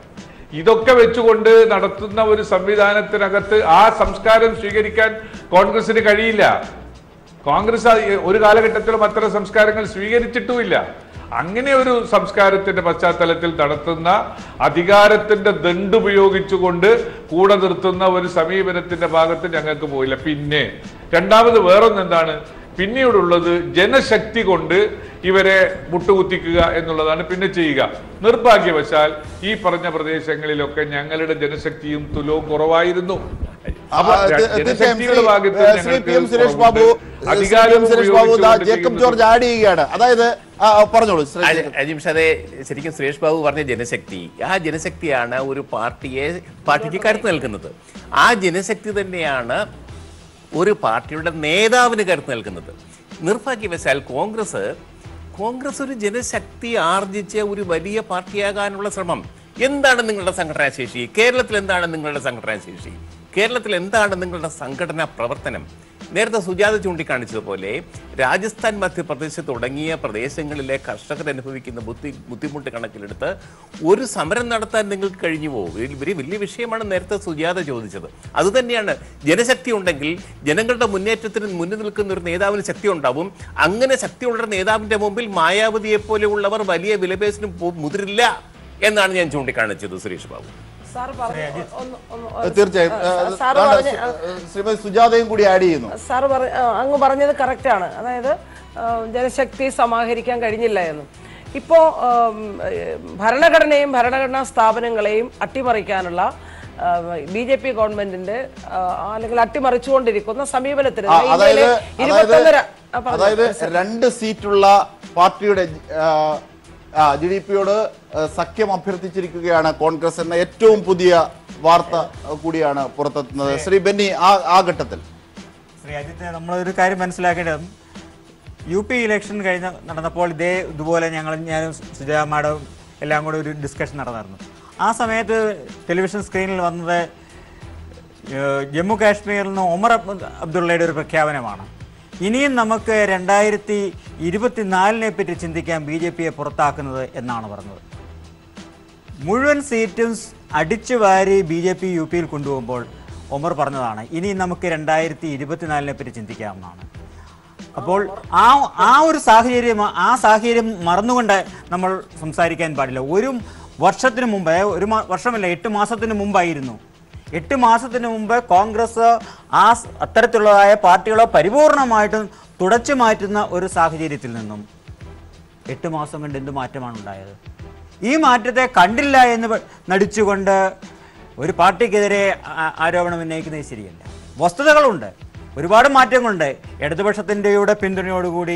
ഇതൊക്കെ വെച്ചുകൊണ്ട് നടത്തുന്ന ഒരു സംവിധാനത്തിനകത്ത് ആ സംസ്കാരം സ്വീകരിക്കാൻ കോൺഗ്രസിന് കഴിയില്ല കോൺഗ്രസ് അത് ഒരു കാലഘട്ടത്തിലും അത്തരം സംസ്കാരങ്ങൾ സ്വീകരിച്ചിട്ടുമില്ല അങ്ങനെ ഒരു സംസ്കാരത്തിന്റെ പശ്ചാത്തലത്തിൽ നടത്തുന്ന അധികാരത്തിന്റെ ദണ്ടുപയോഗിച്ചുകൊണ്ട് കൂടെ നിർത്തുന്ന ഒരു സമീപനത്തിന്റെ ഭാഗത്ത് ഞങ്ങൾക്ക് പോയില്ല പിന്നെ രണ്ടാമത് വേറൊന്ന് എന്താണ് പിന്നീടുള്ളത് ജനശക്തി കൊണ്ട് ഇവരെ മുട്ടുകുത്തിക്കുക എന്നുള്ളതാണ് പിന്നെ ചെയ്യുക നിർഭാഗ്യവശാൽ ഈ പറഞ്ഞ പ്രദേശങ്ങളിലൊക്കെ ഞങ്ങളുടെ ജനശക്തിയും തുലവും കുറവായിരുന്നു അപ്പൊ ആ, തീ- തീർച്ചയായും ജനശക്തിയുടെ ശ്രീ- ഭാഗത്ത് ഏ, ശ്രീ പി എം ഞങ്ങൾക്ക് സുരേഷ് ബാബു കുറവുണ്ട്. ശ്രീ പി അധികാരം എം സുരേഷ് ബാബു ദാ ഉപയോഗിച്ചുകൊണ്ട് ജേക്കബ് ചെയ്യുന്നത് ജോർജ് ആഡ് ചെയ്യുകയാണ് അതായത് ആ, ആ, പറഞ്ഞോളൂ ശ്രീ ജേക്കബ്. അജിംഷ അതെ ശരിക്കും സുരേഷ് ബാബു പറഞ്ഞ ജനശക്തി ആ ജനശക്തിയാണ് ഒരു പാർട്ടിയെ പാർട്ടിക്ക് കരുത്ത് നൽകുന്നത് ആ ജനശക്തി തന്നെയാണ് ഒരു പാർട്ടിയുടെ നേതാവിന് കരുത്ത് നൽകുന്നത് നിർഭാഗ്യവശാൽ കോൺഗ്രസ് കോൺഗ്രസ് ഒരു ജനശക്തി ആർജിച്ച ഒരു വലിയ പാർട്ടിയാകാനുള്ള ശ്രമം എന്താണ് നിങ്ങളുടെ സംഘടനാ ശേഷി കേരളത്തിൽ എന്താണ് നിങ്ങളുടെ സംഘടനാ ശേഷി കേരളത്തിൽ എന്താണ് നിങ്ങളുടെ സംഘടനാ പ്രവർത്തനം നേരത്തെ സുജാത ചൂണ്ടിക്കാണിച്ചതുപോലെ രാജസ്ഥാൻ മധ്യപ്രദേശ് തുടങ്ങിയ പ്രദേശങ്ങളിലെ കർഷകർ അനുഭവിക്കുന്ന ബുദ്ധി ബുദ്ധിമുട്ട് കണക്കിലെടുത്ത് ഒരു സമരം നടത്താൻ നിങ്ങൾക്ക് കഴിഞ്ഞുവോ ഒരു വലിയ വലിയ വിഷയമാണ് നേരത്തെ സുജാത ചോദിച്ചത് അതുതന്നെയാണ് ജനശക്തി ഉണ്ടെങ്കിൽ ജനങ്ങളുടെ മുന്നേറ്റത്തിന് മുന്നിൽ നിൽക്കുന്ന ഒരു നേതാവിന് ശക്തി ഉണ്ടാവും അങ്ങനെ ശക്തിയുള്ള ഒരു നേതാവിന്റെ മുമ്പിൽ മായാവതിയെ പോലെയുള്ളവർ വലിയ വിലപേശിനും പോ- മുതിരില്ല എന്നാണ് ഞാൻ ചൂണ്ടിക്കാണിച്ചത് സുരേഷ് ബാബു സാർ പറഞ്ഞു ഒന്ന് ഒന്ന് തീർച്ചയായും ഏ, സാറ് ദാണ്ട പറഞ്ഞ ശ്രീ- ശ്രീമതി സുജാതയും കൂടി ആഡ് ചെയ്യുന്നു സാറ് പറ ആ, അങ്ങ് പറഞ്ഞത് കറക്റ്റാണ് അതായത് ആ, ജനശക്തി സമാഹരിക്കാൻ കഴിഞ്ഞില്ല എന്ന് ഇപ്പോൾ ഭരണഘടനയും ഭരണഘടനാ സ്ഥാപനങ്ങളെയും അട്ടിമറിക്കാനുള്ള ബി ജെ പി ഗവൺമെന്റിന്റെ ആ, അല്ലെങ്കിൽ അട്ടിമറിച്ചുകൊണ്ടിരിക്കുന്ന സമീപനത്തിന് ആ, അതായത് ഇന്ത്യയിലെ ഇരുപത്തൊന്നര ആ, പറഞ്ഞോ. അതായത് രണ്ട് സീറ്റുള്ള പാർട്ടിയുടെ ജി ഡി പിയോട് സഖ്യം അഭ്യർത്ഥിച്ചിരിക്കുകയാണ് കോൺഗ്രസ് എന്ന ഏറ്റവും പുതിയ വാർത്ത ആ, കൂടിയാണ് പുറത്തെത്തുന്നത് ശ്രീ ബെന്നി ആ ആ ഘട്ടത്തിൽ ശ്രീ അജിത്ത് നമ്മളൊരു കാര്യം മനസ്സിലാക്കേണ്ടത് യു പി ഇലക്ഷൻ കഴിഞ്ഞ നടന്നപ്പോൾ ഇതേ ഇതുപോലെ ഞങ്ങൾ ഞാനും സുജയ മാഡവും എല്ലാം കൂടെ ഒരു ഡിസ്കഷൻ നടന്നായിരുന്നു ആ സമയത്ത് ടെലിവിഷൻ സ്ക്രീനിൽ വന്നത് ഏഹ്, ജമ്മു കാശ്മീരിൽ നിന്ന് ഒമർ അബ്ദു- അബ്ദുള്ളയുടെ ഒരു പ്രഖ്യാപനമാണ് ഇനിയും നമുക്ക് രണ്ടായിരത്തി ഇരുപത്തിനാലിനെ പറ്റി ചിന്തിക്കാൻ ബി ജെ പിയെ പുറത്താക്കുന്നത് എന്നാണ് പറഞ്ഞത് മുഴുവൻ സീറ്റും സ് അടിച്ചു വാരി ബി ജെ പി യു പിയിൽ കൊണ്ടുപോകുമ്പോൾ ഒമർ പറഞ്ഞതാണ് ഇനി നമുക്ക് രണ്ടായിരത്തി ഇരുപത്തിനാലിനെ പറ്റി ചിന്തിക്കാമെന്നാണ് അപ്പോൾ ആ ആ ഒരു സാഹചര്യം ആ സാഹചര്യം മറന്നുകൊണ്ട് നമ്മൾ സംസാരിക്കാൻ പാടില്ല ഒരു വർഷത്തിന് മുമ്പേ ഒരു മാ- വർഷമല്ല എട്ട് മാസത്തിന് മുമ്പായിരുന്നു എട്ട് മാസത്തിന് മുമ്പ് കോൺഗ്രസ് ആ സ് അത്തരത്തിലുള്ളതായ പാർട്ടികളെ പരിപൂർണമായിട്ടും തുടച്ചു മാറ്റുന്ന ഒരു സാഹചര്യത്തിൽ നിന്നും എട്ട് മാസം കൊണ്ട് എന്ത് മാറ്റമാണ് ഉണ്ടായത് ഈ മാറ്റത്തെ കണ്ടില്ല എന്ന് പ- നടിച്ചുകൊണ്ട് ഒരു പാർട്ടിക്കെതിരെ ആ- ആരോപണം ഉന്നയിക്കുന്നത് ശരിയല്ല വസ്തുതകളുണ്ട് ഒരുപാട് മാറ്റങ്ങളുണ്ട് ഇടതുപക്ഷത്തിൻ്റെയുടെ പിന്തുണയോടുകൂടി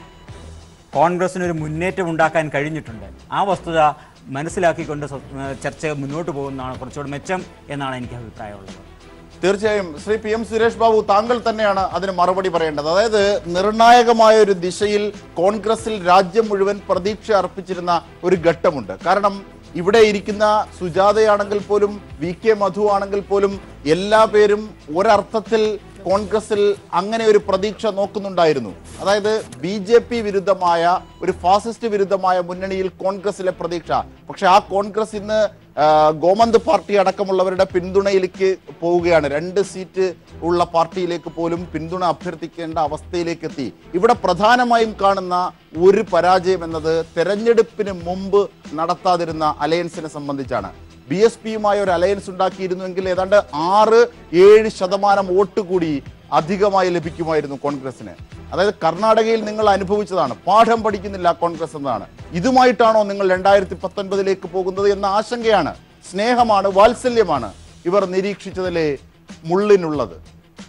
കോൺഗ്രസിന് ഒരു മുന്നേറ്റം ഉണ്ടാക്കാൻ കഴിഞ്ഞിട്ടുണ്ട് ആ വസ്തുത മനസ്സിലാക്കിക്കൊണ്ട് സ- ചർച്ച മുന്നോട്ട് പോകുന്നതാണ് കുറച്ചുകൂടി മെച്ചം എന്നാണ് എനിക്ക് അഭിപ്രായമുള്ളത് തീർച്ചയായും ശ്രീ പി എം സുരേഷ് ബാബു താങ്കൾ തന്നെയാണ് അതിന് മറുപടി പറയേണ്ടത് അതായത് നിർണായകമായ ഒരു ദിശയിൽ കോൺഗ്രസിൽ രാജ്യം മുഴുവൻ പ്രതീക്ഷ അർപ്പിച്ചിരുന്ന ഒരു ഘട്ടമുണ്ട് കാരണം ഇവിടെ ഇരിക്കുന്ന സുജാതയാണെങ്കിൽ പോലും വി കെ മധു ആണെങ്കിൽ പോലും എല്ലാ പേരും ഒരർത്ഥത്തിൽ കോൺഗ്രസിൽ അങ്ങനെ ഒരു പ്രതീക്ഷ നോക്കുന്നുണ്ടായിരുന്നു അതായത് ബി ജെ പി വിരുദ്ധമായ ഒരു ഫാസിസ്റ്റ് വിരുദ്ധമായ മുന്നണിയിൽ കോൺഗ്രസിലെ പ്രതീക്ഷ പക്ഷെ ആ കോൺഗ്രസ് ഇന്ന് ആ, ഗോമന്ത് പാർട്ടി അടക്കമുള്ളവരുടെ പിന്തുണയിലേക്ക് പോവുകയാണ് രണ്ട് സീറ്റ് ഉള്ള പാർട്ടിയിലേക്ക് പോലും പിന്തുണ അഭ്യർത്ഥിക്കേണ്ട അവസ്ഥയിലേക്ക് എത്തി ഇവിടെ പ്രധാനമായും കാണുന്ന ഒരു പരാജയം എന്നത് തെരഞ്ഞെടുപ്പിന് മുമ്പ് നടത്താതിരുന്ന അലയൻസിനെ സംബന്ധിച്ചാണ് ബി എസ് പിയുമായ ഒരു അലയൻസ് ഉണ്ടാക്കിയിരുന്നുവെങ്കിൽ ഏതാണ്ട് ആറ് ഏഴ് ശതമാനം വോട്ട് കൂടി അധികമായി ലഭിക്കുമായിരുന്നു കോൺഗ്രസിന് അതായത് കർണാടകയിൽ നിങ്ങൾ അനുഭവിച്ചതാണ് പാഠം പഠിക്കുന്നില്ല കോൺഗ്രസ് എന്നതാണ് ഇതുമായിട്ടാണോ നിങ്ങൾ രണ്ടായിരത്തി പത്തൊൻപതിലേക്ക് പോകുന്നത് എന്ന ആശങ്കയാണ് സ്നേഹമാണ് വാത്സല്യമാണ് ഇവർ നിരീക്ഷിച്ചതിലെ മുള്ളിനുള്ളത്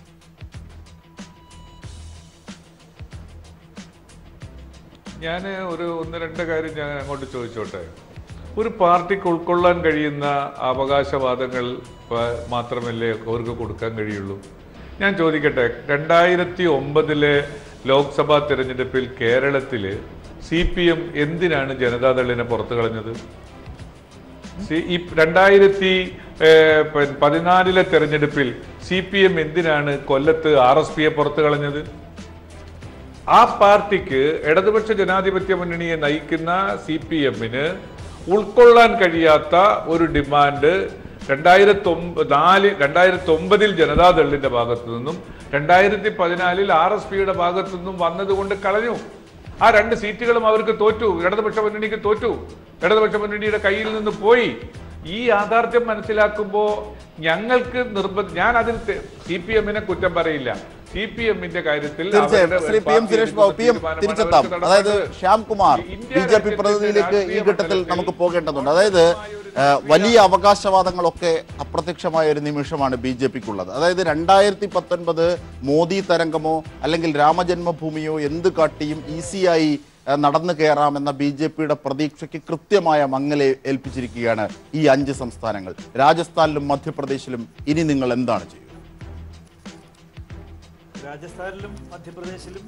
ഞാൻ ഒരു ഒന്ന് രണ്ട് കാര്യം ഞാൻ അങ്ങോട്ട് ചോദിച്ചോട്ടെ ഒരു പാർട്ടിക്ക് ഉൾക്കൊള്ളാൻ കഴിയുന്ന അവകാശവാദങ്ങൾ പ- മാത്രമല്ലേ അവർക്ക് കൊടുക്കാൻ കഴിയുള്ളൂ ഞാൻ ചോദിക്കട്ടെ രണ്ടായിരത്തി ഒമ്പതിലെ ലോക്സഭാ തിരഞ്ഞെടുപ്പിൽ കേരളത്തിൽ സി പി എം എന്തിനാണ് ജനതാദളിനെ പുറത്തു കളഞ്ഞത് സി- ഈ രണ്ടായിരത്തി ഏഹ്, പ- പതിനാലിലെ തെരഞ്ഞെടുപ്പിൽ സി പി എം എന്തിനാണ് കൊല്ലത്ത് ആർ എസ് പിയെ പുറത്തു കളഞ്ഞത് ആ പാർട്ടിക്ക് ഇടതുപക്ഷ ജനാധിപത്യ മുന്നണിയെ നയിക്കുന്ന സി പി എമ്മിന് ഉൾക്കൊള്ളാൻ കഴിയാത്ത ഒരു ഡിമാൻഡ് രണ്ടായിരത്തി ഒമ്പത് നാല് രണ്ടായിരത്തി ഒമ്പതിൽ ജനതാദളിന്റെ ഭാഗത്തു നിന്നും രണ്ടായിരത്തി പതിനാലിൽ ആർ എസ് പിയുടെ ഭാഗത്തു നിന്നും വന്നതുകൊണ്ട് കളഞ്ഞു ആ രണ്ട് സീറ്റുകളും അവർക്ക് തോറ്റു ഇടതുപക്ഷ മുന്നണിക്ക് തോറ്റു ഇടതുപക്ഷ മുന്നണിയുടെ കയ്യിൽ നിന്ന് പോയി ഈ യാഥാർത്ഥ്യം മനസ്സിലാക്കുമ്പോൾ ഞങ്ങൾക്ക് നിർബന്ധ ഞാൻ അതിൽ സി പി എമ്മിനെ കുറ്റം പറയില്ല സി പി എമ്മിന്റെ കാര്യത്തിൽ തീർച്ചയായും അവരുടെ Shri P M party Suresh Babu P M തീരുമാനമാണ് തിരിച്ചെത്താം അവർക്ക് അതായത് നടന്നത്. Shyam Kumar India B J P രാജ്യത്തിന്റെ പ്രതിനിധിയിലേക്ക് ഈ രാഷ്ട്രീയ ഘട്ടത്തിൽ മണ്ഡലത്തിൽ നമുക്ക് പോകേണ്ടതുണ്ട് അതായത് ആ, വലിയ അവകാശവാദങ്ങളൊക്കെ അപ്രത്യക്ഷമായ ഒരു നിമിഷമാണ് ബി ജെ പിക്കുള്ളത് അതായത് രണ്ടായിരത്തി പത്തൊൻപത് മോദി തരംഗമോ അല്ലെങ്കിൽ രാമജന്മഭൂമിയോ എന്ത് കാട്ടിയും ഈസിയായി ആ, നടന്നു കയറാമെന്ന ബി ജെ പിയുടെ പ്രതീക്ഷയ്ക്ക് കൃത്യമായ മങ്ങലെ ഏൽപ്പിച്ചിരിക്കുകയാണ് ഈ അഞ്ച് സംസ്ഥാനങ്ങൾ രാജസ്ഥാനിലും മധ്യപ്രദേശിലും ഇനി നിങ്ങൾ എന്താണ് ചെയ്യുക രാജസ്ഥാനിലും മധ്യപ്രദേശിലും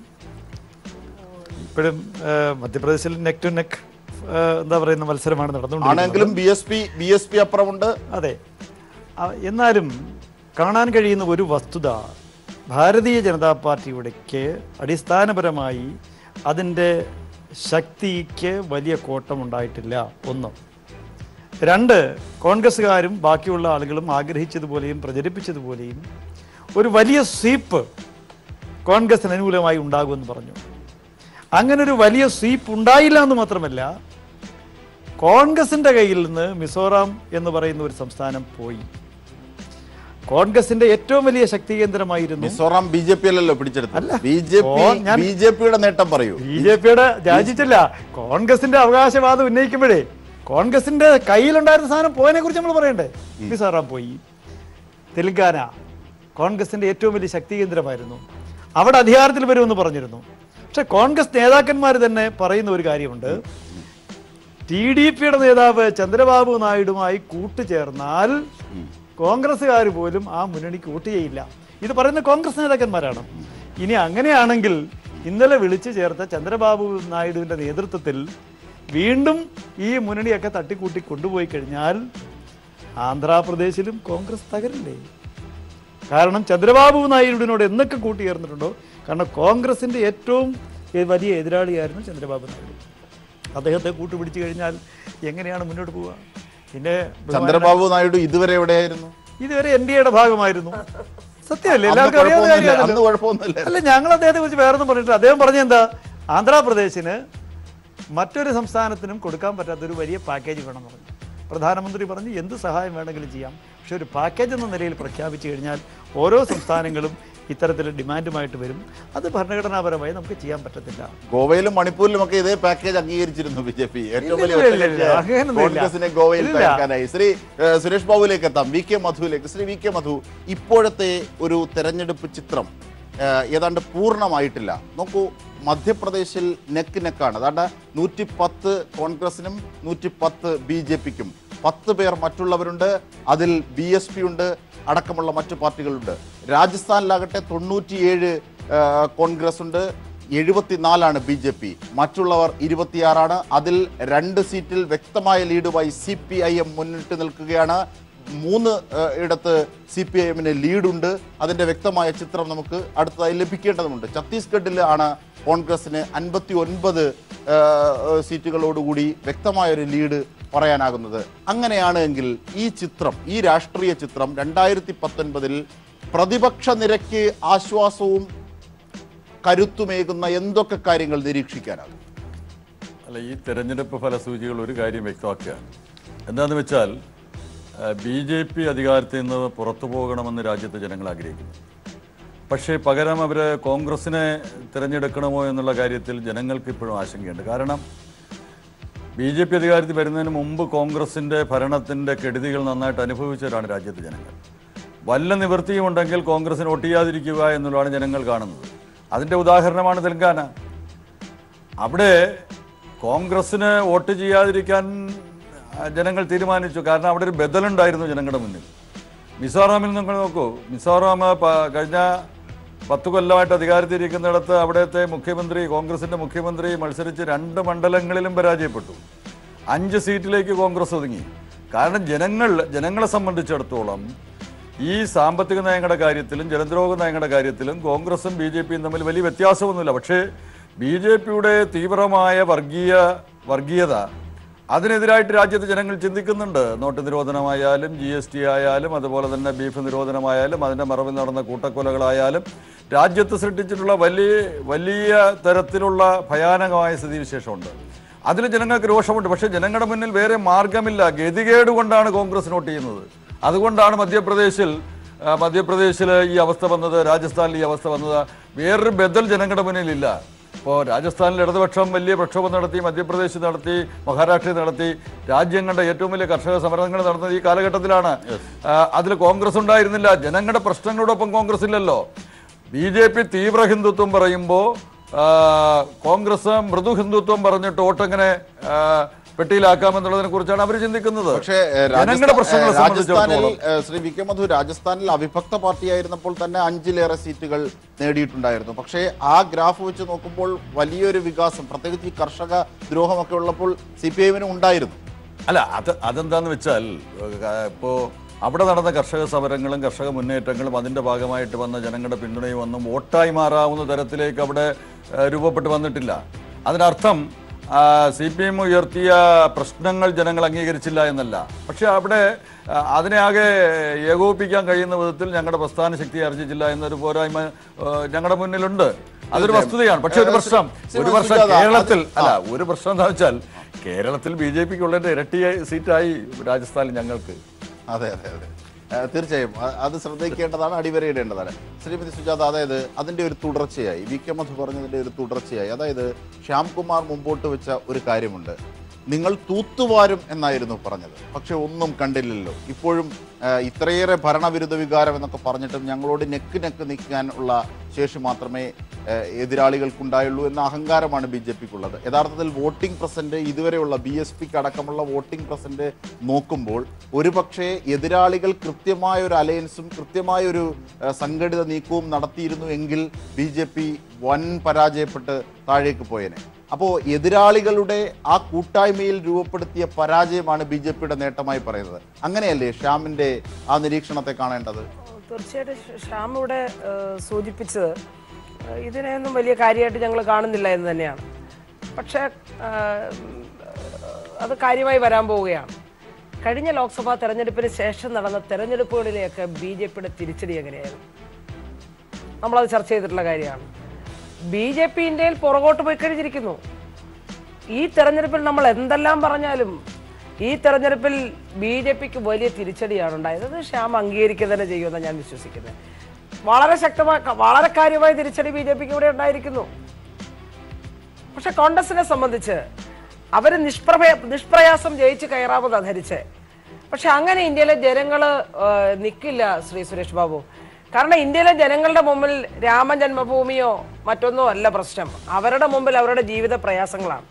ഇപ്പോഴും മധ്യപ്രദേശിൽ നെക്ക് ടു നെക്ക് എന്താ പറയുന്ന മത്സരമാണ് ആണെങ്കിലും നടന്നുകൊണ്ടിരിക്കുന്നത് B S P B S P അപ്പുറമുണ്ട് അതെ ആ, എന്നാലും കാണാൻ കഴിയുന്ന ഒരു വസ്തുത ഭാരതീയ ജനതാ പാർട്ടിയുടെക്ക് അടിസ്ഥാനപരമായി അതിൻ്റെ ശക്തിക്ക് വലിയ കോട്ടമുണ്ടായിട്ടില്ല ഒന്ന് രണ്ട് കോൺഗ്രസ്സുകാരും ബാക്കിയുള്ള ആളുകളും ആഗ്രഹിച്ചതുപോലെയും പ്രചരിപ്പിച്ചതുപോലെയും ഒരു വലിയ സ്വീപ്പ് കോൺഗ്രസിന് അനുകൂലമായി ഉണ്ടാകുമെന്ന് പറഞ്ഞു അങ്ങനെ ഒരു വലിയ സ്വീപ്പ് ഉണ്ടായില്ല എന്ന് മാത്രമല്ല കോൺഗ്രസിന്റെ കയ്യിൽ നിന്ന് മിസോറാം എന്ന് പറയുന്ന ഒരു സംസ്ഥാനം പോയി കോൺഗ്രസിന്റെ ഏറ്റവും വലിയ ശക്തി കേന്ദ്രമായിരുന്നു മിസോറാം ബി ജെ പി അല്ലല്ലോ പിടിച്ചെടുത്തത് ബി ജെ പി ഓ, ഞാൻ- ബി ജെ പിയുടെ നേട്ടം പറയൂ ബി ജെ പിയുടെ രാജിച്ചില്ല കോൺഗ്രസിന്റെ അവകാശവാദം ഉന്നയിക്കുമ്പോഴേ കോൺഗ്രസിന്റെ കയ്യിലുണ്ടായിരുന്ന സാധനം പോയതിനെ കുറിച്ച് നമ്മൾ പറയണ്ടേ മിസോറാം പോയി തെലങ്കാന കോൺഗ്രസിന്റെ ഏറ്റവും വലിയ ശക്തി കേന്ദ്രമായിരുന്നു അവിടെ അധികാരത്തിൽ വരുമെന്ന് പറഞ്ഞിരുന്നു പക്ഷെ കോൺഗ്രസ് നേതാക്കന്മാർ തന്നെ പറയുന്ന ഒരു കാര്യമുണ്ട് ടി ഡി പിയുടെ നേതാവ് ചന്ദ്രബാബു നായിഡുമായി കൂട്ടുചേർന്നാൽ കോൺഗ്രസ്സുകാർ പോലും ആ മുന്നണിക്ക് വോട്ട് ചെയ്യില്ല ഇത് പറയുന്ന കോൺഗ്രസ് നേതാക്കന്മാരാണ് ഇനി അങ്ങനെയാണെങ്കിൽ ഇന്നലെ വിളിച്ചു ചേർത്ത ചന്ദ്രബാബു നായിഡുവിന്റെ നേതൃത്വത്തിൽ വീണ്ടും ഈ മുന്നണിയൊക്കെ തട്ടിക്കൂട്ടി കൊണ്ടുപോയി കഴിഞ്ഞാൽ ആന്ധ്രാപ്രദേശിലും കോൺഗ്രസ് തകരില്ലേ കാരണം ചന്ദ്രബാബു നായിഡുവിനോട് എന്നൊക്കെ കൂട്ടിയേർന്നിട്ടുണ്ടോ കാരണം കോൺഗ്രസിന്റെ ഏറ്റവും എ- വലിയ എതിരാളിയായിരുന്നു ചന്ദ്രബാബു നായിഡു അദ്ദേഹത്തെ കൂട്ടുപിടിച്ചു കഴിഞ്ഞാൽ എങ്ങനെയാണ് മുന്നോട്ട് പോവുക പിന്നെ ബഹുമാനപ്പെട്ട- ചന്ദ്രബാബു നായിഡു ഇതുവരെ എവിടെയായിരുന്നു ഇതുവരെ എൻ ഡി എയുടെ ഭാഗമായിരുന്നു സത്യമല്ലേ അന്ന് എല്ലാവർക്കും അറിയാവുന്ന കുഴപ്പമൊന്നുമില്ല. കാര്യമാണല്ലോ. അന്ന് കുഴപ്പമൊന്നുമില്ല. അല്ല ഞങ്ങൾ അദ്ദേഹത്തെ കുറിച്ച് വേറൊന്നും പറഞ്ഞിട്ടില്ല അദ്ദേഹം പറഞ്ഞ എന്താ ആന്ധ്രാപ്രദേശിന് മറ്റൊരു സംസ്ഥാനത്തിനും കൊടുക്കാൻ പറ്റാത്ത ഒരു വലിയ പാക്കേജ് വേണം പറഞ്ഞു പ്രധാനമന്ത്രി പറഞ്ഞു എന്ത് സഹായം വേണമെങ്കിലും ചെയ്യാം പക്ഷെ ഒരു പാക്കേജ് എന്ന നിലയിൽ പ്രഖ്യാപിച്ചു കഴിഞ്ഞാൽ ഓരോ സംസ്ഥാനങ്ങളും ഇത്തരത്തിൽ ഡിമാൻഡുമായിട്ട് വരും അത് ഭരണഘടനാപരമായി നമുക്ക് ചെയ്യാൻ പറ്റത്തില്ല ഗോവയിലും മണിപ്പൂരിലും ഒക്കെ ഇതേ പാക്കേജ് അംഗീകരിച്ചിരുന്നു ബി ജെ പി ഏറ്റവും ഇല്ല, വലിയ ഇല്ല, ഇല്ല, ഒറ്റകക്ഷിയായ അങ്ങനെയൊന്നുമില്ല. കോൺഗ്രസിനെ ഗോവയിൽ ഇല്ല. തകർക്കാനായി ശ്രീ ഏഹ്, സുരേഷ് ബാബുവിലേക്ക് എത്താം വി കെ മധുവിലേക്ക് ശ്രീ വി കെ മധു ഇപ്പോഴത്തെ ഒരു തെരഞ്ഞെടുപ്പ് ചിത്രം ഏഹ്, ഏതാണ്ട് പൂർണ്ണമായിട്ടില്ല നോക്കൂ മധ്യപ്രദേശിൽ നെക്ക് നെക്കാണ് അതാണ്ട് നൂറ്റി പത്ത് കോൺഗ്രസിനും നൂറ്റി പത്ത് ബി ജെ പിക്കും പത്ത് പേർ മറ്റുള്ളവരുണ്ട് അതിൽ ബി എസ് പി ഉണ്ട് അടക്കമുള്ള മറ്റു പാർട്ടികളുണ്ട് രാജസ്ഥാനിലാകട്ടെ തൊണ്ണൂറ്റിയേഴ് ഏഹ്, കോൺഗ്രസ് ഉണ്ട് എഴുപത്തിനാലാണ് ബി ജെ പി മറ്റുള്ളവർ ഇരുപത്തിയാറാണ് അതിൽ രണ്ട് സീറ്റിൽ വ്യക്തമായ ലീഡുമായി സി പി ഐ എം മുന്നിട്ട് നിൽക്കുകയാണ് മൂന്ന് ഏഹ്, ഇടത്ത് സി പി ഐ എമ്മിന് ലീഡുണ്ട് അതിൻ്റെ വ്യക്തമായ ചിത്രം നമുക്ക് അടുത്തതായി ലഭിക്കേണ്ടതുണ്ട് ഛത്തീസ്ഗഡിൽ ആണ് കോൺഗ്രസിന് അൻപത്തി ഒൻപത് സീറ്റുകളോടുകൂടി വ്യക്തമായ ഒരു ലീഡ് പറയാനാകുന്നത് അങ്ങനെയാണ് എങ്കിൽ ഈ ചിത്രം ഈ രാഷ്ട്രീയ ചിത്രം രണ്ടായിരത്തി പത്തൊൻപതിൽ പ്രതിപക്ഷ നിരക്ക് ആശ്വാസവും കരുത്തുമേകുന്ന എന്തൊക്കെ കാര്യങ്ങൾ നിരീക്ഷിക്കാനാകും അല്ല ഈ തെരഞ്ഞെടുപ്പ് ഫലസൂചികൾ ഒരു കാര്യം വ്യക്തമാക്കുക എന്താണെന്ന് വെച്ചാൽ ബി ജെ പി അധികാരത്തിൽ നിന്ന് പുറത്തു പോകണമെന്ന് രാജ്യത്തെ ജനങ്ങൾ ആഗ്രഹിക്കുന്നു പക്ഷേ പകരം അവർ കോൺഗ്രസിനെ തിരഞ്ഞെടുക്കണമോ എന്നുള്ള കാര്യത്തിൽ ജനങ്ങൾക്ക് ഇപ്പോഴും ആശങ്കയുണ്ട് കാരണം ബി ജെ പി അധികാരത്തിൽ വരുന്നതിന് മുമ്പ് കോൺഗ്രസിൻ്റെ ഭരണത്തിൻ്റെ കെടുതികൾ നന്നായിട്ട് അനുഭവിച്ചവരാണ് രാജ്യത്തെ ജനങ്ങൾ വല്ല നിവൃത്തിയും ഉണ്ടെങ്കിൽ കോൺഗ്രസിന് വോട്ട് ചെയ്യാതിരിക്കുക എന്നുള്ളതാണ് ജനങ്ങൾ കാണുന്നത് അതിൻ്റെ ഉദാഹരണമാണ് തെലങ്കാന അവിടെ കോൺഗ്രസ്സിന് വോട്ട് ചെയ്യാതിരിക്കാൻ ആ, ജനങ്ങൾ തീരുമാനിച്ചു കാരണം അവിടെ ഒരു ബദലുണ്ടായിരുന്നു ജനങ്ങളുടെ മുന്നിൽ മിസോറാമിൽ നിങ്ങൾ നോക്കൂ മിസോറാം പ- കഴിഞ്ഞ പത്ത് കൊല്ലമായിട്ട് അധികാരത്തിരിക്കുന്നിടത്ത് അവിടുത്തെ മുഖ്യമന്ത്രി കോൺഗ്രസിന്റെ മുഖ്യമന്ത്രി മത്സരിച്ച് രണ്ട് മണ്ഡലങ്ങളിലും പരാജയപ്പെട്ടു അഞ്ച് സീറ്റിലേക്ക് കോൺഗ്രസ് ഒതുങ്ങി കാരണം ജനങ്ങൾ ജനങ്ങളെ സംബന്ധിച്ചിടത്തോളം ഈ സാമ്പത്തിക നയങ്ങളുടെ കാര്യത്തിലും ജലദ്രോഹ നയങ്ങളുടെ കാര്യത്തിലും കോൺഗ്രസും ബി ജെ പിയും തമ്മിൽ വലിയ വ്യത്യാസമൊന്നുമില്ല പക്ഷേ ബി ജെ പിയുടെ തീവ്രമായ വർഗീയ വർഗീയത അതിനെതിരായിട്ട് രാജ്യത്ത് ജനങ്ങൾ ചിന്തിക്കുന്നുണ്ട് നോട്ട് നിരോധനമായാലും ജി എസ് ടി ആയാലും അതുപോലെ തന്നെ ബീഫ് നിരോധനമായാലും അതിൻ്റെ മറവിൽ നടന്ന കൂട്ടക്കൊലകളായാലും രാജ്യത്ത് സൃഷ്ടിച്ചിട്ടുള്ള വലിയ വലിയ തരത്തിലുള്ള ഭയാനകമായ സ്ഥിതിവിശേഷമുണ്ട് അതിൽ ജനങ്ങൾക്ക് രോഷമുണ്ട് പക്ഷേ ജനങ്ങളുടെ മുന്നിൽ വേറെ മാർഗമില്ല ഗതികേട് കൊണ്ടാണ് കോൺഗ്രസ് നോട്ട് ചെയ്യുന്നത് അതുകൊണ്ടാണ് മധ്യപ്രദേശിൽ ആ, മധ്യപ്രദേശിൽ ഈ അവസ്ഥ വന്നത് രാജസ്ഥാനിൽ ഈ അവസ്ഥ വന്നത് വേറൊരു ബദൽ ജനങ്ങളുടെ മുന്നിലില്ല ഇപ്പോൾ രാജസ്ഥാനിൽ ഇടതുപക്ഷം വലിയ പ്രക്ഷോഭം നടത്തി മധ്യപ്രദേശ് നടത്തി മഹാരാഷ്ട്രയിൽ നടത്തി രാജ്യങ്ങളുടെ ഏറ്റവും വലിയ കർഷക സമരങ്ങൾ നടന്നത് ഈ കാലഘട്ടത്തിലാണ് അതിൽ കോൺഗ്രസ് ഉണ്ടായിരുന്നില്ല ജനങ്ങളുടെ പ്രശ്നങ്ങളോടൊപ്പം കോൺഗ്രസ് ഇല്ലല്ലോ ബി ജെ പി തീവ്ര ഹിന്ദുത്വം പറയുമ്പോൾ കോൺഗ്രസ് മൃദു ഹിന്ദുത്വം പറഞ്ഞിട്ട് വോട്ടെങ്ങനെ ആ, പെട്ടിയിലാക്കാമെന്നുള്ളതിനെ കുറിച്ചാണ് അവർ ചിന്തിക്കുന്നത് പക്ഷേ ഏഹ്, ജനങ്ങളുടെ രാജസ്ഥാ- പ്രശ്നങ്ങളെ ഏഹ്, രാജസ്ഥാനിൽ സംബന്ധിച്ചിടത്തോളം ഏഹ്, ശ്രീ വി കെ മധു രാജസ്ഥാനിൽ അവിഭക്ത പാർട്ടിയായിരുന്നപ്പോൾ തന്നെ അഞ്ചിലേറെ സീറ്റുകൾ നേടിയിട്ടുണ്ടായിരുന്നു പക്ഷേ ആ ഗ്രാഫ് വെച്ച് നോക്കുമ്പോൾ വലിയൊരു വികാസം പ്രത്യേകിച്ച് ഈ കർഷക ദ്രോഹമൊക്കെ ഉള്ളപ്പോൾ സി പി ഐവിനും ഉണ്ടായിരുന്നു അല്ല അത് അതെന്താന്ന് വെച്ചാൽ ഇപ്പോൾ അവിടെ നടന്ന കർഷക സമരങ്ങളും കർഷക മുന്നേറ്റങ്ങളും അതിൻ്റെ ഭാഗമായിട്ട് വന്ന ജനങ്ങളുടെ പിന്തുണയും ഒന്നും വോട്ടായി മാറാവുന്ന തരത്തിലേക്ക് അവിടെ ഏഹ്, രൂപപ്പെട്ട് വന്നിട്ടില്ല അതിനർത്ഥം സി പി എം ഉയർത്തിയ പ്രശ്നങ്ങൾ ജനങ്ങൾ അംഗീകരിച്ചില്ല എന്നല്ല പക്ഷെ അവിടെ ആ, അതിനെ ആകെ ഏകോപിപ്പിക്കാൻ കഴിയുന്ന വിധത്തിൽ ഞങ്ങളുടെ പ്രസ്ഥാന ശക്തി ആർജിച്ചില്ല എന്നൊരു പോരായ്മ ഏഹ്, ഞങ്ങളുടെ മുന്നിലുണ്ട് അതൊരു വസ്തുതയാണ് പക്ഷെ ഒരു പ്രശ്നം ഒരു വർഷം കേരളത്തിൽ അല്ല ഒരു പ്രശ്നം എന്താ വെച്ചാൽ കേരളത്തിൽ ബി ജെ പിക്ക് ഉള്ളതിന്റെ ഇരട്ടി സീറ്റായി രാജസ്ഥാനിൽ ഞങ്ങൾക്ക് അതെ അതെ അതെ ഏഹ് തീർച്ചയായും അ- അത് ശ്രദ്ധിക്കേണ്ടതാണ് അടിവരയിടേണ്ടതാണ് ശ്രീമതി സുജാത അതായത് അതിന്റെ ഒരു തുടർച്ചയായി വി കെ മധു പറഞ്ഞതിന്റെ ഒരു തുടർച്ചയായി അതായത് ശ്യാംകുമാർ മുമ്പോട്ട് വെച്ച ഒരു കാര്യമുണ്ട് നിങ്ങൾ തൂത്തുവാരും എന്നായിരുന്നു പറഞ്ഞത് പക്ഷെ ഒന്നും കണ്ടില്ലല്ലോ ഇപ്പോഴും ഏഹ്, ഇത്രയേറെ ഭരണവിരുദ്ധ വികാരം എന്നൊക്കെ പറഞ്ഞിട്ടും ഞങ്ങളോട് നെക്ക് നെക്ക് നിൽക്കാൻ ഉള്ള ശേഷി മാത്രമേ ഏഹ്, എതിരാളികൾക്കുണ്ടായുള്ളൂ എന്ന അഹങ്കാരമാണ് ബി ജെ പിക്കുള്ളത് യഥാർത്ഥത്തിൽ വോട്ടിംഗ് പ്രസന്റ് ഇതുവരെയുള്ള ബി എസ് പിക്ക് അടക്കമുള്ള വോട്ടിംഗ് പ്രസന്റ് നോക്കുമ്പോൾ ഒരുപക്ഷെ എതിരാളികൾ കൃത്യമായ ഒരു അലയൻസും കൃത്യമായ ഒരു ഏഹ്, സംഘടിത നീക്കവും നടത്തിയിരുന്നു എങ്കിൽ ബി ജെ പി വൻ പരാജയപ്പെട്ട് താഴേക്ക് പോയേനെ അപ്പോൾ എതിരാളികളുടെ ആ കൂട്ടായ്മയിൽ രൂപപ്പെടുത്തിയ പരാജയമാണ് ബി ജെ പിയുടെ നേട്ടമായി പറയുന്നത് അങ്ങനെയല്ലേ ശ്യാമിന്റെ ആ നിരീക്ഷണത്തെ കാണേണ്ടത് തീർച്ചയായിട്ടും ഷ- ശ്യാം ഇവിടെ ഏഹ്, സൂചിപ്പിച്ചത് ഏഹ്, ഇതിനെയൊന്നും വലിയ കാര്യമായിട്ട് ഞങ്ങൾ കാണുന്നില്ല എന്ന് തന്നെയാണ് പക്ഷേ ഏഹ്, അത് കാര്യമായി വരാൻ പോവുകയാണ് കഴിഞ്ഞ ലോക്സഭാ തെരഞ്ഞെടുപ്പിന് ശേഷം നടന്ന തെരഞ്ഞെടുപ്പുകളിലെയൊക്കെ ബി ജെ പിയുടെ തിരിച്ചടി എങ്ങനെയായിരുന്നു നമ്മളത് ചർച്ച ചെയ്തിട്ടുള്ള കാര്യമാണ് ബി ജെ പി ഇന്ത്യയിൽ പുറകോട്ട് പോയി കഴിഞ്ഞിരിക്കുന്നു ഈ തെരഞ്ഞെടുപ്പിൽ നമ്മൾ എന്തെല്ലാം പറഞ്ഞാലും ഈ തെരഞ്ഞെടുപ്പിൽ ബി ജെ പിക്ക് വലിയ തിരിച്ചടിയാണ് ഉണ്ടായത് അത് ശ്യാം അംഗീകരിക്കുക തന്നെ ചെയ്യുമെന്നാണ് ഞാൻ വിശ്വസിക്കുന്നത് വളരെ ശക്തമായ വളരെ കാര്യമായ തിരിച്ചടി ബി ജെ പിക്ക് ഇവിടെ ഉണ്ടായിരിക്കുന്നു പക്ഷെ കോൺഗ്രസിനെ സംബന്ധിച്ച് അവർ നിഷ്പ്രഭ നിഷ്പ്രയാസം ജയിച്ച് കയറാമെന്ന് ധരിച്ച് പക്ഷെ അങ്ങനെ ഇന്ത്യയിലെ ജനങ്ങൾ നിൽക്കില്ല ശ്രീ സുരേഷ് ബാബു കാരണം ഇന്ത്യയിലെ ജനങ്ങളുടെ മുമ്പിൽ രാമ ജന്മഭൂമിയോ മറ്റൊന്നോ അല്ല പ്രശ്നം അവരുടെ മുമ്പിൽ അവരുടെ ജീവിത പ്രയാസങ്ങളാണ്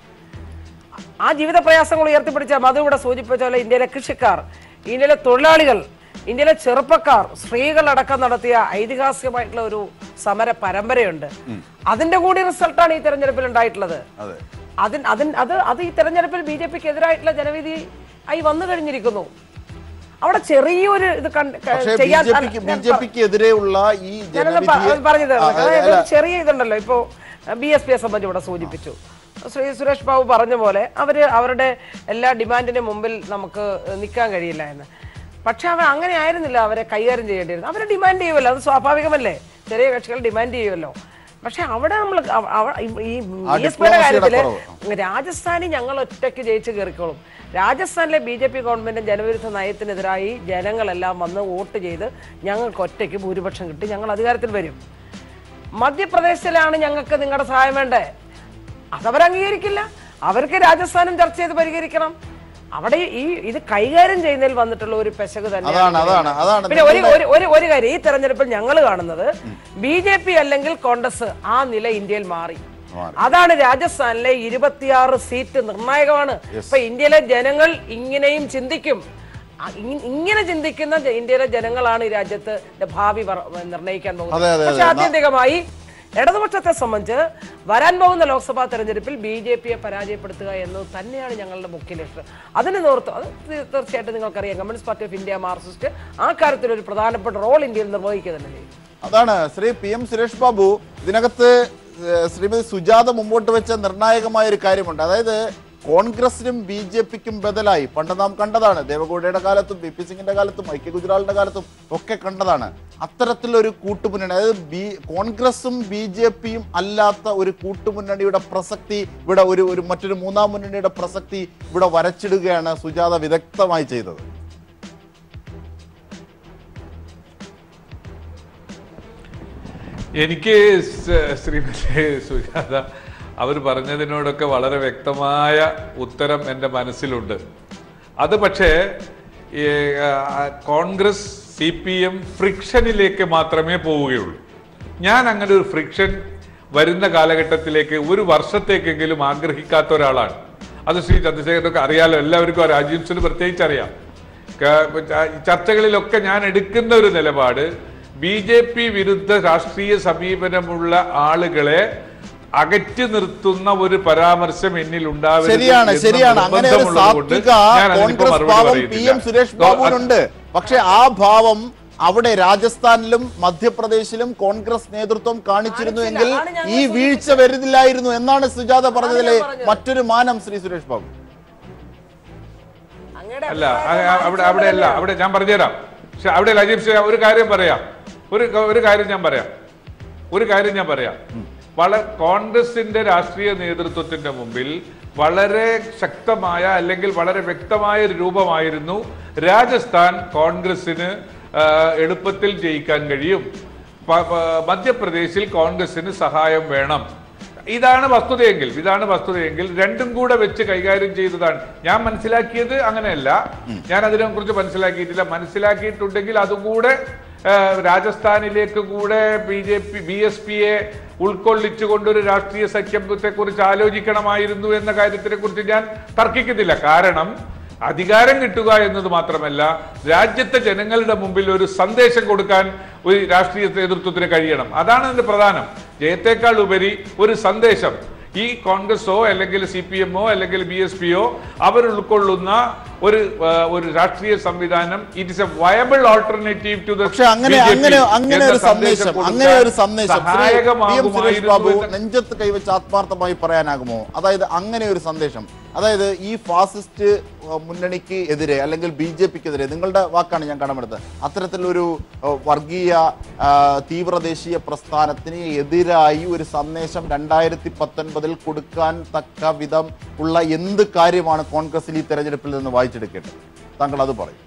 ആ ജീവിത പ്രയാസങ്ങൾ ഉയർത്തിപ്പിടിച്ച മധു ഇവിടെ സൂചിപ്പിച്ച പോലെ ഇന്ത്യയിലെ കൃഷിക്കാർ ഇന്ത്യയിലെ തൊഴിലാളികൾ ഇന്ത്യയിലെ ചെറുപ്പക്കാർ സ്ത്രീകളടക്കം നടത്തിയ ഐതിഹാസികമായിട്ടുള്ള ഒരു സമര പരമ്പരയുണ്ട് അതിന്റെ കൂടി റിസൾട്ടാണ് ഈ തെരഞ്ഞെടുപ്പിൽ ഉണ്ടായിട്ടുള്ളത് അതെ അതിൻ അതിൻ അത് അത് ഈ തെരഞ്ഞെടുപ്പിൽ ബി ജെ പിക്ക് എതിരായിട്ടുള്ള ജനവിധി ആയി വന്നു കഴിഞ്ഞിരിക്കുന്നു അവിടെ ചെറിയൊരു ഇത് കണ്ട് ക- പക്ഷേ ബി ചെയ്യാൻ ജെ അല്ല, പിക്ക് ബി ഞാൻ ജെ പ- പിക്ക് എതിരെയുള്ള ഈ ഞാനൊന്ന് ജനവിധിയെ പ- പറഞ്ഞു തരാം. ആ, അതായത് അല്ല, ഒരു ചെറിയ ഇതുണ്ടല്ലോ ഇപ്പോ ബി എസ് പിയെ സംബന്ധിച്ച് ഇവിടെ സൂചിപ്പിച്ചു ശ്രീ സുരേഷ് ബാബു പറഞ്ഞ പോലെ അവര് അവരുടെ എല്ലാ ഡിമാൻഡിന് മുമ്പിൽ നമുക്ക് നിൽക്കാൻ കഴിയില്ല എന്ന് പക്ഷെ അവർ അങ്ങനെ ആയിരുന്നില്ല അവരെ കൈകാര്യം ചെയ്യേണ്ടിയിരുന്നത് അവരെ ഡിമാൻഡ് ചെയ്യുമല്ലോ അത് സ്വാഭാവികമല്ലേ ചെറിയ കക്ഷികൾ ഡിമാൻഡ് ചെയ്യുമല്ലോ പക്ഷെ അവിടെ നമ്മൾ അവ- അവ- ഈ- ഈ ആ ബി എസ് പിയുടെ ഡിപ്ലോമസിയുടെ കാര്യത്തില് രാജസ്ഥാനിൽ ഞങ്ങൾ ഒറ്റയ്ക്ക് ജയിച്ച് കയറിക്കോളും രാജസ്ഥാനിലെ ബി ജെ പി ഗവൺമെന്റ് ജനവിരുദ്ധ നയത്തിനെതിരായി ജനങ്ങളെല്ലാം വന്ന് വോട്ട് ചെയ്ത് ഞങ്ങൾക്ക് ഒറ്റയ്ക്ക് ഭൂരിപക്ഷം കിട്ടി ഞങ്ങൾ അധികാരത്തിൽ വരും മധ്യപ്രദേശിലാണ് ഞങ്ങൾക്ക് നിങ്ങളുടെ സഹായം വേണ്ടേ അതവർ അംഗീകരിക്കില്ല അവർക്ക് രാജസ്ഥാനും ചർച്ച ചെയ്ത് പരിഹരിക്കണം അവിടെ ഈ ഇത് കൈകാര്യം ചെയ്യുന്നതിൽ വന്നിട്ടുള്ള ഒരു പെശക് അതാണ്, അതാണ്, അതാണ്. പിന്നെ ഒരു നിങ്ങളുടെ- ഒരു- ഒരു ഒരു കാര്യം ഈ തെരഞ്ഞെടുപ്പിൽ ഞങ്ങൾ കാണുന്നത് ബി ജെ പി അല്ലെങ്കിൽ കോൺഗ്രസ് ആ നില ഇന്ത്യയിൽ മാറി അതാണ് രാജസ്ഥാനിലെ ഇരുപത്തിയാറ് സീറ്റ് നിർണായകമാണ് ഇപ്പൊ ഇന്ത്യയിലെ ജനങ്ങൾ ഇങ്ങനെയും ചിന്തിക്കും അ- ഇ- ഇങ്ങനെ ചിന്തിക്കുന്ന ജ- ഇന്ത്യയിലെ ജനങ്ങളാണ് ഈ രാജ്യത്ത് ഭാവി വർ- നിർണ്ണയിക്കാൻ അതെ, പോകുന്നത് അതെ, പക്ഷെ അതെ. ആത്യന്തികമായി ഇടതുപക്ഷത്തെ സംബന്ധിച്ച് വരാൻ പോകുന്ന ലോക്സഭാ തെരഞ്ഞെടുപ്പിൽ ബി ജെ പിയെ പരാജയപ്പെടുത്തുക എന്നത് തന്നെയാണ് ഞങ്ങളുടെ മുഖ്യ ലക്ഷ്യം അതിന് നേതൃത്വം അത് തീ- തീർച്ചയായിട്ടും നിങ്ങൾക്കറിയാം communist party of India Marxist ആ കാര്യത്തിൽ ഒരു പ്രധാനപ്പെട്ട റോൾ ഇന്ത്യയിൽ നിർവഹിക്കുക തന്നെ ചെയ്യും അതാണ് ശ്രീ പി എം സുരേഷ് ബാബു ഇതിനകത്ത് ഏഹ്, ശ്രീമതി സുജാത മുമ്പോട്ട് വെച്ച നിർണായകമായ ഒരു കാര്യമുണ്ട് അതായത് കോൺഗ്രസിനും ബി ജെ പിക്കും ബദലായി പണ്ട് നാം കണ്ടതാണ് ദേവഗൌഡയുടെ കാലത്തും പി പി സിംഗിന്റെ കാലത്തും ഐ കെ ഗുജറാളിന്റെ കാലത്തും ഒക്കെ കണ്ടതാണ് അത്തരത്തിലൊരു കൂട്ടുമുന്നണി അതായത് ബി കോൺഗ്രസും ബി ജെ പിയും അല്ലാത്ത ഒരു കൂട്ടുമുന്നണിയുടെ പ്രസക്തി ഇവിടെ ഒരു ഒരു മറ്റൊരു മൂന്നാം മുന്നണിയുടെ പ്രസക്തി ഇവിടെ വരച്ചിടുകയാണ് സുജാത വിദഗ്ധമായി ചെയ്തത് എനിക്ക് സ- ശ്രീമതി സുജാത അവർ പറഞ്ഞതിനോടൊക്കെ വളരെ വ്യക്തമായ ഉത്തരം എൻ്റെ മനസ്സിലുണ്ട് അത് പക്ഷേ ഈ, ആ, കോൺഗ്രസ് സി പി എം ഫ്രിക്ഷനിലേക്ക് മാത്രമേ പോവുകയുള്ളൂ ഞാൻ അങ്ങനെ ഒരു ഫ്രിക്ഷൻ വരുന്ന കാലഘട്ടത്തിലേക്ക് ഒരു വർഷത്തേക്കെങ്കിലും ആഗ്രഹിക്കാത്ത ഒരാളാണ് അത് ശ്രീ ചന്ദ്രശേഖരനൊക്കെ അറിയാലോ എല്ലാവർക്കും അറിയാം അജിംസിന് പ്രത്യേകിച്ച് അറിയാം ക- ചർച്ചകളിലൊക്കെ ഞാൻ എടുക്കുന്ന ഒരു നിലപാട് ബി ജെ പി വിരുദ്ധ രാഷ്ട്രീയ സമീപനമുള്ള ആളുകളെ അകറ്റി നിർത്തുന്ന ഒരു പരാമർശം എന്നിൽ ഉണ്ടാവരുത് ശരിയാണ് എന്ന ശരിയാണ് അങ്ങനെ ഒരു നിർബന്ധമുള്ളതുകൊണ്ട് സാത്വിക ഞാൻ അതിനിപ്പോ കോൺഗ്രസ് മറുപടി ഭാവം പി പറയുന്നില്ല. എം സുരേഷ് ദോ, അത് ബാബുവിനുണ്ട് പക്ഷെ ആ ഭാവം അവിടെ രാജസ്ഥാനിലും മധ്യപ്രദേശിലും കോൺഗ്രസ് നേതൃത്വം കാണിച്ചിരുന്നു എങ്കിൽ ഈ വീഴ്ച വരുന്നില്ലായിരുന്നു എന്നാണ് സുജാത പറഞ്ഞതിലെ മറ്റൊരു മാനം ശ്രീ സുരേഷ് ബാബു അല്ല അ- അ- അവിടെ അവിടെ അല്ല അവിടെ ഞാൻ പറഞ്ഞുതരാം പക്ഷെ അവിടെ അജീബ് ഷാ ഒരു കാര്യം പറയാം ഒരു ക- ഒരു കാര്യം ഞാൻ പറയാം ഒരു കാര്യം ഞാൻ പറയാം വളരെ കോൺഗ്രസിന്റെ രാഷ്ട്രീയ നേതൃത്വത്തിന്റെ മുമ്പിൽ വളരെ ശക്തമായ അല്ലെങ്കിൽ വളരെ വ്യക്തമായ ഒരു രൂപമായിരുന്നു രാജസ്ഥാൻ കോൺഗ്രസിന് ആ, എളുപ്പത്തിൽ ജയിക്കാൻ കഴിയും പ- പ- മധ്യപ്രദേശിൽ കോൺഗ്രസിന് സഹായം വേണം ഇതാണ് വസ്തുതയെങ്കിൽ ഇതാണ് വസ്തുതയെങ്കിൽ രണ്ടും കൂടെ വെച്ച് കൈകാര്യം ചെയ്തതാണ് ഞാൻ മനസ്സിലാക്കിയത് അങ്ങനെയല്ല ഞാൻ അതിനെ കുറിച്ച് മനസ്സിലാക്കിയിട്ടില്ല മനസ്സിലാക്കിയിട്ടുണ്ടെങ്കിൽ അതുകൂടെ ആ, രാജസ്ഥാനിലേക്ക് കൂടെ B J P B S പിയെ ഉൾക്കൊള്ളിച്ചുകൊണ്ടൊരു രാഷ്ട്രീയ സഖ്യത്തെ കുറിച്ച് ആലോചിക്കണമായിരുന്നു എന്ന കാര്യത്തിനെ കുറിച്ച് ഞാൻ തർക്കിക്കുന്നില്ല കാരണം അധികാരം കിട്ടുക എന്നത് മാത്രമല്ല രാജ്യത്തെ ജനങ്ങളുടെ മുമ്പിൽ ഒരു സന്ദേശം കൊടുക്കാൻ ഒരു രാഷ്ട്രീയ നേതൃത്വത്തിന് കഴിയണം അതാണ് അതിന്റെ പ്രധാനം ജയത്തേക്കാൾ ഉപരി ഒരു സന്ദേശം ഈ കോൺഗ്രസോ അല്ലെങ്കിൽ സി പി എമ്മോ അല്ലെങ്കിൽ ബി എസ് പിയോ അവർ ഉൾക്കൊള്ളുന്ന ഒരു ആ, ഒരു രാഷ്ട്രീയ സംവിധാനം it is a viable alternative to പക്ഷെ അങ്ങനെ അങ്ങനെ അങ്ങനെ ഒരു സന്ദേശം അങ്ങനെ ഒരു സന്ദേശം ശ്രീ പി എം സുരേഷ് ബാബു നെഞ്ചത്ത് കൈവച്ച് ആത്മാർത്ഥമായി പറയാനാകുമോ അതായത് അങ്ങനെ ഒരു സന്ദേശം അതായത് ഈ ഫാസിസ്റ്റ് അഹ്, മുന്നണിക്ക് എതിരെ അല്ലെങ്കിൽ ബി ജെ പിക്കെതിരെ നിങ്ങളുടെ വാക്കാണ് ഞാൻ കടമെടുത്തത് അത്തരത്തിലൊരു അഹ്, വർഗീയ ആഹ്, തീവ്രദേശീയ പ്രസ്ഥാനത്തിന് എതിരായി ഒരു സന്ദേശം രണ്ടായിരത്തി പത്തൊൻപതിൽ കൊടുക്കാൻ തക്ക വിധം ഉള്ള എന്ത് കാര്യമാണ് കോൺഗ്രസിൽ ഈ തെരഞ്ഞെടുപ്പിൽ നിന്ന് വായിച്ചെടുക്കേണ്ടത് താങ്കൾ അത് പറയും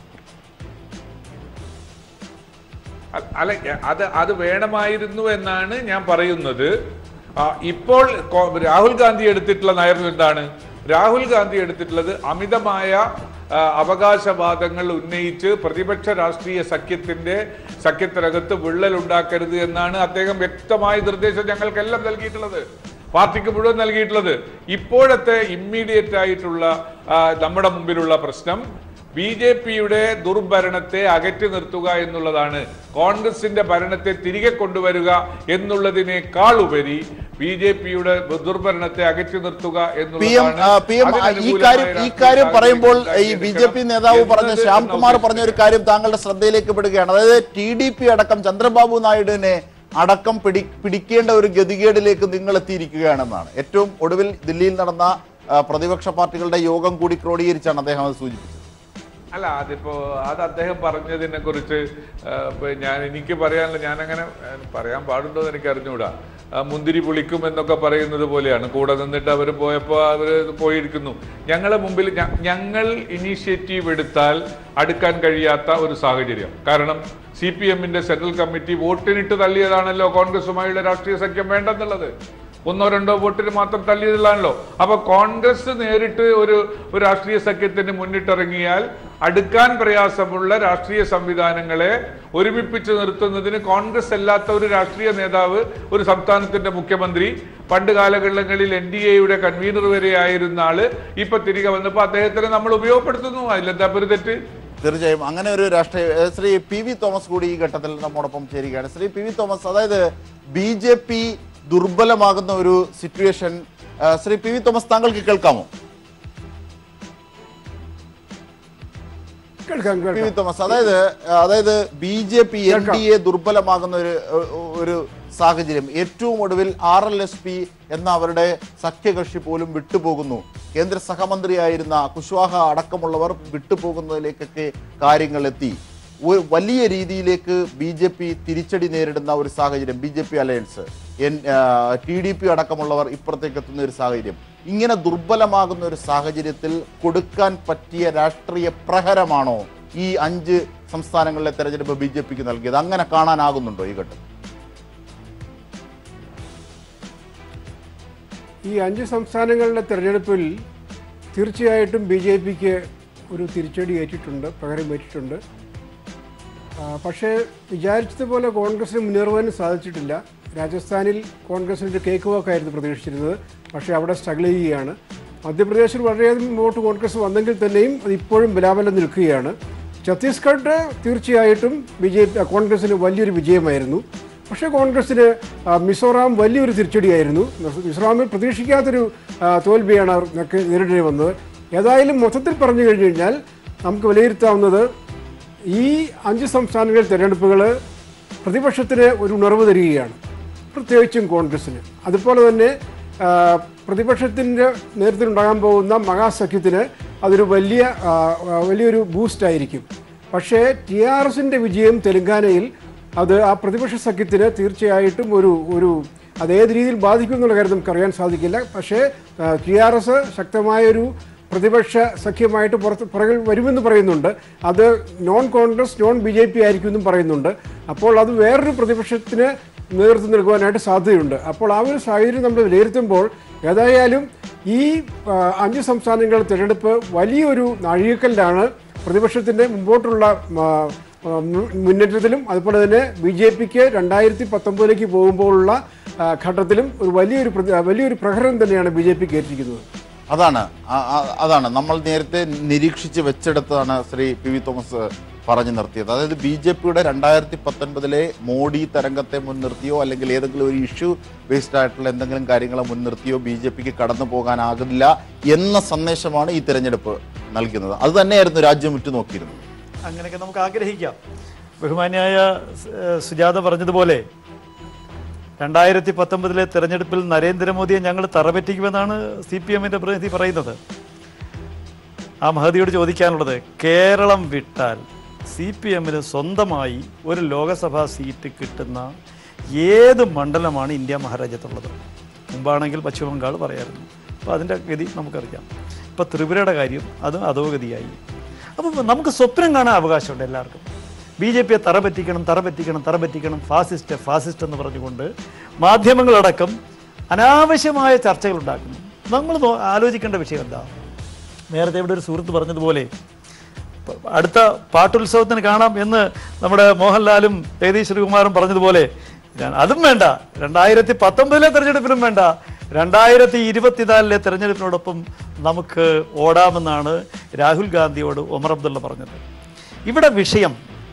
അ- അല്ല എ- അത് അത് വേണമായിരുന്നു എന്നാണ് ഞാൻ പറയുന്നത് ആ, ഇപ്പോൾ കോ- രാഹുൽ ഗാന്ധി എടുത്തിട്ടുള്ള നയം എന്താണ് രാഹുൽ ഗാന്ധി എടുത്തിട്ടുള്ളത് അമിതമായ ആ, അവകാശവാദങ്ങൾ ഉന്നയിച്ച് പ്രതിപക്ഷ രാഷ്ട്രീയ സഖ്യത്തിന്റെ സഖ്യത്തിനകത്ത് വിള്ളൽ ഉണ്ടാക്കരുത് എന്നാണ് അദ്ദേഹം വ്യക്തമായ നിർദ്ദേശം ഞങ്ങൾക്കെല്ലാം നൽകിയിട്ടുള്ളത് പാർട്ടിക്ക് മുഴുവൻ നൽകിയിട്ടുള്ളത് ഇപ്പോഴത്തെ ഇമ്മീഡിയറ്റ് ആയിട്ടുള്ള ആ, നമ്മുടെ മുമ്പിലുള്ള പ്രശ്നം ബി ജെ പിയുടെ ദുർഭരണത്തെ അകറ്റി നിർത്തുക എന്നുള്ളതാണ് കോൺഗ്രസിന്റെ ഭരണത്തെ തിരികെ കൊണ്ടുവരിക എന്നുള്ളതിനേക്കാൾ ഉപരി ബി ജെ പിയുടെ ദുർഭരണത്തെ അകറ്റി നിർത്തുക പി എം ആ, പി എം ആ, ഈ കാര്യം ഈ കാര്യം പറയുമ്പോൾ ഈ ബി ജെ പി നേതാവ് പറഞ്ഞ ശ്യാംകുമാർ പറഞ്ഞ ഒരു കാര്യം താങ്കളുടെ ശ്രദ്ധയിലേക്ക് പെടുകയാണ് അതായത് ടി ഡി പി അടക്കം ചന്ദ്രബാബു നായിഡുവിനെ അടക്കം പിടി പിടിക്കേണ്ട ഒരു ഗതികേടിലേക്ക് നിങ്ങൾ എത്തിയിരിക്കുകയാണെന്നാണ് ഏറ്റവും ഒടുവിൽ ദില്ലിയിൽ നടന്ന ആ, പ്രതിപക്ഷ പാർട്ടികളുടെ യോഗം കൂടി ക്രോഡീകരിച്ചാണ് അദ്ദേഹം അത് സൂചിപ്പിച്ചത് അല്ല അതിപ്പോ അത് അദ്ദേഹം പറഞ്ഞതിനെ കുറിച്ച് ആ, ഇപ്പൊ ഞാൻ എനിക്ക് പറയാനുള്ള ഞാൻ അങ്ങനെ പറയാൻ പാടുണ്ടോ എന്ന് എനിക്ക് അറിഞ്ഞുകൂടാ ആ, മുന്തിരി പുളിക്കും എന്നൊക്കെ പറയുന്നത് പോലെയാണ് കൂടെ നിന്നിട്ട് അവർ പോയപ്പോൾ അവർ പോയിരിക്കുന്നു ഞങ്ങളെ മുമ്പിൽ ഞ- ഞങ്ങൾ ഇനീഷ്യേറ്റീവ് എടുത്താൽ അടുക്കാൻ കഴിയാത്ത ഒരു സാഹചര്യം കാരണം സി പി എമ്മിന്റെ സെൻട്രൽ കമ്മിറ്റി വോട്ടിനിട്ട് തള്ളിയതാണല്ലോ കോൺഗ്രസുമായുള്ള രാഷ്ട്രീയ സഖ്യം വേണ്ടെന്നുള്ളത് ഒന്നോ രണ്ടോ വോട്ടിന് മാത്രം തള്ളിയതിലാണല്ലോ അപ്പൊ കോൺഗ്രസ് നേരിട്ട് ഒരു ഒരു രാഷ്ട്രീയ സഖ്യത്തിന് മുന്നിട്ടിറങ്ങിയാൽ അടുക്കാൻ പ്രയാസമുള്ള രാഷ്ട്രീയ സംവിധാനങ്ങളെ ഒരുമിപ്പിച്ച് നിർത്തുന്നതിന് കോൺഗ്രസ് അല്ലാത്ത ഒരു രാഷ്ട്രീയ നേതാവ് ഒരു സംസ്ഥാനത്തിന്റെ മുഖ്യമന്ത്രി പണ്ട് കാലഘട്ടങ്ങളിൽ എൻ ഡി എയുടെ കൺവീനർ വരെ ആയിരുന്ന ആള് ഇപ്പൊ തിരികെ വന്നപ്പോ അദ്ദേഹത്തിനെ നമ്മൾ ഉപയോഗപ്പെടുത്തുന്നു അതിലെന്താ ഇപ്പൊ ഒരു തെറ്റ് തീർച്ചയായും അങ്ങനെ ഒരു രാഷ്ട്രീയ ഏഹ് ശ്രീ പി വി തോമസ് കൂടി ഈ ഘട്ടത്തിൽ നമ്മോടൊപ്പം ചേരുകയാണ് ശ്രീ പി വി തോമസ് അതായത് ബി ജെ പി ദുർബലമാകുന്ന ഒരു സിറ്റുവേഷൻ ഏഹ് ശ്രീ പി വി തോമസ് താങ്കൾക്ക് കേൾക്കാമോ കേൾക്കാം പി വി തോമസ് അതായത് അതായത് B J P N D A ദുർബലമാകുന്ന ഒരു ഒരു സാഹചര്യം ഏറ്റവും ഒടുവിൽ ആർ എൽ എസ് പി എന്ന അവരുടെ സഖ്യകക്ഷി പോലും വിട്ടുപോകുന്നു കേന്ദ്ര സഹമന്ത്രിയായിരുന്ന കുശ്വാഹ അടക്കമുള്ളവർ വിട്ടുപോകുന്നതിലേക്കൊക്കെ കാര്യങ്ങൾ എത്തി ഒരു വലിയ രീതിയിലേക്ക് ബി ജെ പി തിരിച്ചടി നേരിടുന്ന ഒരു സാഹചര്യം B J P alliance N T D P അടക്കമുള്ളവർ ഇപ്പുറത്തേക്ക് എത്തുന്ന ഒരു സാഹചര്യം ഇങ്ങനെ ദുർബലമാകുന്ന ഒരു സാഹചര്യത്തിൽ കൊടുക്കാൻ പറ്റിയ രാഷ്ട്രീയ പ്രഹരമാണോ ഈ അഞ്ച് സംസ്ഥാനങ്ങളിലെ തെരഞ്ഞെടുപ്പ് ബി ജെ പിക്ക് നൽകിയത് അങ്ങനെ കാണാനാകുന്നുണ്ടോ ഈ ഘട്ടം ഈ അഞ്ച് സംസ്ഥാനങ്ങളിലെ തെരഞ്ഞെടുപ്പിൽ തീർച്ചയായിട്ടും ബി ജെ പിക്ക് ഒരു തിരിച്ചടി ഏറ്റിട്ടുണ്ട് പകരം ഏറ്റിട്ടുണ്ട് ആ, പക്ഷേ വിചാരിച്ചതുപോലെ കോൺഗ്രസിന് മുന്നേറുവാനും സാധിച്ചിട്ടില്ല രാജസ്ഥാനിൽ കോൺഗ്രസിന് ഒരു കേക്ക് വാക്കായിരുന്നു പ്രതീക്ഷിച്ചിരുന്നത് പക്ഷേ അവിടെ സ്ട്രഗിൾ ചെയ്യുകയാണ് മധ്യപ്രദേശിൽ വളരെയധികം മുമ്പോട്ട് കോൺഗ്രസ് വന്നെങ്കിൽ തന്നെയും അത് ഇപ്പോഴും ബലാബലം നിൽക്കുകയാണ് ഛത്തീസ്ഗഡ് തീർച്ചയായിട്ടും ബി ജെ പി കോൺഗ്രസിന് വലിയൊരു വിജയമായിരുന്നു പക്ഷേ കോൺഗ്രസിന് ആ, മിസോറാം വലിയൊരു തിരിച്ചടിയായിരുന്നു മിസോ- മിസോറാമിൽ പ്രതീക്ഷിക്കാത്തൊരു ആ, തോൽവിയാണ് അവർക്ക് നേരിടേണ്ടി വന്നത് ഏതായാലും മൊത്തത്തിൽ പറഞ്ഞു കഴിഞ്ഞു കഴിഞ്ഞാൽ നമുക്ക് വിലയിരുത്താവുന്നത് ഈ അഞ്ച് സംസ്ഥാനങ്ങളിലെ തെരഞ്ഞെടുപ്പുകൾ പ്രതിപക്ഷത്തിന് ഒരു ഉണർവ് തരികയാണ് പ്രത്യേകിച്ചും കോൺഗ്രസ്സിന് അതുപോലെ തന്നെ ആ, പ്രതിപക്ഷത്തിൻ്റെ നേതൃത്വത്തിലുണ്ടാകാൻ പോകുന്ന മഹാസഖ്യത്തിന് അതൊരു വലിയ ആ, ആ, വലിയൊരു ബൂസ്റ്റായിരിക്കും പക്ഷേ ടി ആർ എസിൻ്റെ വിജയം തെലങ്കാനയിൽ അത് ആ പ്രതിപക്ഷ സഖ്യത്തിന് തീർച്ചയായിട്ടും ഒരു ഒരു അത് ഏത് രീതിയിൽ ബാധിക്കും എന്നുള്ള കാര്യം നമുക്ക് അറിയാൻ സാധിക്കില്ല പക്ഷേ ടി ആർ എസ് ശക്തമായൊരു പ്രതിപക്ഷ സഖ്യമായിട്ട് പുറത്ത് പുറകിൽ വരുമെന്ന് പറയുന്നുണ്ട് അത് non Congress non B J P ആയിരിക്കും എന്നും പറയുന്നുണ്ട് അപ്പോൾ അത് വേറൊരു പ്രതിപക്ഷത്തിന് നേതൃത്വം നൽകുവാനായിട്ട് സാധ്യതയുണ്ട് അപ്പോൾ ആ ഒരു സാഹചര്യം നമ്മൾ വിലയിരുത്തുമ്പോൾ ഏതായാലും ഈ ആ, അഞ്ച് സംസ്ഥാനങ്ങളുടെ തിരഞ്ഞെടുപ്പ് വലിയൊരു നാഴികക്കല്ലാണ് പ്രതിപക്ഷത്തിൻ്റെ മുമ്പോട്ടുള്ള ആ, ആ, മു- മുന്നേറ്റത്തിലും അതുപോലെ തന്നെ ബി ജെ പിക്ക് രണ്ടായിരത്തി പത്തൊമ്പതിലേക്ക് പോകുമ്പോഴുള്ള ആ, ഘട്ടത്തിലും ഒരു വലിയൊരു പ്രതി- വലിയൊരു പ്രഹരം തന്നെയാണ് ബി ജെ പിക്ക് ഏറ്റിരിക്കുന്നത് അതാണ് ആ- ആ- അതാണ് നമ്മൾ നേരത്തെ നിരീക്ഷിച്ച് വെച്ചെടുത്താണ് ശ്രീ പി വി തോമസ് പറഞ്ഞു നിർത്തിയത് അതായത് ബി ജെ പിയുടെ രണ്ടായിരത്തി പത്തൊൻപതിലെ മോഡി തരംഗത്തെ മുൻനിർത്തിയോ അല്ലെങ്കിൽ ഏതെങ്കിലും ഒരു ഇഷ്യൂ ബേസ്ഡ് ആയിട്ടുള്ള എന്തെങ്കിലും കാര്യങ്ങളെ മുൻനിർത്തിയോ ബി ജെ പിക്ക് കടന്നു പോകാനാകില്ല എന്ന സന്ദേശമാണ് ഈ തെരഞ്ഞെടുപ്പ് നൽകുന്നത് അത് തന്നെയായിരുന്നു രാജ്യം ഉറ്റുനോക്കിയിരുന്നത് അങ്ങനെയൊക്കെ നമുക്ക് ആഗ്രഹിക്കാം ബഹുമാന്യായ ഏഹ്, സുജാത പറഞ്ഞതുപോലെ രണ്ടായിരത്തി പത്തൊമ്പതിലെ തെരഞ്ഞെടുപ്പിൽ നരേന്ദ്രമോദിയെ ഞങ്ങൾ തറപറ്റിക്കുമെന്നാണ് സി പി എമ്മിൻ്റെ പ്രതിനിധി പറയുന്നത് ആ മഹതിയോട് ചോദിക്കാനുള്ളത് കേരളം വിട്ടാൽ സി പി എമ്മിന് സ്വന്തമായി ഒരു ലോകസഭാ സീറ്റ് കിട്ടുന്ന ഏത് മണ്ഡലമാണ് ഇന്ത്യ മഹാരാജ്യത്തുള്ളത് മുമ്പാണെങ്കിൽ പശ്ചിമ ബംഗാൾ പറയായിരുന്നു അപ്പോൾ അതിൻ്റെ ഗതി നമുക്കറിയാം ഇപ്പോൾ ത്രിപുരയുടെ കാര്യം അതും അധോഗതിയായി അപ്പോൾ നമുക്ക് സ്വപ്നം കാണാൻ അവകാശമുണ്ട് എല്ലാവർക്കും ബി ജെ പിയെ തറപറ്റിക്കണം തറപറ്റിക്കണം തറപറ്റിക്കണം ഫാസിസ്റ്റ് ഫാസിസ്റ്റ് എന്ന് പറഞ്ഞുകൊണ്ട് മാധ്യമങ്ങളടക്കം അനാവശ്യമായ ചർച്ചകൾ ഉണ്ടാക്കുന്നു നമ്മൾ നോ- ആലോചിക്കേണ്ട വിഷയം എന്താ നേരത്തെ ഇവിടെ ഒരു സുഹൃത്ത് പറഞ്ഞതുപോലെ പ- അടുത്ത പാട്ടുത്സവത്തിന് കാണാം എന്ന് നമ്മുടെ മോഹൻലാലും ജഗദീഷ് ശ്രീകുമാറും പറഞ്ഞതുപോലെ ഞാൻ- അതും വേണ്ട രണ്ടായിരത്തി പത്തൊമ്പതിലെ തെരഞ്ഞെടുപ്പിനും വേണ്ട രണ്ടായിരത്തി ഇരുപത്തിനാലിലെ തെരഞ്ഞെടുപ്പിനോടൊപ്പം നമുക്ക് ഓടാമെന്നാണ് രാഹുൽ ഗാന്ധിയോട് ഒമർ അബ്ദുള്ള പറഞ്ഞത് ഇവിടെ വിഷയം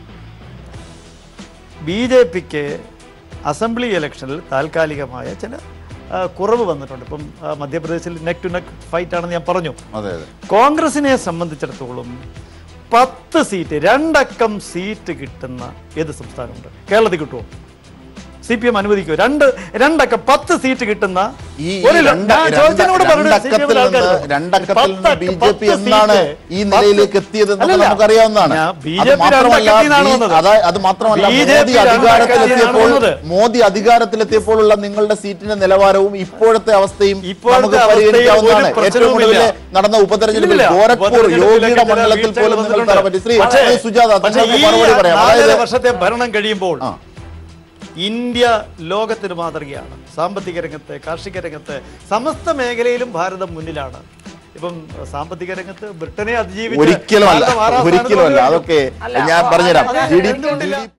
ബി ജെ പിക്ക് അസംബ്ലി ഇലക്ഷനിൽ താൽക്കാലികമായ ചില ആ, കുറവ് വന്നിട്ടുണ്ട് ഇപ്പം ആ, മധ്യപ്രദേശിൽ നെക്ക് ടു നെക്ക് ഫൈറ്റ് ആണെന്ന് ഞാൻ പറഞ്ഞു അതെ അതെ കോൺഗ്രസിനെ സംബന്ധിച്ചിടത്തോളം പത്ത് സീറ്റ് രണ്ടക്കം സീറ്റ് കിട്ടുന്ന ഏത് സംസ്ഥാനമുണ്ട് കേരളത്തിൽ കിട്ടുമോ സി പി എം അനുവദിക്കുമോ രണ്ട് രണ്ടക്കം പത്ത് സീറ്റ് കിട്ടുന്ന ഈ ഒരു ല- രണ്ട് ഞാൻ ചോദിച്ചതിനോട് പറഞ്ഞു, CPM രണ്ടക്കത്തിൽ ലെ ആൾക്കാര് നിന്ന് പറഞ്ഞു. രണ്ടക്കത്തിൽ നിന്ന് പത്ത് ബി ജെ പത്ത് പി എന്നാണ് സീറ്റ് ഈ നിലയിലേക്ക് എത്തിയതെന്ന് അല്ലല്ല. നമുക്കറിയാവുന്നതാണ് ഞാൻ അത് BJP മാത്രമല്ല രണ്ടക്കത്തിൽ നിന്നാണ് ബി- വന്നത്. അതാ- അത് മാത്രമല്ല BJP മോദി രണ്ടക്കത്തിൽ അധികാരത്തിലെത്തിയപ്പോൾ നിന്നാണ് മോദി അധികാരത്തിലെത്തിയപ്പോഴുള്ള നിങ്ങളുടെ സീറ്റിന്റെ നിലവാരവും ഇപ്പോഴത്തെ അവസ്ഥയും ഇപ്പോഴത്തെ നമുക്ക് അവസ്ഥയിൽ പരിഗണിക്കാവുന്നതാണ് ഒരു ഏറ്റവും ഒടുവിൽ പ്രശ്നവുമില്ല. നടന്ന ഉപതെരഞ്ഞെടുപ്പിൽ ഇല്ലില്ല. ഗോരഖ്പൂർ ഉപതെരഞ്ഞെടുപ്പിലൊക്കെ യോഗിയുടെ ചില മണ്ഡലത്തിൽ വീഴ്ചകൾ പോലും നിങ്ങൾ വന്നിട്ടുണ്ട്. തറപറ്റി ശ്രീ പക്ഷേ- ശ്രീ സുജാത പക്ഷേ നിങ്ങൾക്ക് ഈ മറുപടി പറയാം നാലര അതായത് വർഷത്തെ ഭരണം കഴിയുമ്പോൾ ഇന്ത്യ ലോകത്തിന് മാതൃകയാണ് സാമ്പത്തിക രംഗത്ത് കാർഷിക രംഗത്ത് സമസ്ത മേഖലയിലും ഭാരതം മുന്നിലാണ് ഇപ്പം സാമ്പത്തിക രംഗത്ത് ബ്രിട്ടനെ അതിജീവിച്ച് ഒരിക്കലുമല്ല ഭാരതം ആറാം സ്ഥാനത്ത് ഒരിക്കലുമല്ല വന്നു. അതൊക്കെ അല്ല, ഞാൻ അത് പറഞ്ഞുതരാം അത് ജി ഡി എന്തുകൊണ്ടില്ല?